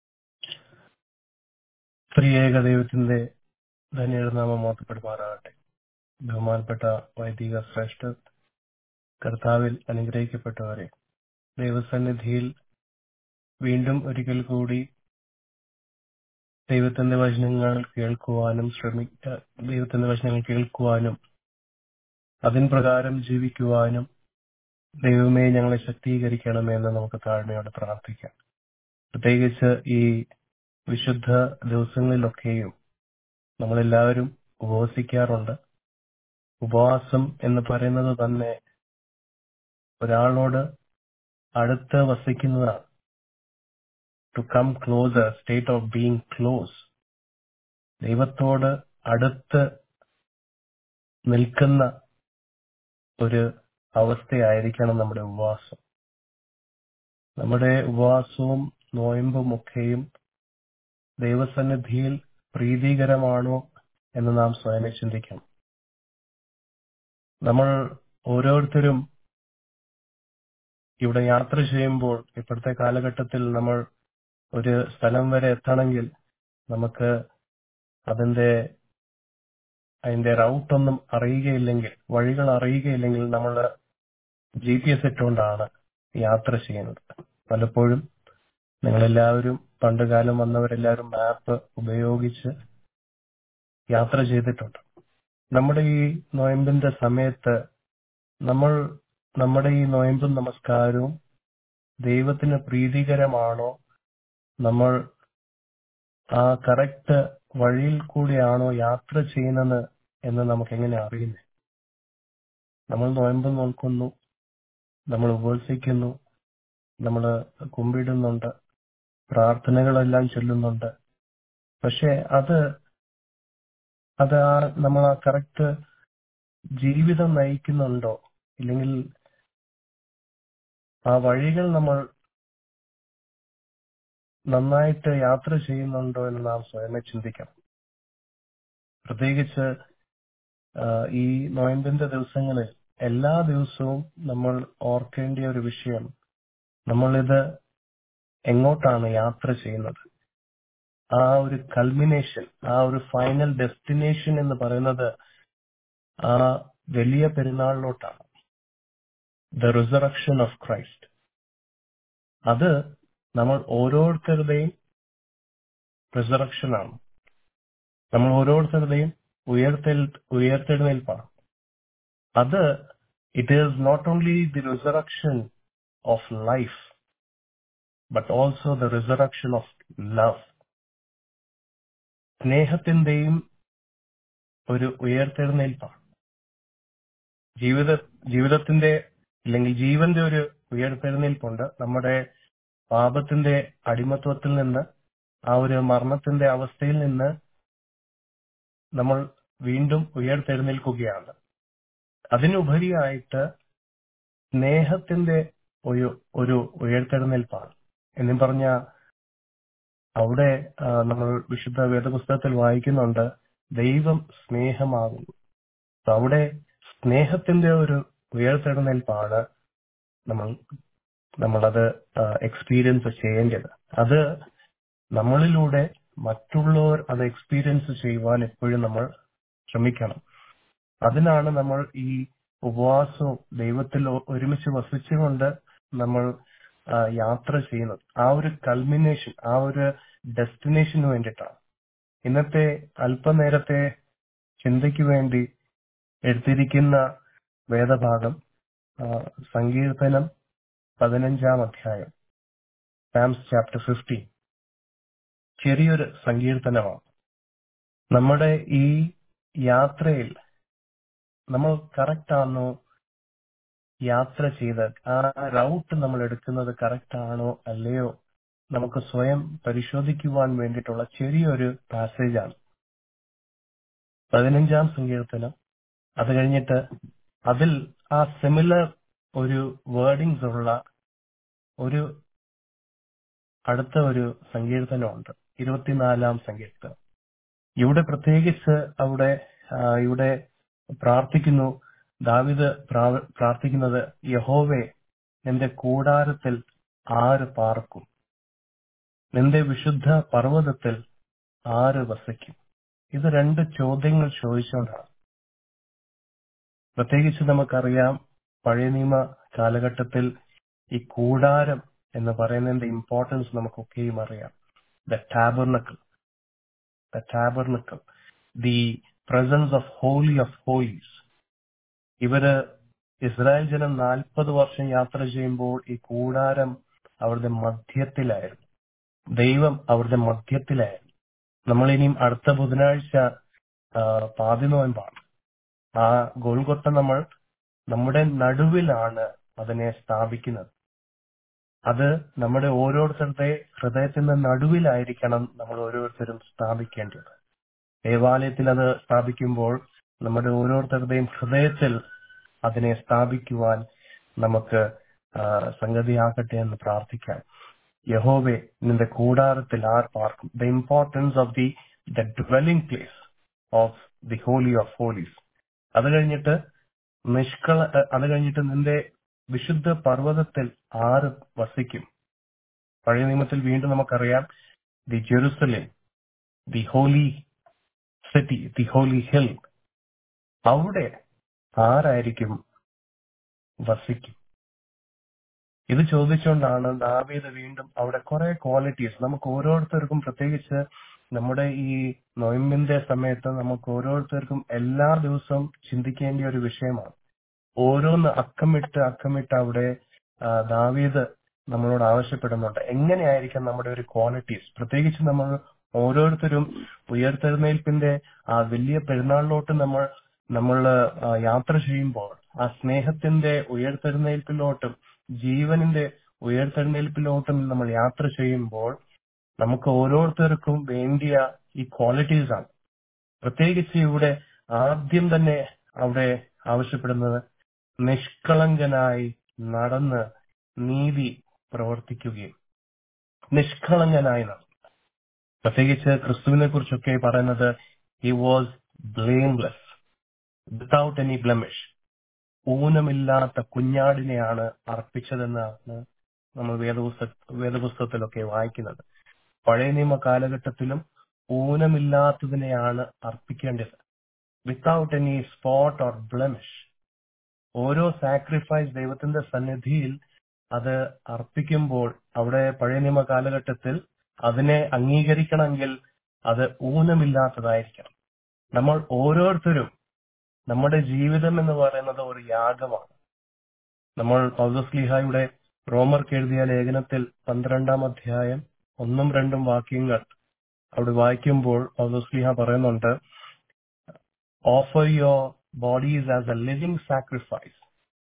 പ്രിയേക ദൈവത്തിന്റെ ധന്യനാമം മോത്തപ്പെടുമാറാകട്ടെ ബഹുമാനപ്പെട്ട വൈദിക ശ്രേഷ്ഠ കർത്താവിൽ അനുഗ്രഹിക്കപ്പെട്ടവരെ ദൈവസന്നിധിയിൽ വീണ്ടും ഒരിക്കൽ കൂടി ദൈവത്തിന്റെ വചനങ്ങൾ കേൾക്കുവാനും ശ്രമിക്ക ദൈവത്തിന്റെ വചനങ്ങൾ കേൾക്കുവാനും അതിൻ പ്രകാരം ജീവിക്കുവാനും ദൈവമേ ഞങ്ങളെ ശക്തീകരിക്കണമെന്ന് നമുക്ക് താഴ്മയോടെ പ്രാർത്ഥിക്കാം പ്രത്യേകിച്ച് ഈ വിശുദ്ധ ദിവസങ്ങളിലൊക്കെയും നമ്മളെല്ലാവരും ഉപവസിക്കാറുണ്ട് ഉപവാസം എന്ന് പറയുന്നത് തന്നെ ഒരാളോട് അടുത്ത് വസിക്കുന്നതാണ് to come closer state of being close ദൈവത്തോട് അടുത്ത് നിൽക്കുന്ന ഒരു അവസ്ഥയായിരിക്കണം നമ്മുടെ ഉപവാസം നമ്മുടെ ഉപവാസവും നോയമ്പും ഒക്കെയും ദൈവസന്നിധിയിൽ പ്രീതികരമാണോ എന്ന് നാം സ്വയം ചിന്തിക്കണം നമ്മൾ ഓരോരുത്തരും ഇവിടെ യാത്ര ചെയ്യുമ്പോൾ ഇപ്പോഴത്തെ കാലഘട്ടത്തിൽ നമ്മൾ ഒരു സ്ഥലം വരെ എത്തണമെങ്കിൽ നമുക്ക് അതിന്റെ അതിന്റെ റൗട്ടൊന്നും അറിയുകയില്ലെങ്കിൽ വഴികൾ അറിയുകയില്ലെങ്കിൽ നമ്മൾ ജി പി എസ് ഇട്ടുകൊണ്ടാണ് യാത്ര ചെയ്യുന്നത് പലപ്പോഴും നിങ്ങളെല്ലാവരും പണ്ടുകാലം വന്നവരെല്ലാവരും മാപ്പ് ഉപയോഗിച്ച് യാത്ര ചെയ്തിട്ടുണ്ട് നമ്മുടെ ഈ നോയമ്പിന്റെ സമയത്ത് നമ്മൾ നമ്മുടെ ഈ നോയമ്പും നമസ്കാരവും ദൈവത്തിന് പ്രീതികരമാണോ നമ്മൾ ആ കറക്റ്റ് വഴിയിൽ കൂടിയാണോ യാത്ര ചെയ്യുന്നത് എന്ന് നമുക്ക് എങ്ങനെ അറിയുന്നത് നമ്മൾ നോയമ്പ് നോക്കുന്നു നമ്മൾ ഉപവസിക്കുന്നു നമ്മൾ കുമ്പിടുന്നുണ്ട് പ്രാർത്ഥനകളെല്ലാം ചൊല്ലുന്നുണ്ട് പക്ഷെ അത് അത് ആ നമ്മൾ ആ കറക്റ്റ് ജീവിതം നയിക്കുന്നുണ്ടോ ഇല്ലെങ്കിൽ ആ വഴികൾ നമ്മൾ നന്നായിട്ട് യാത്ര ചെയ്യുന്നുണ്ടോ എന്ന് നാം സ്വയമേ ചിന്തിക്കണം പ്രത്യേകിച്ച് ആ, ഈ നോയമ്പിന്റെ ദിവസങ്ങളിൽ എല്ലാ ദിവസവും നമ്മൾ ഓർക്കേണ്ട ഒരു വിഷയം നമ്മളിത് എങ്ങോട്ടാണ് യാത്ര ചെയ്യുന്നത് ആ ഒരു കൾമിനേഷൻ ആ ഒരു ഫൈനൽ ഡെസ്റ്റിനേഷൻ എന്ന് പറയുന്നത് ആ വലിയ പെരുന്നാളിലോട്ടാണ് ദ റിസറക്ഷൻ ഓഫ് ക്രൈസ്റ്റ് അത് നമ്മൾ ഓരോരുത്തരുടെയും റിസറക്ഷൻ ആണ് നമ്മൾ ഓരോരുത്തരുടെയും ഉയർത്തെൽ ഉയർത്തെഴുന്നേൽപ്പാണ് അത് it is not only the resurrection of life but also the resurrection of love സ്നേഹത്തിന്റെയും ഒരു ഉയർത്തെഴുന്നേൽപ്പാണ് ജീവിത ജീവിതത്തിന്റെ അല്ലെങ്കിൽ ജീവന്റെ ഒരു ഉയർത്തെഴുന്നേൽപ്പുണ്ട് നമ്മുടെ പാപത്തിന്റെ അടിമത്വത്തിൽ നിന്ന് ആ ഒരു മരണത്തിന്റെ അവസ്ഥയിൽ നിന്ന് നമ്മൾ വീണ്ടും ഉയർത്തെഴുന്നേൽക്കുകയാണ് അതിനുപരിയായിട്ട് സ്നേഹത്തിന്റെ ഒരു ഒരു ഉയർത്തെഴുന്നേൽപ്പാണ് എന്നും പറഞ്ഞ അവിടെ ആ, നമ്മൾ വിശുദ്ധ വേദപുസ്തകത്തിൽ വായിക്കുന്നുണ്ട് ദൈവം സ്നേഹമാകുന്നു അപ്പൊ അവിടെ സ്നേഹത്തിന്റെ ഒരു ഉയർത്തെഴുന്നേൽപ്പാണ് നമ്മൾ നമ്മളത് എക്സ്പീരിയൻസ് ചെയ്യേണ്ടത് അത് നമ്മളിലൂടെ മറ്റുള്ളവർ അത് എക്സ്പീരിയൻസ് ചെയ്യുവാൻ എപ്പോഴും നമ്മൾ ശ്രമിക്കണം അതിനാണ് നമ്മൾ ഈ ഉപവാസവും ദൈവത്തിൽ ഒ- ഒരുമിച്ച് വസിച്ചുകൊണ്ട് നമ്മൾ ആ, യാത്ര ചെയ്യുന്നത് ആ ഒരു കൾമിനേഷൻ ആ ഒരു ഡെസ്റ്റിനേഷന് വേണ്ടിയിട്ടാണ് ഇന്നത്തെ അല്പനേരത്തെ ചിന്തയ്ക്ക് വേണ്ടി എടുത്തിരിക്കുന്ന വേദഭാഗം ആ, സങ്കീർത്തനം പതിനഞ്ചാം അധ്യായം സാംസ് ചാപ്റ്റർ ഫിഫ്റ്റീൻ ചെറിയൊരു സങ്കീർത്തനമാണ് നമ്മുടെ ഈ യാത്രയിൽ നമ്മൾ കറക്റ്റ് ആണോ യാത്ര ചെയ്ത് ആ റൗട്ട് നമ്മൾ എടുക്കുന്നത് കറക്റ്റ് ആണോ അല്ലയോ നമുക്ക് സ്വയം പരിശോധിക്കുവാൻ വേണ്ടിയിട്ടുള്ള ചെറിയൊരു പാസേജ് ആണ് പതിനഞ്ചാം സങ്കീർത്തനം അത് കഴിഞ്ഞിട്ട് അതിൽ ആ സിമിലർ ഒരു വേർഡിങ്സ് ഉള്ള ഒരു അടുത്ത ഒരു സങ്കീർത്തനമുണ്ട് ഇരുപത്തിനാലാം സങ്കീർത്തനം ഇവിടെ പ്രത്യേകിച്ച് അവിടെ ആ, ഇവിടെ പ്രാർത്ഥിക്കുന്നു ദാവിദ് പ്രാവ- പ്രാർത്ഥിക്കുന്നത് യഹോവേ നിന്റെ കൂടാരത്തിൽ ആര് പാർക്കും നിന്റെ വിശുദ്ധ പർവ്വതത്തിൽ ആര് വസിക്കും ഇത് രണ്ട് ചോദ്യങ്ങൾ ചോദിച്ചുകൊണ്ടാണ് പ്രത്യേകിച്ച് നമുക്കറിയാം പഴയ നിയമ കാലഘട്ടത്തിൽ ഈ കൂടാരം എന്ന് പറയുന്നതിന്റെ ഇമ്പോർട്ടൻസ് നമുക്കൊക്കെയും അറിയാം the tabernacle the tabernacle the presence of holy of holies ഇവര് ഇസ്രായേൽ ജനം നാൽപ്പത് വർഷം യാത്ര ചെയ്യുമ്പോൾ ഈ കൂടാരം അവരുടെ മധ്യത്തിലായിരുന്നു ദൈവം അവരുടെ മധ്യത്തിലായിരുന്നു നമ്മൾ ഇനിയും അടുത്ത ബുധനാഴ്ച ആ, പാതി നോയമ്പാണ് ആ ഗോൽഗൊട്ട നമ്മൾ നമ്മുടെ നടുവിലാണ് അതിനെ സ്ഥാപിക്കുന്നത് അത് നമ്മുടെ ഓരോരുത്തരുടെ ഹൃദയത്തിന്റെ നടുവിലായിരിക്കണം നമ്മൾ ഓരോരുത്തരും സ്ഥാപിക്കേണ്ടത് ദേവാലയത്തിൽ അത് സ്ഥാപിക്കുമ്പോൾ നമ്മുടെ ഓരോരുത്തരുടെയും ഹൃദയത്തിൽ അതിനെ സ്ഥാപിക്കുവാൻ നമുക്ക് ആ, സംഗതിയാകട്ടെ എന്ന് പ്രാർത്ഥിക്കാം യഹോവെ നിന്റെ കൂടാരത്തിൽ ആർ പാർക്കും the importance of the the dwelling place of the holy of holies അത് കഴിഞ്ഞിട്ട് നിഷ്കള അത് കഴിഞ്ഞിട്ട് നിന്റെ വിശുദ്ധ പർവ്വതത്തിൽ ആര് വസിക്കും പഴയ നിയമത്തിൽ വീണ്ടും നമുക്കറിയാം the Jerusalem the holy city the holy hill അവിടെ ആരായിരിക്കും വസിക്കും ഇത് ചോദിച്ചുകൊണ്ടാണ് ദാവീദ് വീണ്ടും അവിടെ കുറെ ക്വാളിറ്റീസ് നമുക്ക് ഓരോരുത്തർക്കും പ്രത്യേകിച്ച് നമ്മുടെ ഈ നൊയമ്പിന്റെ സമയത്ത് നമുക്ക് ഓരോരുത്തർക്കും എല്ലാ ദിവസവും ചിന്തിക്കേണ്ട ഒരു വിഷയമാണ് ഓരോന്ന് അക്കമിട്ട് അക്കമിട്ട് അവിടെ ആ, ദാവീദ് നമ്മളോട് ആവശ്യപ്പെടുന്നുണ്ട് എങ്ങനെയായിരിക്കും നമ്മുടെ ഒരു ക്വാളിറ്റീസ് പ്രത്യേകിച്ച് നമ്മൾ ഓരോരുത്തരും ഉയർത്തെഴുന്നേൽപ്പിന്റെ ആ വലിയ പെരുന്നാളിലോട്ട് നമ്മൾ നമ്മൾ ആ, യാത്ര ചെയ്യുമ്പോൾ ആ സ്നേഹത്തിന്റെ ഉയർത്തെഴുന്നേൽപ്പിലോട്ടും ജീവനിന്റെ ഉയർത്തെഴുന്നേൽപ്പിലോട്ടും നമ്മൾ യാത്ര ചെയ്യുമ്പോൾ നമുക്ക് ഓരോരുത്തർക്കും വേണ്ടിയ ഈ ക്വാളിറ്റീസ് ആണ് പ്രത്യേകിച്ച് ഇവിടെ ആദ്യം തന്നെ അവിടെ ആവശ്യപ്പെടുന്നത് നിഷ്കളങ്കനായി നടന്ന് നീതി പ്രവർത്തിക്കുകയും നിഷ്കളങ്കനായി നടന്നു പ്രത്യേകിച്ച് ക്രിസ്തുവിനെ കുറിച്ചൊക്കെ പറയുന്നത് he was blameless without any blemish ഊനമില്ലാത്ത കുഞ്ഞാടിനെയാണ് അർപ്പിച്ചതെന്നാണ് നമ്മൾ വേദപുസ്തക വേദപുസ്തകത്തിലൊക്കെ വായിക്കുന്നത് പഴയ നിയമ കാലഘട്ടത്തിലും ഊനമില്ലാത്തതിനെയാണ് അർപ്പിക്കേണ്ടത് without any spot or blemish ഓരോ സാക്രിഫൈസ് ദൈവത്തിന്റെ സന്നിധിയിൽ അത് അർപ്പിക്കുമ്പോൾ അവിടെ പഴയ നിയമ കാലഘട്ടത്തിൽ അതിനെ അംഗീകരിക്കണമെങ്കിൽ അത് ഊനമില്ലാത്തതായിരിക്കണം നമ്മൾ ഓരോരുത്തരും നമ്മുടെ ജീവിതം എന്ന് പറയുന്നത് ഒരു യാഗമാണ് നമ്മൾ പൗലസ്ലിഹായുടെ റോമർക്ക് എഴുതിയ ലേഖനത്തിൽ പന്ത്രണ്ടാം അധ്യായം ഒന്നും രണ്ടും വാക്യങ്ങൾ അവിടെ വായിക്കുമ്പോൾ പൗലസ്ലിഹ പറയുന്നുണ്ട് offer your bodies as a living sacrifice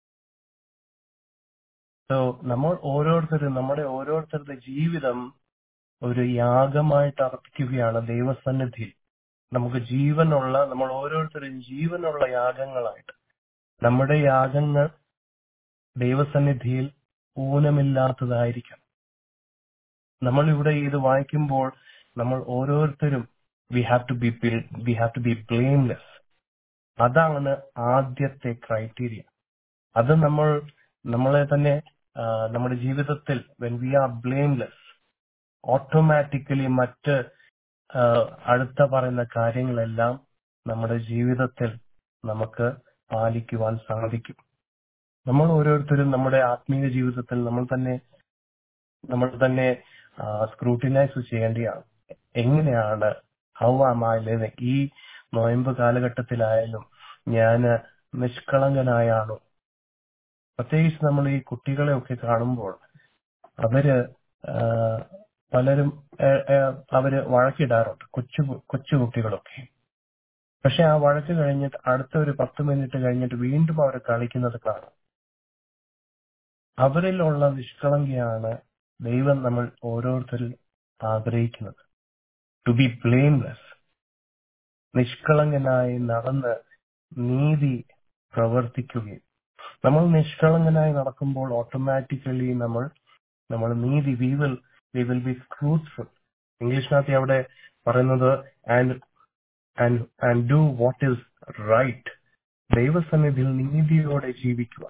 so നമ്മൾ ഓരോരുത്തരും നമ്മുടെ ഓരോരുത്തരുടെ ജീവിതം ഒരു യാഗമായിട്ട് അർപ്പിക്കുകയാണ് ദൈവസന്നിധിയിൽ നമുക്ക് ജീവനുള്ള നമ്മൾ ഓരോരുത്തരും ജീവനുള്ള യാഗങ്ങളായിട്ട് നമ്മുടെ യാഗങ്ങൾ ദൈവസന്നിധിയിൽ ഊനമില്ലാത്തതായിരിക്കണം നമ്മൾ ഇവിടെ ഇത് വായിക്കുമ്പോൾ നമ്മൾ ഓരോരുത്തരും we have to be we have to be blameless അതാണ് ആദ്യത്തെ ക്രൈറ്റീരിയ അത് നമ്മൾ നമ്മളെ തന്നെ ആ, നമ്മുടെ ജീവിതത്തിൽ when we are blameless automatically മറ്റ് ആ, അടുത്ത പറയുന്ന കാര്യങ്ങളെല്ലാം നമ്മുടെ ജീവിതത്തിൽ നമുക്ക് പാലിക്കുവാൻ സാധിക്കും നമ്മൾ ഓരോരുത്തരും നമ്മുടെ ആത്മീയ ജീവിതത്തിൽ നമ്മൾ തന്നെ നമ്മൾ തന്നെ സ്ക്രൂട്ടിനൈസ് ചെയ്യേണ്ടതാണ് എങ്ങനെയാണ് ഹൗ ആം ഐ ലിവിങ് ഈ നോയമ്പ് കാലഘട്ടത്തിലായാലും ഞാൻ നിഷ്കളങ്കനായാണോ പ്രത്യേകിച്ച് നമ്മൾ ഈ കുട്ടികളെ ഒക്കെ കാണുമ്പോൾ അവര് ആ, പലരും ആ, ആ, അവര് വഴക്കിടാറുണ്ട് കൊച്ചു കൊച്ചു കുട്ടികളൊക്കെ പക്ഷെ ആ വഴക്ക് കഴിഞ്ഞിട്ട് അടുത്ത ഒരു പത്ത് മിനിറ്റ് കഴിഞ്ഞിട്ട് വീണ്ടും അവർ കളിക്കുന്നത് കാണാം അവരിലുള്ള നിഷ്കളങ്കയാണ് ദൈവം നമ്മൾ ഓരോരുത്തരിൽ ആഗ്രഹിക്കുന്നത് ടു ബി ബ്ലെയിംലെസ് നിഷ്കളങ്കനായി നടന്ന് നീതി പ്രവർത്തിക്കുകയും നമ്മൾ നിഷ്കളങ്കനായി നടക്കുമ്പോൾ ഓട്ടോമാറ്റിക്കലി നമ്മൾ നമ്മൾ നീതി we will we will be fruitful ഇംഗ്ലീഷിനകത്ത് അവിടെ പറയുന്നത് and and and do what is right ദൈവസന്നിധിയിൽ നീതിയോടെ ജീവിക്കുക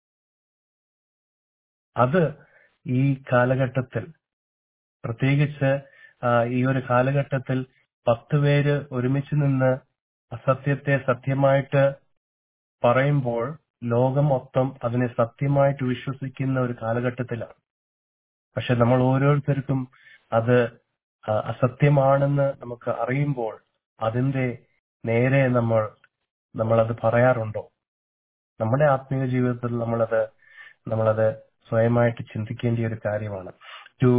അത് ഈ കാലഘട്ടത്തിൽ പ്രത്യേകിച്ച് ആ, ഈ ഒരു കാലഘട്ടത്തിൽ പത്ത് പേര് ഒരുമിച്ച് നിന്ന് അസത്യത്തെ സത്യമായിട്ട് പറയുമ്പോൾ ലോകം മൊത്തം അതിനെ സത്യമായിട്ട് വിശ്വസിക്കുന്ന ഒരു കാലഘട്ടത്തിലാണ് പക്ഷെ നമ്മൾ ഓരോരുത്തർക്കും അത് ആ, അസത്യമാണെന്ന് നമുക്ക് അറിയുമ്പോൾ അതിന്റെ നേരെ നമ്മൾ നമ്മളത് പറയാറുണ്ടോ നമ്മുടെ ആത്മീയ ജീവിതത്തിൽ നമ്മളത് നമ്മളത് സ്വയമായിട്ട് ചിന്തിക്കേണ്ട ഒരു കാര്യമാണ് to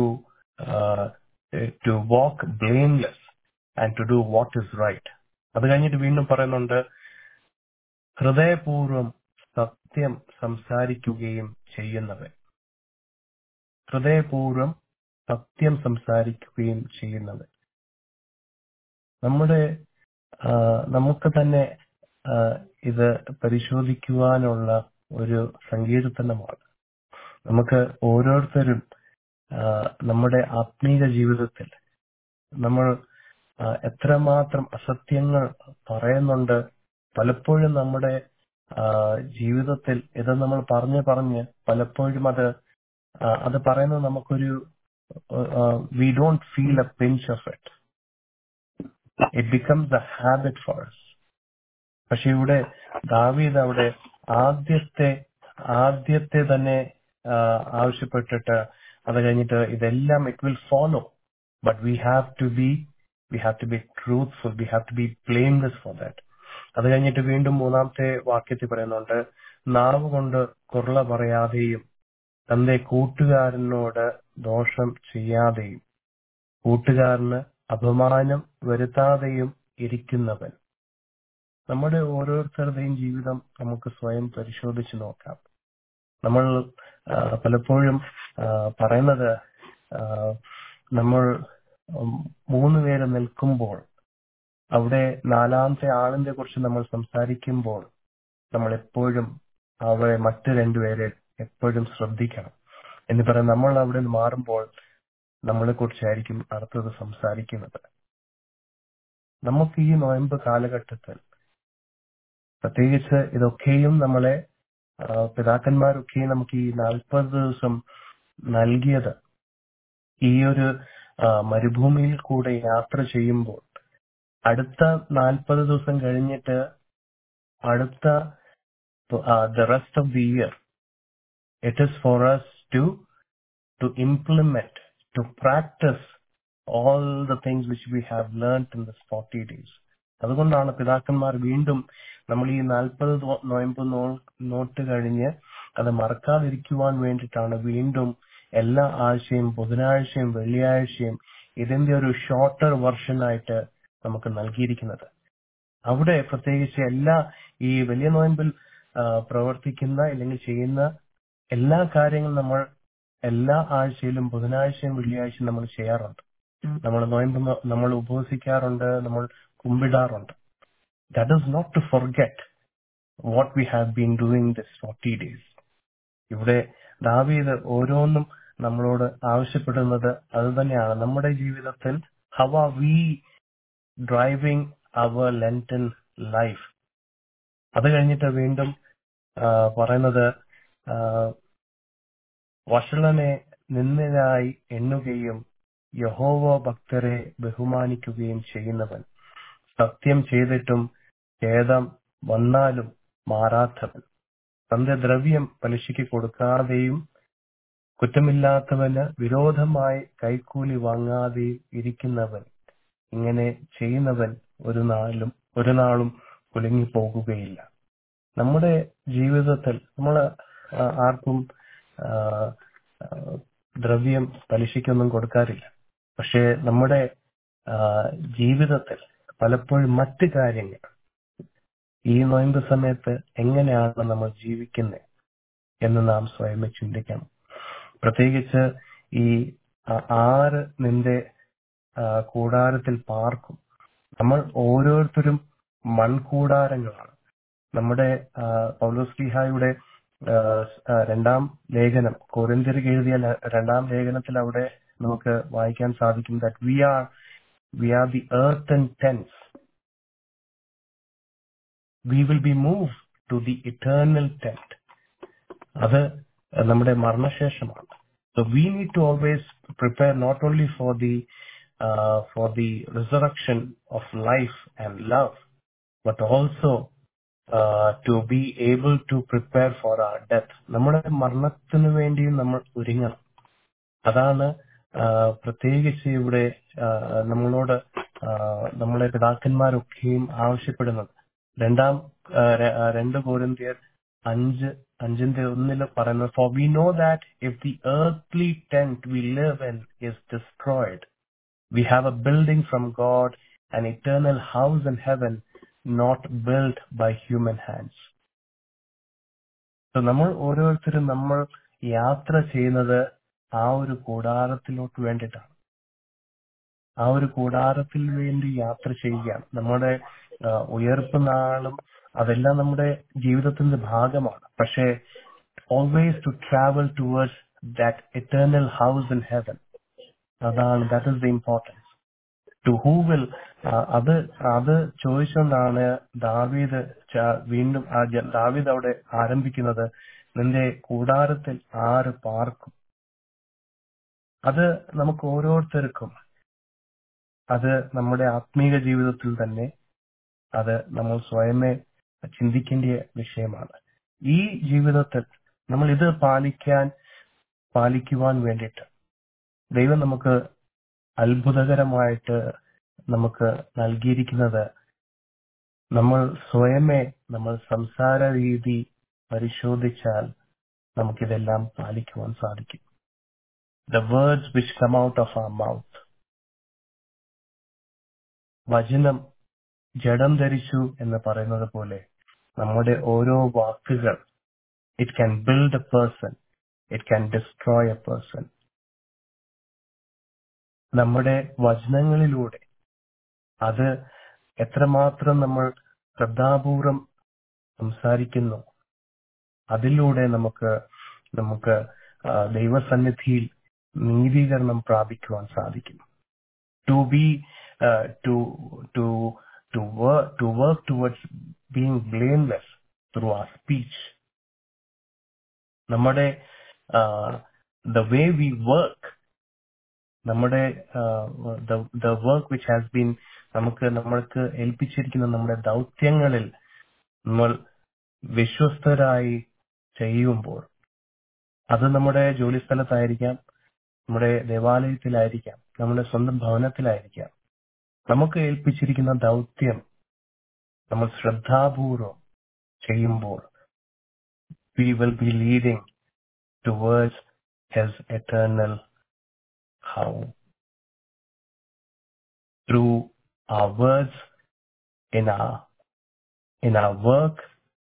to walk blameless and to do what is right അത് കഴിഞ്ഞിട്ട് വീണ്ടും പറയുന്നുണ്ട് ഹൃദയപൂർവം സത്യം സംസാരിക്കുകയും ചെയ്യുന്നവൻ ഹൃദയപൂർവം സത്യം സംസാരിക്കുകയും ചെയ്യുന്നവൻ നമ്മുടെ ആ, നമുക്ക് തന്നെ ആ, ഇത് പരിശോധിക്കുവാനുള്ള ഒരു സങ്കീർത്തനമാണ് നമുക്ക് ഓരോരുത്തരും ആ, നമ്മുടെ ആത്മീയ ജീവിതത്തിൽ നമ്മൾ ആ, എത്രമാത്രം അസത്യങ്ങൾ പറയുന്നുണ്ട് പലപ്പോഴും നമ്മുടെ ആ, ജീവിതത്തിൽ ഇത് നമ്മൾ പറഞ്ഞ് പറഞ്ഞ് പലപ്പോഴും അത് ആ, അത് പറയുന്നത് നമുക്കൊരു we don't feel a pinch of it it becomes a habit for us പക്ഷെ ഇവിടെ ദാവീദ് അവിടെ ആദ്യത്തെ ആദ്യത്തെ തന്നെ ആ, ആവശ്യപ്പെട്ടിട്ട് അത് കഴിഞ്ഞിട്ട് ഇതെല്ലാം it will follow but we have to be we have to be truthful we have to be blameless for that അത് കഴിഞ്ഞിട്ട് വീണ്ടും മൂന്നാമത്തെ വാക്യത്തിൽ പറയുന്നുണ്ട് നാവ് കൊണ്ട് കുർള പറയാതെയും തന്റെ കൂട്ടുകാരനോട് ദോഷം ചെയ്യാതെയും കൂട്ടുകാരന് അപമാനം വരുത്താതെയും ഇരിക്കുന്നവൻ നമ്മുടെ ഓരോരുത്തരുടെയും ജീവിതം നമുക്ക് സ്വയം പരിശോധിച്ച് നോക്കാം നമ്മൾ ആ, പലപ്പോഴും ആ, പറയുന്നത് ആ, നമ്മൾ ഉം, മൂന്ന് പേര് നിൽക്കുമ്പോൾ അവിടെ നാലാമത്തെ ആളിനെ കുറിച്ച് നമ്മൾ സംസാരിക്കുമ്പോൾ നമ്മൾ എപ്പോഴും അവരെ മറ്റു രണ്ടുപേരെ എപ്പോഴും ശ്രദ്ധിക്കണം എന്ന് പറയാൻ നമ്മൾ അവിടെ നിന്ന് മാറുമ്പോൾ നമ്മളെ കുറിച്ചായിരിക്കും അടുത്തത് സംസാരിക്കുന്നത് നമുക്ക് ഈ നോയമ്പ് കാലഘട്ടത്തിൽ പ്രത്യേകിച്ച് ഇതൊക്കെയും നമ്മളെ ആ, പിതാക്കന്മാരൊക്കെയും നമുക്ക് ഈ നാൽപ്പത് ദിവസം നൽകിയത് ഈ ഒരു ആ, മരുഭൂമിയിൽ കൂടെ യാത്ര ചെയ്യുമ്പോൾ അടുത്ത നാൽപ്പത് ദിവസം കഴിഞ്ഞിട്ട് അടുത്ത the rest of the year it is for us to to implement, to practice all the things which we have learnt in this 40 days. അതുകൊണ്ടാണ് പിതാക്കന്മാർ വീണ്ടും നമ്മൾ ഈ നാൽപ്പത് നോയമ്പ് നോ- നോട്ട് കഴിഞ്ഞ് അത് മറക്കാതിരിക്കുവാൻ വേണ്ടിയിട്ടാണ് വീണ്ടും എല്ലാ ആഴ്ചയും ബുധനാഴ്ചയും വെള്ളിയാഴ്ചയും ഇതിന്റെ ഒരു ഷോർട്ടർ വെർഷൻ ആയിട്ട് നമുക്ക് നൽകിയിരിക്കുന്നത് അവിടെ പ്രത്യേകിച്ച് എല്ലാ ഈ വലിയ നോയമ്പിൽ ആ, പ്രവർത്തിക്കുന്ന അല്ലെങ്കിൽ ചെയ്യുന്ന എല്ലാ കാര്യങ്ങളും നമ്മൾ എല്ലാ ആഴ്ചയിലും ബുധനാഴ്ചയും വെള്ളിയാഴ്ചയും നമ്മൾ ചെയ്യാറുണ്ട് നമ്മൾ നോയമ്പ് നോ- നമ്മൾ ഉപവസിക്കാറുണ്ട് നമ്മൾ കുമ്പിടാറുണ്ട് that is not to forget what we have been doing this forty days ഇവിടെ ദാവീദ് ഓരോന്നും നമ്മളോട് ആവശ്യപ്പെടുന്നത് അത് തന്നെയാണ് നമ്മുടെ ജീവിതത്തിൽ how are we driving our lenten life അത് കഴിഞ്ഞിട്ട് വീണ്ടും ആ, പറയുന്നത് ആ, വഷളനെ നിന്ദനായി എണ്ണുകയും യഹോവ ഭക്തരെ ബഹുമാനിക്കുകയും ചെയ്യുന്നവൻ സത്യം ചെയ്തിട്ടും ഖേദം വന്നാലും മാറാത്തവൻ തന്റെ ദ്രവ്യം പലിശയ്ക്ക് കൊടുക്കാതെയും കുറ്റമില്ലാത്തവന് വിരോധമായി കൈക്കൂലി വാങ്ങാതെയും ഇരിക്കുന്നവൻ ഇങ്ങനെ ചെയ്യുന്നവൻ ഒരു നാളും ഒരു നാളും കുലുങ്ങിപ്പോകുകയില്ല നമ്മുടെ ജീവിതത്തിൽ നമ്മൾ ആർക്കും ആ, ആ, ദ്രവ്യം പലിശയ്ക്കൊന്നും കൊടുക്കാറില്ല പക്ഷെ നമ്മുടെ ആ, ജീവിതത്തിൽ പലപ്പോഴും മറ്റ് കാര്യങ്ങൾ ഈ നോയമ്പ് സമയത്ത് എങ്ങനെയാണ് നമ്മൾ ജീവിക്കുന്നത് എന്ന് നാം സ്വയമേ ചിന്തിക്കണം പ്രത്യേകിച്ച് ഈ ആ- ആര് നിന്റെ ആ, കൂടാരത്തിൽ പാർക്കും നമ്മൾ ഓരോരുത്തരും മൺകൂടാരങ്ങളാണ് നമ്മുടെ ആ, പൗലോസ് ലീഹായുടെ ആ, ആ, രണ്ടാം ലേഖനം കോരിന്ത്യർക്ക് എഴുതിയ ല- രണ്ടാം ലേഖനത്തിൽ അവിടെ നമുക്ക് വായിക്കാൻ സാധിക്കും that we are we are the earth and tents we will be move to the eternal tent അത് നമ്മുടെ മരണശേഷമാണ് so we need to always prepare not only for the for the resurrection of life and love but also to be able to prepare for our death നമ്മുടെ മരണത്തിന് വേണ്ടിയും നമ്മൾ ഒരുങ്ങണം അതാണ് ആ, പ്രത്യേകിച്ച് ഇവിടെ ആ, നമ്മളോട് ആ, നമ്മളെ പിതാക്കന്മാരൊക്കെയും ആവശ്യപ്പെടുന്നത് രണ്ടാം ആ, ര- ആ, രണ്ട് കോരിന്ത്യർ അഞ്ച് അഞ്ചിന്റെ ഒന്നിൽ പറയുന്നത് for we know that if the earthly tent we live in is destroyed we have a building from God, an eternal house in heaven, not built by human hands. So നമ്മൾ ഓരോരുത്തരും നമ്മൾ യാത്ര ചെയ്യുന്നത് ആ ഒരു കൂടാരത്തിലോട്ട് വേണ്ടിയിട്ടാണ് ആ ഒരു കൂടാരത്തിൽ വേണ്ടി യാത്ര ചെയ്യുകയാണ് നമ്മുടെ ആ, ഉയർപ്പ് നാളും അതെല്ലാം നമ്മുടെ ജീവിതത്തിന്റെ ഭാഗമാണ് പക്ഷേ always to travel towards that eternal house in heaven അതാണ് that is the importance to who will അത് അത് ചോദിച്ചുകൊണ്ടാണ് ദാവീദ് ച- വീണ്ടും ആ ജ- ദാവീദ് അവിടെ ആരംഭിക്കുന്നത് നിന്റെ കൂടാരത്തിൽ ആര് പാർക്കും അത് നമുക്ക് ഓരോരുത്തർക്കും അത് നമ്മുടെ ആത്മീക ജീവിതത്തിൽ തന്നെ അത് നമ്മൾ സ്വയമേ ചിന്തിക്കേണ്ട വിഷയമാണ് ഈ ജീവിതത്തിൽ നമ്മൾ ഇത് പാലിക്കാൻ പാലിക്കുവാൻ വേണ്ടിയിട്ട് ദൈവം നമുക്ക് അത്ഭുതകരമായിട്ട് നമുക്ക് നൽകിയിരിക്കുന്നത് നമ്മൾ സ്വയമേ നമ്മൾ സംസാര രീതി പരിശോധിച്ചാൽ നമുക്കിതെല്ലാം പാലിക്കുവാൻ സാധിക്കും the words which come out of our mouth വചനം ജഡം ധരിച്ചു എന്ന് പറയുന്നത് പോലെ നമ്മുടെ ഓരോ വാക്കുകൾ it can build a person it can destroy a person നമ്മുടെ വചനങ്ങളിലൂടെ അത് എത്രമാത്രം നമ്മൾ ശ്രദ്ധാപൂർവം സംസാരിക്കുന്നു അതിലൂടെ നമുക്ക് നമുക്ക് ആ, ദൈവസന്നിധിയിൽ നീതീകരണം പ്രാപിക്കുവാൻ സാധിക്കും to be to to to to work towards being blameless through our speech നമ്മുടെ ദ വേ വി വർക്ക് നമ്മുടെ the work which has been നമുക്ക് നമ്മൾക്ക് ഏൽപ്പിച്ചിരിക്കുന്ന നമ്മുടെ ദൗത്യങ്ങളിൽ നമ്മൾ വിശ്വസ്തരായി ചെയ്യുമ്പോൾ അത് നമ്മുടെ ജോലി സ്ഥലത്തായിരിക്കാം നമ്മുടെ ദേവാലയത്തിലായിരിക്കാം നമ്മുടെ സ്വന്തം ഭവനത്തിലായിരിക്കാം നമുക്ക് ഏൽപ്പിച്ചിരിക്കുന്ന ദൗത്യം നമ്മൾ ശ്രദ്ധാപൂർവം ചെയ്യുമ്പോൾ we will be leading towards his eternal home. Through our words, in our in our work,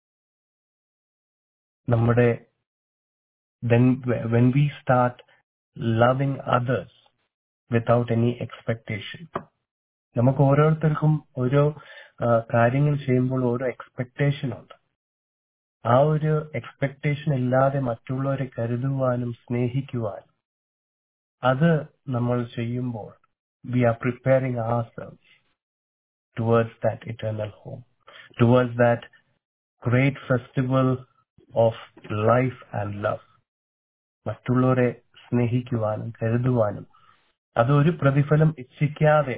നമ്മുടെ then when we start loving others without any expectation നമുക്ക് ഓരോരുത്തർക്കും ഓരോ ആ, കാര്യങ്ങൾ ചെയ്യുമ്പോൾ ഓരോ എക്സ്പെക്ടേഷൻ ഉണ്ട് ആ ഒരു എക്സ്പെക്ടേഷൻ ഇല്ലാതെ മറ്റുള്ളവരെ കരുതുവാനും സ്നേഹിക്കുവാനും അത് നമ്മൾ ചെയ്യുമ്പോൾ we are preparing our selves towards that eternal home towards that great festival of life and love മറ്റുള്ളവരെ സ്നേഹിക്കുവാനും കരുതുവാനും അത് ഒരു പ്രതിഫലം ഇച്ഛിക്കാതെ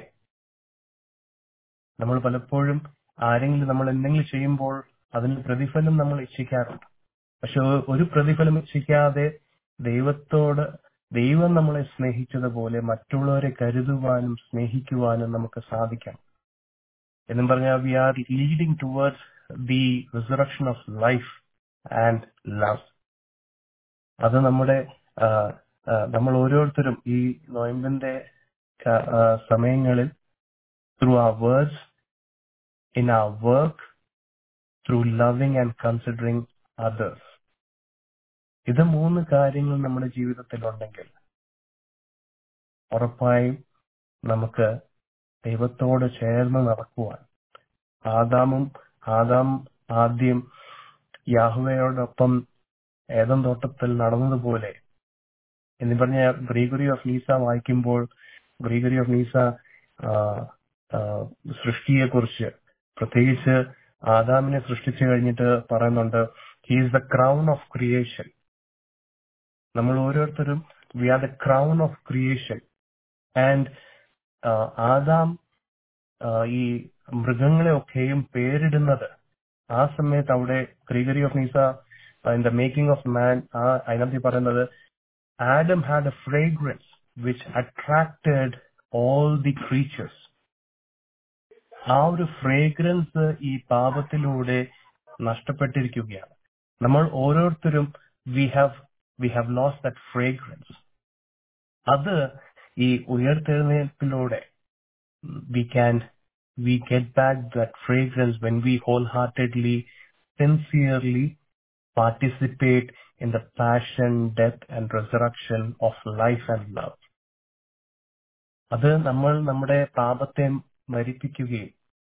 നമ്മൾ പലപ്പോഴും ആരെങ്കിലും നമ്മൾ എന്തെങ്കിലും ചെയ്യുമ്പോൾ അതിന് പ്രതിഫലം നമ്മൾ ഇച്ഛിക്കാറുണ്ട് പക്ഷെ ഒ- ഒരു പ്രതിഫലം ഇച്ഛിക്കാതെ ദൈവത്തോട് ദൈവം നമ്മളെ സ്നേഹിച്ചതുപോലെ മറ്റുള്ളവരെ കരുതുവാനും സ്നേഹിക്കുവാനും നമുക്ക് സാധിക്കാം എന്നും പറഞ്ഞാൽ we are leading towards the resurrection of life and love അത് നമ്മുടെ ആ, ആ, നമ്മൾ ഓരോരുത്തരും ഈ നോയമ്പിന്റെ ക- ആ, സമയങ്ങളിൽ through our words in our work through loving and considering others ഇത് മൂന്ന് കാര്യങ്ങൾ നമ്മുടെ ജീവിതത്തിൽ ഉണ്ടെങ്കിൽ ഉറപ്പായും നമുക്ക് ദൈവത്തോട് ചേർന്ന് നടക്കുവാൻ ആദാമും ആദാം ആദ്യം യാഹുവയോടൊപ്പം ഏതം തോട്ടത്തിൽ നടന്നതുപോലെ എന്ന് പറഞ്ഞ ഗ്രീഗറി ഓഫ് നീസ വായിക്കുമ്പോൾ ഗ്രീഗറി ഓഫ് നീസ സൃഷ്ടിയെ കുറിച്ച് പ്രത്യേകിച്ച് ആദാമിനെ സൃഷ്ടിച്ചു കഴിഞ്ഞിട്ട് പറയുന്നുണ്ട് he's the crown of creation നമ്മൾ ഓരോരുത്തരും we are the crown of creation and ആദാം ആ, ഈ മൃഗങ്ങളെ ഒക്കെയും പേരിടുന്നത് ആ സമയത്ത് അവിടെ Gregory of Nyssa in the making of man ആ അതിനകത്ത് ഈ പറയുന്നത് Adam had a fragrance which attracted all the creatures ആ ഒരു ഫ്രേഗ്രൻസ് ഈ പാപത്തിലൂടെ നഷ്ടപ്പെട്ടിരിക്കുകയാണ് നമ്മൾ ഓരോരുത്തരും we have we have lost that fragrance അത് ഈ ഉയർത്തെഴുന്നേൽപ്പിലൂടെ we can we get back that fragrance when we wholeheartedly sincerely participate in the passion death and resurrection of life and love അത് നമ്മൾ നമ്മുടെ പാപത്തെ മരിപ്പിക്കുകയും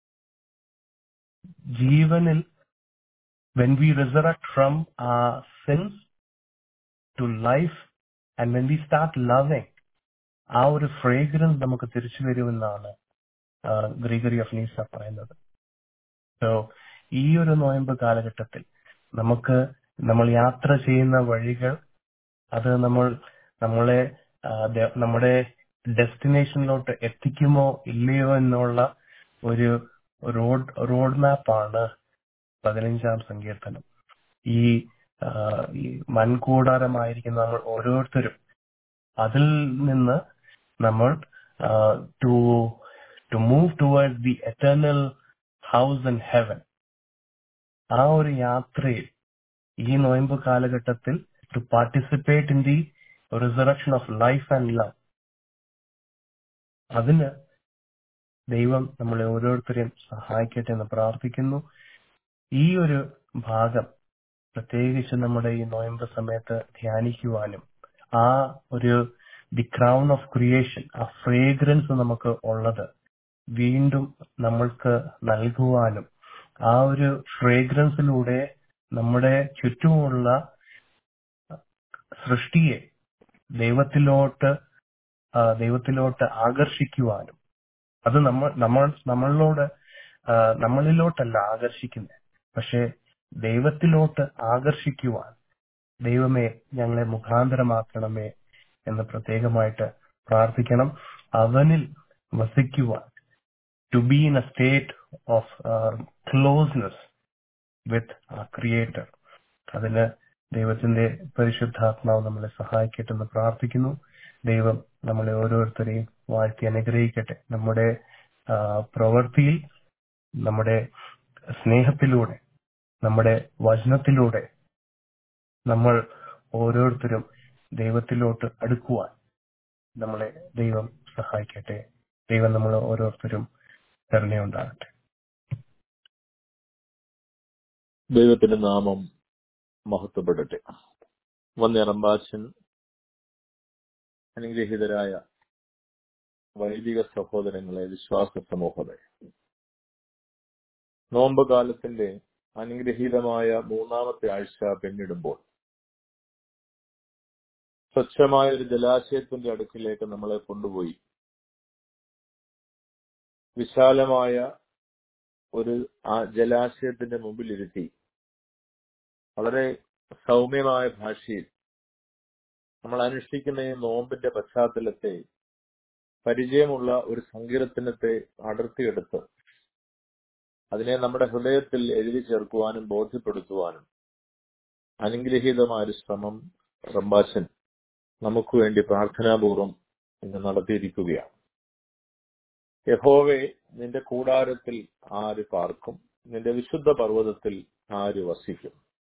ജീവനിൽ when we resurrect from our sins to life and when we start loving ആ ഒരു fragrance നമുക്ക് തിരിച്ചു വരുമെന്നാണ് ഗ്രീഗറി ഓഫ് നീസ പറയുന്നത് സോ ഈ ഒരു നോയമ്പ് കാലഘട്ടത്തിൽ നമുക്ക് നമ്മൾ യാത്ര ചെയ്യുന്ന വഴികൾ അത് നമ്മൾ നമ്മളെ ആ, ദ- നമ്മുടെ ഡെസ്റ്റിനേഷനിലോട്ട് എത്തിക്കുമോ ഇല്ലയോ എന്നുള്ള ഒരു റോഡ് റോഡ് മാപ്പാണ് പതിനഞ്ചാം സങ്കീർത്തനം ഈ ആ, ഈ മൺകൂടാരമായിരിക്കുന്ന നമ്മൾ ഓരോരുത്തരും അതിൽ നിന്ന് നമ്മൾ to to move toward the eternal house in heaven ആ ഒരു യാത്രയിൽ ഈ നോയമ്പ് കാലഘട്ടത്തിൽ to participate in the resurrection of life and love അതിന് ദൈവം നമ്മളെ ഓരോരുത്തരെയും സഹായിക്കട്ടെ എന്ന് പ്രാർത്ഥിക്കുന്നു ഈ ഒരു ഭാഗം പ്രത്യേകിച്ച് നമ്മുടെ ഈ നോയമ്പ് സമയത്ത് ധ്യാനിക്കുവാനും ആ ഒരു ദി ക്രൗൺ ഓഫ് ക്രിയേഷൻ ആ ഫ്രേഗ്രൻസ് നമുക്ക് ഉള്ളത് വീണ്ടും നമ്മൾക്ക് നൽകുവാനും ആ ഒരു ഫ്രേഗ്രൻസിലൂടെ നമ്മുടെ ചുറ്റുമുള്ള സൃഷ്ടിയെ ദൈവത്തിലോട്ട് ആ, ദൈവത്തിലോട്ട് ആകർഷിക്കുവാനും അത് നമ്മൾ നമ്മൾ നമ്മളിലോട് ആ, നമ്മളിലോട്ടല്ല ആകർഷിക്കുന്നത് പക്ഷെ ദൈവത്തിലോട്ട് ആകർഷിക്കുവാൻ ദൈവമേ ഞങ്ങളെ മുഖാന്തരമാക്കണമേ എന്ന് പ്രത്യേകമായിട്ട് പ്രാർത്ഥിക്കണം അവനിൽ വസിക്കുവാൻ to be in a state of closeness with creator അതിന് ദൈവത്തിന്റെ പരിശുദ്ധാത്മാവ് നമ്മളെ സഹായിക്കട്ടെ എന്ന് പ്രാർത്ഥിക്കുന്നു ദൈവം നമ്മളെ ഓരോരുത്തരെയും വാഴ്ത്തി അനുഗ്രഹിക്കട്ടെ നമ്മുടെ ആ, പ്രവൃത്തിയിൽ നമ്മുടെ സ്നേഹത്തിലൂടെ നമ്മുടെ വചനത്തിലൂടെ നമ്മൾ ഓരോരുത്തരും ദൈവത്തിലോട്ട് അടുക്കുവാൻ നമ്മളെ ദൈവം സഹായിക്കട്ടെ ദൈവം നമ്മൾ ഓരോരുത്തരും കരുണയുണ്ടാകട്ടെ ദൈവത്തിന്റെ നാമം മഹത്വപ്പെടട്ടെ വന്നിറമ്പാച്ചൻ അനുഗ്രഹീതരായ വൈദിക സഹോദരങ്ങളെ വിശ്വാസ സമൂഹത്തെ നോമ്പ് കാലത്തിന്റെ അനുഗ്രഹീതമായ മൂന്നാമത്തെ ആഴ്ച പിന്നിടുമ്പോൾ സ്വച്ഛമായ ഒരു ജലാശയത്തിന്റെ അടുക്കിലേക്ക് നമ്മളെ കൊണ്ടുപോയി വിശാലമായ ഒരു ആ ജലാശയത്തിന്റെ മുമ്പിലിരുത്തി വളരെ സൗമ്യമായ ഭാഷയിൽ നമ്മൾ അനുഷ്ഠിക്കുന്ന ഈ നോമ്പിന്റെ പശ്ചാത്തലത്തെ പരിചയമുള്ള ഒരു സങ്കീർത്തനത്തെ അടർത്തിയെടുത്ത് അതിനെ നമ്മുടെ ഹൃദയത്തിൽ എഴുതി ചേർക്കുവാനും ബോധ്യപ്പെടുത്തുവാനും അനുഗ്രഹീതമായ ഒരു ശ്രമം റംബാച്ചൻ നമുക്ക് വേണ്ടി പ്രാർത്ഥനാപൂർവം ഇന്ന് നടത്തിയിരിക്കുകയാണ് യഹോവെ നിന്റെ കൂടാരത്തിൽ ആര് പാർക്കും നിന്റെ വിശുദ്ധ പർവ്വതത്തിൽ ആര് വസിക്കും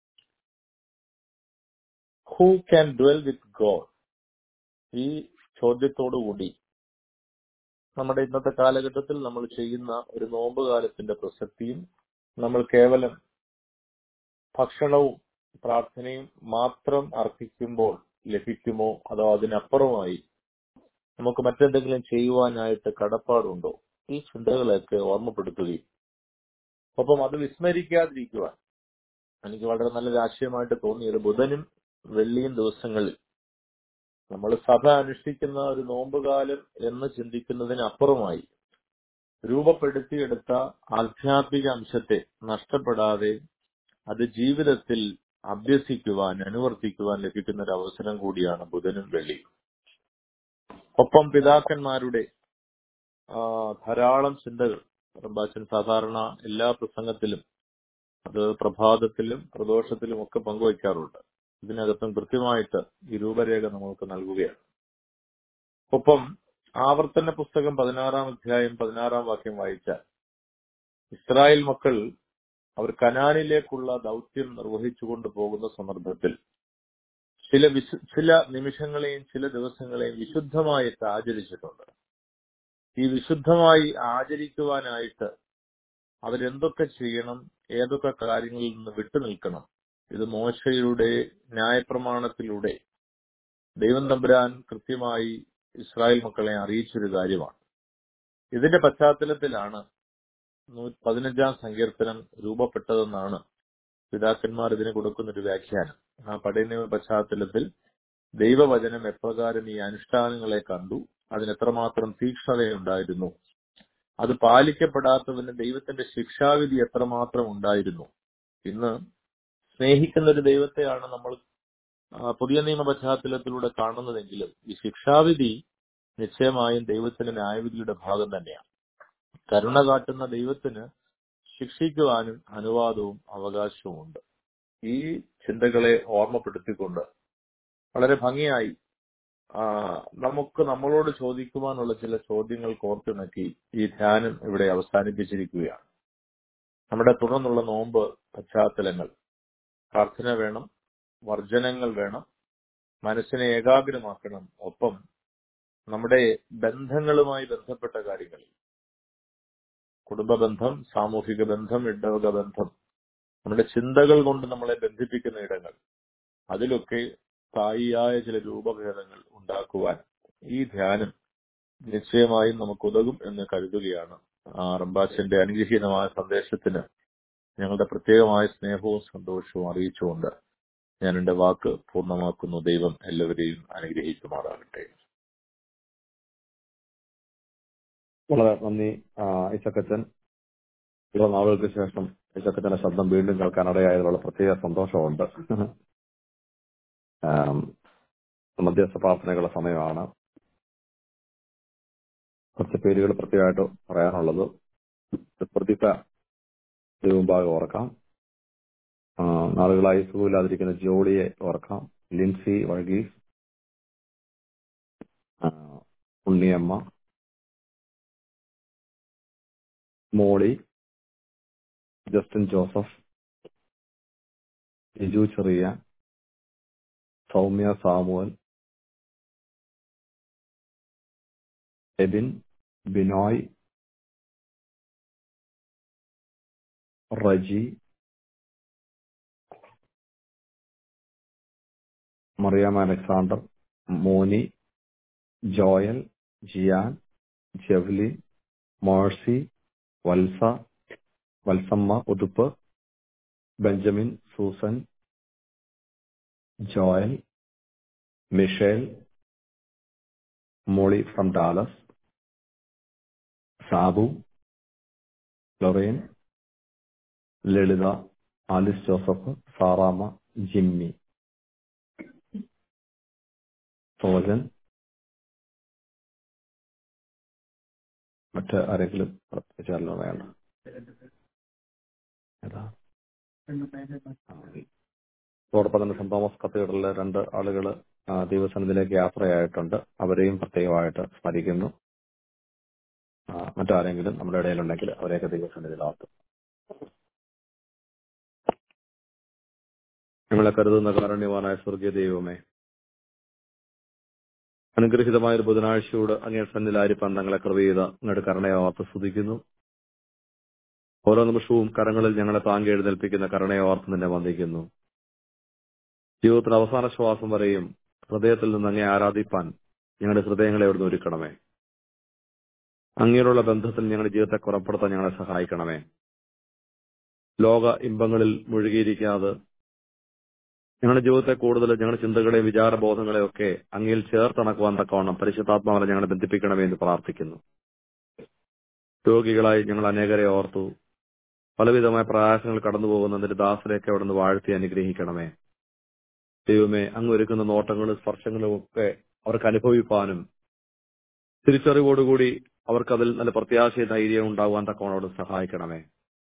who can dwell with God ഈ ചോദ്യത്തോടുകൂടി നമ്മുടെ ഇന്നത്തെ കാലഘട്ടത്തിൽ നമ്മൾ ചെയ്യുന്ന ഒരു നോമ്പ് കാലത്തിന്റെ പ്രസക്തിയും നമ്മൾ കേവലം ഭക്ഷണവും പ്രാർത്ഥനയും മാത്രം അർപ്പിക്കുമ്പോൾ ലഭിക്കുമോ അതോ അതിനപ്പുറമായി നമുക്ക് മറ്റെന്തെങ്കിലും ചെയ്യുവാനായിട്ട് കടപ്പാടുണ്ടോ ഈ ചിന്തകളൊക്കെ ഓർമ്മപ്പെടുത്തുകയും ഒപ്പം അത് വിസ്മരിക്കാതിരിക്കുവാൻ എനിക്ക് വളരെ നല്ലൊരു ആശയമായിട്ട് തോന്നിയത് ബുധനും വെള്ളിയും ദിവസങ്ങളിൽ നമ്മൾ സഭ അനുഷ്ഠിക്കുന്ന ഒരു നോമ്പുകാലം എന്ന് ചിന്തിക്കുന്നതിന് അപ്പുറമായി രൂപപ്പെടുത്തിയെടുത്ത ആധ്യാത്മിക അംശത്തെ നഷ്ടപ്പെടാതെ അത് ജീവിതത്തിൽ അഭ്യസിക്കുവാൻ അനുവർത്തിക്കുവാൻ ലഭിക്കുന്ന ഒരു അവസരം കൂടിയാണ് ബുധനും വെള്ളിയും ഒപ്പം പിതാക്കന്മാരുടെ ആ, ധാരാളം ചിന്തകൾ റംബാച്ചൻ സാധാരണ എല്ലാ പ്രസംഗത്തിലും അത് പ്രഭാതത്തിലും പ്രദോഷത്തിലും ഒക്കെ പങ്കുവയ്ക്കാറുണ്ട് ഇതിനകത്തും കൃത്യമായിട്ട് ഈ രൂപരേഖ നമ്മൾക്ക് നൽകുകയാണ് ഒപ്പം ആവർത്തന പുസ്തകം പതിനാറാം അധ്യായം പതിനാറാം വാക്യം വായിച്ചാൽ ഇസ്രായേൽ മക്കൾ അവർ കനാനിലേക്കുള്ള ദൗത്യം നിർവഹിച്ചുകൊണ്ട് പോകുന്ന സന്ദർഭത്തിൽ ചില വിശു ചില നിമിഷങ്ങളെയും ചില ദിവസങ്ങളെയും വിശുദ്ധമായിട്ട് ആചരിച്ചിട്ടുണ്ട് ഈ വിശുദ്ധമായി ആചരിക്കുവാനായിട്ട് അവരെന്തൊക്കെ ചെയ്യണം ഏതൊക്കെ കാര്യങ്ങളിൽ നിന്ന് വിട്ടുനിൽക്കണം ഇത് മോശയുടെ ന്യായപ്രമാണത്തിലൂടെ ദൈവം തമ്പുരാൻ കൃത്യമായി ഇസ്രായേൽ മക്കളെ അറിയിച്ചൊരു കാര്യമാണ് ഇതിന്റെ പശ്ചാത്തലത്തിലാണ് നൂ- പതിനഞ്ചാം സങ്കീർത്തനം രൂപപ്പെട്ടതെന്നാണ് പിതാക്കന്മാർ ഇതിന് കൊടുക്കുന്ന ഒരു വ്യാഖ്യാനം ആ പഠന പശ്ചാത്തലത്തിൽ ദൈവവചനം എപ്രകാരം ഈ അനുഷ്ഠാനങ്ങളെ കണ്ടു അതിന് എത്രമാത്രം തീക്ഷ്ണതയുണ്ടായിരുന്നു അത് പാലിക്കപ്പെടാത്തവന് ദൈവത്തിന്റെ ശിക്ഷാവിധി എത്രമാത്രം ഉണ്ടായിരുന്നു ഇന്ന് സ്നേഹിക്കുന്ന ഒരു ദൈവത്തെയാണ് നമ്മൾ ആ, പുതിയ നിയമ പശ്ചാത്തലത്തിലൂടെ കാണുന്നതെങ്കിലും ഈ ശിക്ഷാവിധി നിശ്ചയമായും ദൈവത്തിന്റെ ന്യായവിധിയുടെ ഭാഗം തന്നെയാണ് കരുണ കാട്ടുന്ന ദൈവത്തിന് ശിക്ഷിക്കുവാനും അനുവാദവും അവകാശവും ഉണ്ട് ഈ ചിന്തകളെ ഓർമ്മപ്പെടുത്തിക്കൊണ്ട് വളരെ ഭംഗിയായി ആ, നമുക്ക് നമ്മളോട് ചോദിക്കുവാനുള്ള ചില ചോദ്യങ്ങൾ കോർത്തിണക്കി ഈ ധ്യാനം ഇവിടെ അവസാനിപ്പിച്ചിരിക്കുകയാണ് നമ്മുടെ തുടർന്നുള്ള നോമ്പ് പശ്ചാത്തലങ്ങൾ പ്രാർത്ഥന വേണം വർജനങ്ങൾ വേണം മനസ്സിനെ ഏകാഗ്രമാക്കണം ഒപ്പം നമ്മുടെ ബന്ധങ്ങളുമായി ബന്ധപ്പെട്ട കാര്യങ്ങളിൽ കുടുംബ ബന്ധം സാമൂഹിക ബന്ധം ഇടവക ബന്ധം നമ്മുടെ ചിന്തകൾ കൊണ്ട് നമ്മളെ ബന്ധിപ്പിക്കുന്ന ഇടങ്ങൾ അതിലൊക്കെ സ്ഥായിയായ ചില രൂപഭേദങ്ങൾ ഉണ്ടാക്കുവാൻ ഈ ധ്യാനം നിശ്ചയമായും നമുക്ക് ഉതകും എന്ന് കരുതുകയാണ് ആ റംബാച്ചന്റെ അനുഗ്രഹീതമായ സന്ദേശത്തിന് ഞങ്ങളുടെ പ്രത്യേകമായ സ്നേഹവും സന്തോഷവും അറിയിച്ചുകൊണ്ട് ഞാൻ എന്റെ വാക്ക് പൂർണ്ണമാക്കുന്നു ദൈവം എല്ലാവരെയും അനുഗ്രഹിക്കുമാറാകട്ടെ വളരെ നന്ദി ആ, ഇസക്കച്ചൻ കുറെ നാളുകൾക്ക് ശേഷം ഇസക്കച്ചന്റെ ശബ്ദം വീണ്ടും കേൾക്കാൻ ഇടയായതിൽ വളരെ പ്രത്യേക സന്തോഷമുണ്ട് ആം, മധ്യസ്ഥ പ്രാർത്ഥനകളുടെ സമയമാണ് കുറച്ച് പേരുകൾ പ്രത്യേകമായിട്ട് പറയാനുള്ളത് പ്രതിഭ മുമ്പാകെ ഓർക്കാം ആ, നാളുകളായി സുഖമില്ലാതിരിക്കുന്ന ജോളിയെ ഓർക്കാം ലിൻസി വർഗീസ് ആ, ഉണ്ണിയമ്മ മോളി ജസ്റ്റിൻ ജോസഫ് ലിജു ചെറിയ സൗമ്യ സാമുവൽ എബിൻ ബിനോയ് റജി മറിയാം അലക്സാണ്ടർ മോനി ജോയൽ ജിയാൻ ജെവ്ലി മോഴ്സി വത്സ വത്സമ്മ ഉതുപ്പ് ബെഞ്ചമിൻ സൂസൻ ജോയൽ മിഷേൽ മോളി ഫ്രം ഡാലസ് സാബു ലൊറേൻ ലളിത ആലിസ് ജോസഫ് സാറാമ്മ ജിമ്മി സോജൻ മറ്റ് ആരെങ്കിലും പ്രത്യേകിച്ചാലോ വേണ്ട ഏതാ ആ, അതോടൊപ്പം തന്നെ സെന്റ് തോമസ് കത്തീഡ്രലിലെ രണ്ട് ആളുകൾ ദൈവസന്നിധിയിലേക്ക് യാത്രയായിട്ടുണ്ട് അവരെയും പ്രത്യേകമായിട്ട് സ്മരിക്കുന്നു ആ, മറ്റാരെങ്കിലും നമ്മുടെ ഇടയിലുണ്ടെങ്കിൽ അവരെയൊക്കെ ദൈവസന്നിധിയിലാക്കും ഞങ്ങളെ കരുതുന്ന കാരുണ്യവാനായ സ്വർഗീയ ദൈവമേ അനുഗ്രഹിതമായ ഒരു ബുധനാഴ്ചയോട് അങ്ങേ സന്നിലായിരിക്കാൻ തങ്ങളെ കൃപ ചെയ്ത അങ്ങയുടെ കരുണയെ ഓർത്ത് സ്തുതിക്കുന്നു ഓരോ നിമിഷവും കരങ്ങളിൽ ഞങ്ങളെ താങ്കി എഴുന്നേൽപ്പിക്കുന്ന കരുണയെ ഓർത്ത് നിന്നെ വന്ദിക്കുന്നു ജീവിതത്തിന്റെ അവസാന ശ്വാസം വരെയും ഹൃദയത്തിൽ നിന്ന് അങ്ങേ ആരാധിപ്പാൻ ഞങ്ങളുടെ ഹൃദയങ്ങളെ അവിടുന്ന് ഒരുക്കണമേ അങ്ങനെയുള്ള ബന്ധത്തിൽ ഞങ്ങളുടെ ജീവിതത്തെ കുറപ്പെടുത്താൻ ഞങ്ങളെ സഹായിക്കണമേ ലോക ഇമ്പങ്ങളിൽ മുഴുകിയിരിക്കാതെ ഞങ്ങളുടെ ജീവിതത്തെ കൂടുതൽ ഞങ്ങളുടെ ചിന്തകളെയും വിചാരബോധങ്ങളെയും ഒക്കെ അങ്ങയിൽ ചേർത്തണക്കുവാൻ തക്കവണ്ണം പരിശുദ്ധാത്മാവിനെ ഞങ്ങളെ ബന്ധിപ്പിക്കണമേ എന്ന് പ്രാർത്ഥിക്കുന്നു രോഗികളായി ഞങ്ങൾ അനേകരെ ഓർത്തു പലവിധമായ പ്രയാസങ്ങൾ കടന്നു പോകുന്നതിന്റെ ദാസരെയൊക്കെ അവിടുന്ന് വാഴ്ത്തി അനുഗ്രഹിക്കണമേ ദൈവമേ അങ്ങ് ഒരുക്കുന്ന നോട്ടങ്ങളും സ്പർശങ്ങളും ഒക്കെ അവർക്ക് അനുഭവിപ്പാനും തിരിച്ചറിവോടുകൂടി അവർക്ക് അതിൽ നല്ല പ്രത്യാശയും ധൈര്യവും ഉണ്ടാകുവാൻ തക്കവണ്ണം അവിടെ സഹായിക്കണമേ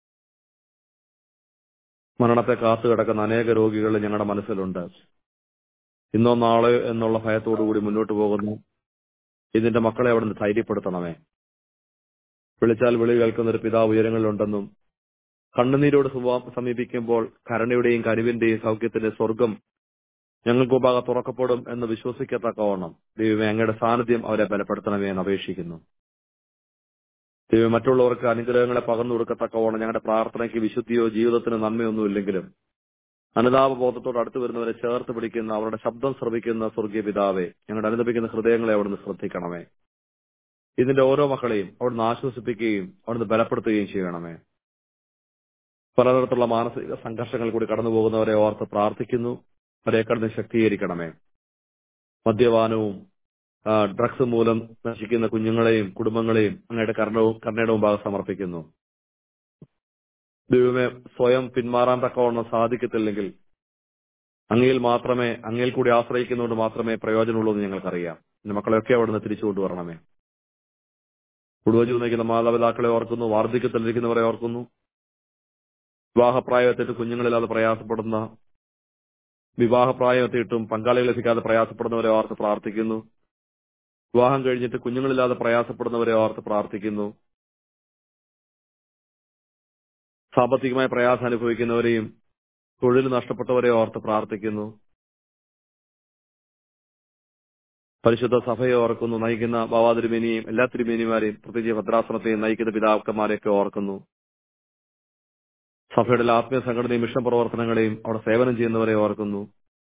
മരണത്തെ കാത്തു കിടക്കുന്ന അനേക രോഗികൾ ഞങ്ങളുടെ മനസ്സിലുണ്ട് ഇന്നോ നാളെ എന്നുള്ള ഭയത്തോടുകൂടി മുന്നോട്ട് പോകുന്നു ഇതിന്റെ മക്കളെ അവിടുന്ന് ധൈര്യപ്പെടുത്തണമേ വിളിച്ചാൽ വിളി കേൾക്കുന്ന ഒരു പിതാവ് ഉയരങ്ങളിലുണ്ടെന്നും കണ്ണുനീരോട് സുവാ- സമീപിക്കുമ്പോൾ കരുണയുടെയും കരുവിന്റെയും സൗഖ്യത്തിന്റെ സ്വർഗം ഞങ്ങൾക്ക് മുമ്പാകെ തുറക്കപ്പെടും എന്ന് വിശ്വസിക്കത്തക്കവണ്ണം ദൈവമേ അങ്ങയുടെ സാന്നിധ്യം അവരെ ബലപ്പെടുത്തണമേ എന്ന് അപേക്ഷിക്കുന്നു ദൈവം മറ്റുള്ളവർക്ക് അനുഗ്രഹങ്ങളെ പകർന്നു കൊടുക്കത്തക്കവണ്ണം ഞങ്ങളുടെ പ്രാർത്ഥനയ്ക്ക് വിശുദ്ധിയോ ജീവിതത്തിന് നന്മയൊന്നും ഇല്ലെങ്കിലും അനുതാപബോധത്തോട് അടുത്ത് വരുന്നവരെ ചേർത്ത് പിടിക്കുന്ന അവരുടെ ശബ്ദം ശ്രവിക്കുന്ന സ്വർഗീയ പിതാവെ ഞങ്ങളുടെ അനുദപിക്കുന്ന ഹൃദയങ്ങളെ അവിടുന്ന് ശ്രദ്ധിക്കണമേ ഇതിന്റെ ഓരോ മക്കളെയും അവിടുന്ന് ആശ്വസിപ്പിക്കുകയും അവിടുന്ന് ബലപ്പെടുത്തുകയും ചെയ്യണമേ പലതരത്തിലുള്ള മാനസിക സംഘർഷങ്ങൾ കൂടി കടന്നു പോകുന്നവരെ ഓർത്ത് പ്രാർത്ഥിക്കുന്നു അവരെ കടന്ന് ശക്തീകരിക്കണമേ മദ്യപാനവും ആ, ഡ്രഗ്സ് മൂലം നശിക്കുന്ന കുഞ്ഞുങ്ങളെയും കുടുംബങ്ങളെയും അങ്ങയുടെ കർണവും കരുണയുടെ മുമ്പാകെ സമർപ്പിക്കുന്നു ദൈവമേ സ്വയം പിന്മാറാൻ തക്കവണ്ണം സാധിക്കത്തില്ലെങ്കിൽ അങ്ങയിൽ മാത്രമേ അങ്ങയിൽ കൂടി ആശ്രയിക്കുന്നതുകൊണ്ട് മാത്രമേ പ്രയോജനമുള്ളൂ എന്ന് ഞങ്ങൾക്കറിയാം എന്റെ മക്കളെയൊക്കെ അവിടുന്ന് തിരിച്ചു കൊണ്ടുവരണമേ കുടുംബജീവൻ നയിക്കുന്ന മാതാപിതാക്കളെ ഓർക്കുന്നു വാർദ്ധക്യത്തിലിരിക്കുന്നവരെ ഓർക്കുന്നു വിവാഹപ്രായത്തെട്ട് കുഞ്ഞുങ്ങളില്ലാതെ പ്രയാസപ്പെടുന്ന വിവാഹപ്രായത്തെട്ടും പങ്കാളികൾ ലഭിക്കാതെ പ്രയാസപ്പെടുന്നവരെ ഓർത്ത് പ്രാർത്ഥിക്കുന്നു വിവാഹം കഴിഞ്ഞിട്ട് കുഞ്ഞുങ്ങളില്ലാതെ പ്രയാസപ്പെടുന്നവരെ ഓർത്ത് പ്രാർത്ഥിക്കുന്നു സാമ്പത്തികമായ പ്രയാസം അനുഭവിക്കുന്നവരെയും തൊഴിൽ നഷ്ടപ്പെട്ടവരെ ഓർത്ത് പ്രാർത്ഥിക്കുന്നു പരിശുദ്ധ സഭയെ ഓർക്കുന്നു നയിക്കുന്ന ബാബാ തിരുമേനിയും എല്ലാ തിരുമേനിമാരെയും പ്രത്യേകിച്ച് ഭദ്രാസനത്തെയും നയിക്കുന്ന പിതാക്കന്മാരെയൊക്കെ ഓർക്കുന്നു സഭയുടെ ആത്മീയ സംഘടനയും മിഷൻ പ്രവർത്തനങ്ങളെയും അവിടെ സേവനം ചെയ്യുന്നവരെ ഓർക്കുന്നു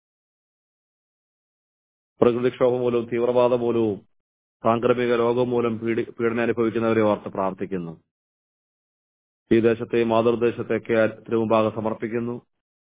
പ്രകൃതിക്ഷോഭം മൂലവും തീവ്രവാദം മൂലവും സാംക്രമിക രോഗം മൂലം പീഡി പീഡനം അനുഭവിക്കുന്നവരെ ഓർത്ത് പ്രാർത്ഥിക്കുന്നു ഈ ദേശത്തെയും മാതൃദേശത്തെയൊക്കെ തിരുമുമ്പാകെ സമർപ്പിക്കുന്നു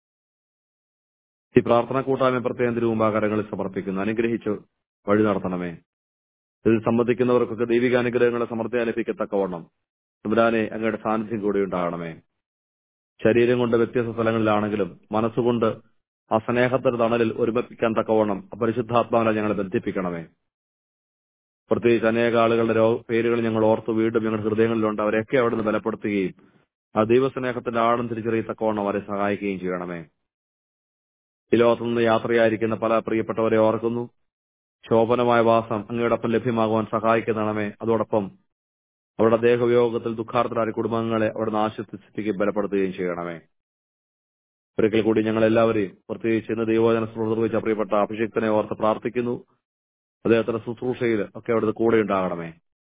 ഈ പ്രാർത്ഥന കൂട്ടായ്മ പ്രത്യേകം തിരുമുമ്പാകരങ്ങളിൽ സമർപ്പിക്കുന്നു അനുഗ്രഹിച്ച് വഴി നടത്തണമേ ഇതിൽ സംബന്ധിക്കുന്നവർക്കൊക്കെ ദൈവിക അനുഗ്രഹങ്ങളെ സമൃദ്ധി അനുഭവിക്കത്തക്കവണ്ണം തുമരാനെ അങ്ങയുടെ സാന്നിധ്യം കൂടി ഉണ്ടാകണമേ ശരീരം കൊണ്ട് വ്യത്യസ്ത സ്ഥലങ്ങളിലാണെങ്കിലും മനസ്സുകൊണ്ട് ആ സ്നേഹത്തിന്റെ തണലിൽ ഒരുമിപ്പിക്കാൻ തക്കവണ്ണം പരിശുദ്ധാത്മാവിനെ ഞങ്ങളെ ബന്ധിപ്പിക്കണമേ പ്രത്യേകിച്ച് അനേക ആളുകളുടെ രോ പേരുകൾ ഞങ്ങൾ ഓർത്ത് വീണ്ടും ഞങ്ങളുടെ ഹൃദയങ്ങളിലുണ്ട് അവരെയൊക്കെ അവിടുന്ന് ബലപ്പെടുത്തുകയും ആ ദൈവസ്നേഹത്തിന്റെ ആഴം തിരിച്ചറിയത്തക്കവണ്ണം അവരെ സഹായിക്കുകയും ചെയ്യണമേ ഈ ലോകത്തു നിന്ന് യാത്രയായിരിക്കുന്ന പല പ്രിയപ്പെട്ടവരെ ഓർക്കുന്നു ശോഭനമായ വാസം അങ്ങയോടൊപ്പം ലഭ്യമാകുവാൻ സഹായിക്കുന്നണമേ അതോടൊപ്പം അവരുടെ ദേഹവിയോഗത്തിൽ ദുഃഖാർത്ഥരായ കുടുംബങ്ങളെ അവിടുന്ന് ആശ്വസിപ്പിക്കുകയും ബലപ്പെടുത്തുകയും ചെയ്യണമേ ഒരിക്കൽ കൂടി ഞങ്ങൾ എല്ലാവരെയും പ്രത്യേകിച്ച് ഇന്ന് ദൈവോചന നിർവഹിച്ച പ്രിയപ്പെട്ട അഭിഷിക്തനെ ഓർത്ത് പ്രാർത്ഥിക്കുന്നു അദ്ദേഹത്തിന്റെ ശുശ്രൂഷയിൽ ഒക്കെ അവിടുത്തെ കൂടെ ഉണ്ടാകണമേ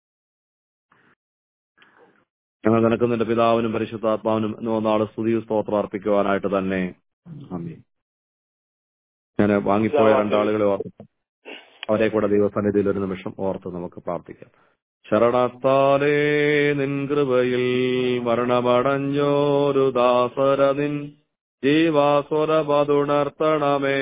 ഞങ്ങൾ നിനക്ക് നിന്റെ പിതാവിനും പരിശുദ്ധാത്മാവിനും എന്ന് ഒന്നാള് സ്തുതി സ്തോത്രം അർപ്പിക്കുവാനായിട്ട് തന്നെ അമ്മി ഞാൻ വാങ്ങിപ്പോയ രണ്ടാളുകളെ ഓർത്ത് അവരെ കൂടെ ദൈവസന്നിധിയിൽ ഒരു നിമിഷം ഓർത്ത് നമുക്ക് പ്രാർത്ഥിക്കാം ശരണത്താലേ നിൻ കൃപയിൽ മരണമടഞ്ഞോരു ദാസര നിൻ ജീവാസ്വര പതുണർത്തണമേ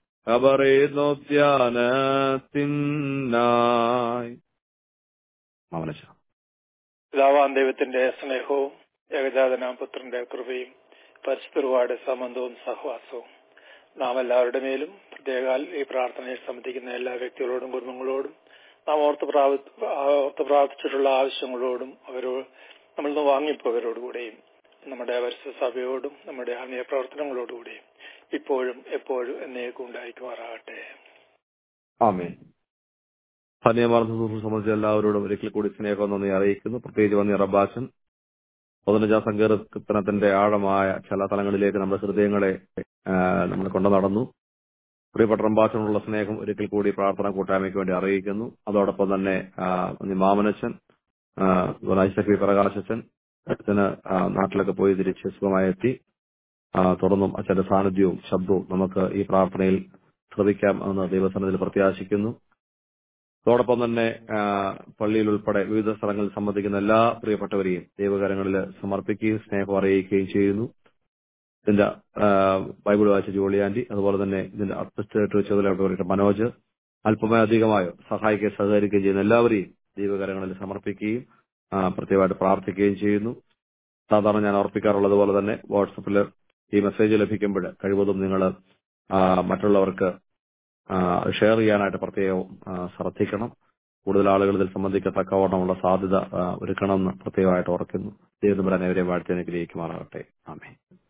അപരേദ്നോദ്യാനത്തിനായി മൗനശ പിതാവാൻ ദൈവത്തിന്റെ സ്നേഹവും ഏകജാതനാം പുത്രന്റെ കൃപയും പരിശുദ്ധരുടെ സംബന്ധവും സഹവാസവും നാം എല്ലാവരുടെ മേലും പ്രത്യേകാൽ ഈ പ്രാർത്ഥനയിൽ സംബന്ധിക്കുന്ന എല്ലാ വ്യക്തികളോടും കുടുംബങ്ങളോടും നാം ഓർത്ത് പ്രാവ- ഓർത്ത് പ്രാർത്ഥിച്ചിട്ടുള്ള ആവശ്യങ്ങളോടും അവരോട് നമ്മൾ നിന്ന് വാങ്ങിപ്പോയവരോടുകൂടെയും നമ്മുടെ പരിസ്ഥിതി സഭയോടും നമ്മുടെ ആത്മീയ പ്രവർത്തനങ്ങളോടുകൂടെയും ഇപ്പോഴും എപ്പോഴും എന്നേക്കും ഉണ്ടായിരിക്കുമാറാകട്ടെ ആമേ ധന്യമാർന്ന സുഹൃത്ത് സംബന്ധിച്ച എല്ലാവരോടും ഒരിക്കൽ കൂടി സ്നേഹം നന്ദി അറിയിക്കുന്നു പ്രത്യേകിച്ച് വന്നി റബ്ബാച്ചൻ പതിനഞ്ചാം സങ്കീർത്തനത്തിന്റെ ആഴമായ ചില തലങ്ങളിലേക്ക് നമ്മുടെ ഹൃദയങ്ങളെ ആ, നമ്മൾ കൊണ്ടു നടന്നു പ്രിയപ്പെട്ട റംബാച്ചനുള്ള സ്നേഹം ഒരിക്കൽ കൂടി പ്രാർത്ഥന കൂട്ടായ്മയ്ക്ക് വേണ്ടി അറിയിക്കുന്നു അതോടൊപ്പം തന്നെ ആ, വന്നി മാമനച്ചൻ ഐസക് പ്രകാശച്ചൻ അച്ഛന് ആ, നാട്ടിലൊക്കെ പോയി തിരിച്ച് സുഖമായി എത്തി ആ, തുടർന്നും അച്ഛന്റെ സാന്നിധ്യവും ശബ്ദവും നമുക്ക് ഈ പ്രാർത്ഥനയിൽ ശ്രദ്ധിക്കാം എന്ന് ദൈവസനത്തിൽ പ്രത്യാശിക്കുന്നു അതോടൊപ്പം തന്നെ ആ, പള്ളിയിൽ ഉൾപ്പെടെ വിവിധ സ്ഥലങ്ങളിൽ സംബന്ധിക്കുന്ന എല്ലാ പ്രിയപ്പെട്ടവരെയും ദൈവകരങ്ങളിൽ സമർപ്പിക്കുകയും സ്നേഹം അറിയിക്കുകയും ചെയ്യുന്നു ഇതിന്റെ ആ, ബൈബിൾ വായിച്ച ജോളിയാന്റി അതുപോലെ തന്നെ ഇതിന്റെ അഡ്മിനിസ്ട്രേറ്റീവ് ചുമതലയായിട്ട് മനോജ് അല്പമോ അധികമായോ സഹായിക്കുകയും സഹകരിക്കുകയും ചെയ്യുന്ന എല്ലാവരെയും ദൈവകരങ്ങളിൽ സമർപ്പിക്കുകയും ആ, പ്രത്യേകമായിട്ട് പ്രാർത്ഥിക്കുകയും ചെയ്യുന്നു സാധാരണ ഞാൻ ഓർപ്പിക്കാറുള്ളത് പോലെ തന്നെ വാട്സപ്പിൽ ഈ മെസ്സേജ് ലഭിക്കുമ്പോൾ കഴിവതും നിങ്ങൾ മറ്റുള്ളവർക്ക് ആ, ഷെയർ ചെയ്യാനായിട്ട് പ്രത്യേകം ആ, ശ്രദ്ധിക്കണം കൂടുതൽ ആളുകൾ ഇതിൽ സംബന്ധിക്കത്തക്കവണ്ണമുള്ള സാധ്യത ആ, ഒരുക്കണമെന്ന് പ്രത്യേകമായിട്ട് ഓർക്കുന്നു ദൈവം അനേവരെ വാഴ്ത്തി അനുഗ്രഹിക്കുമാറാകട്ടെ ആമേ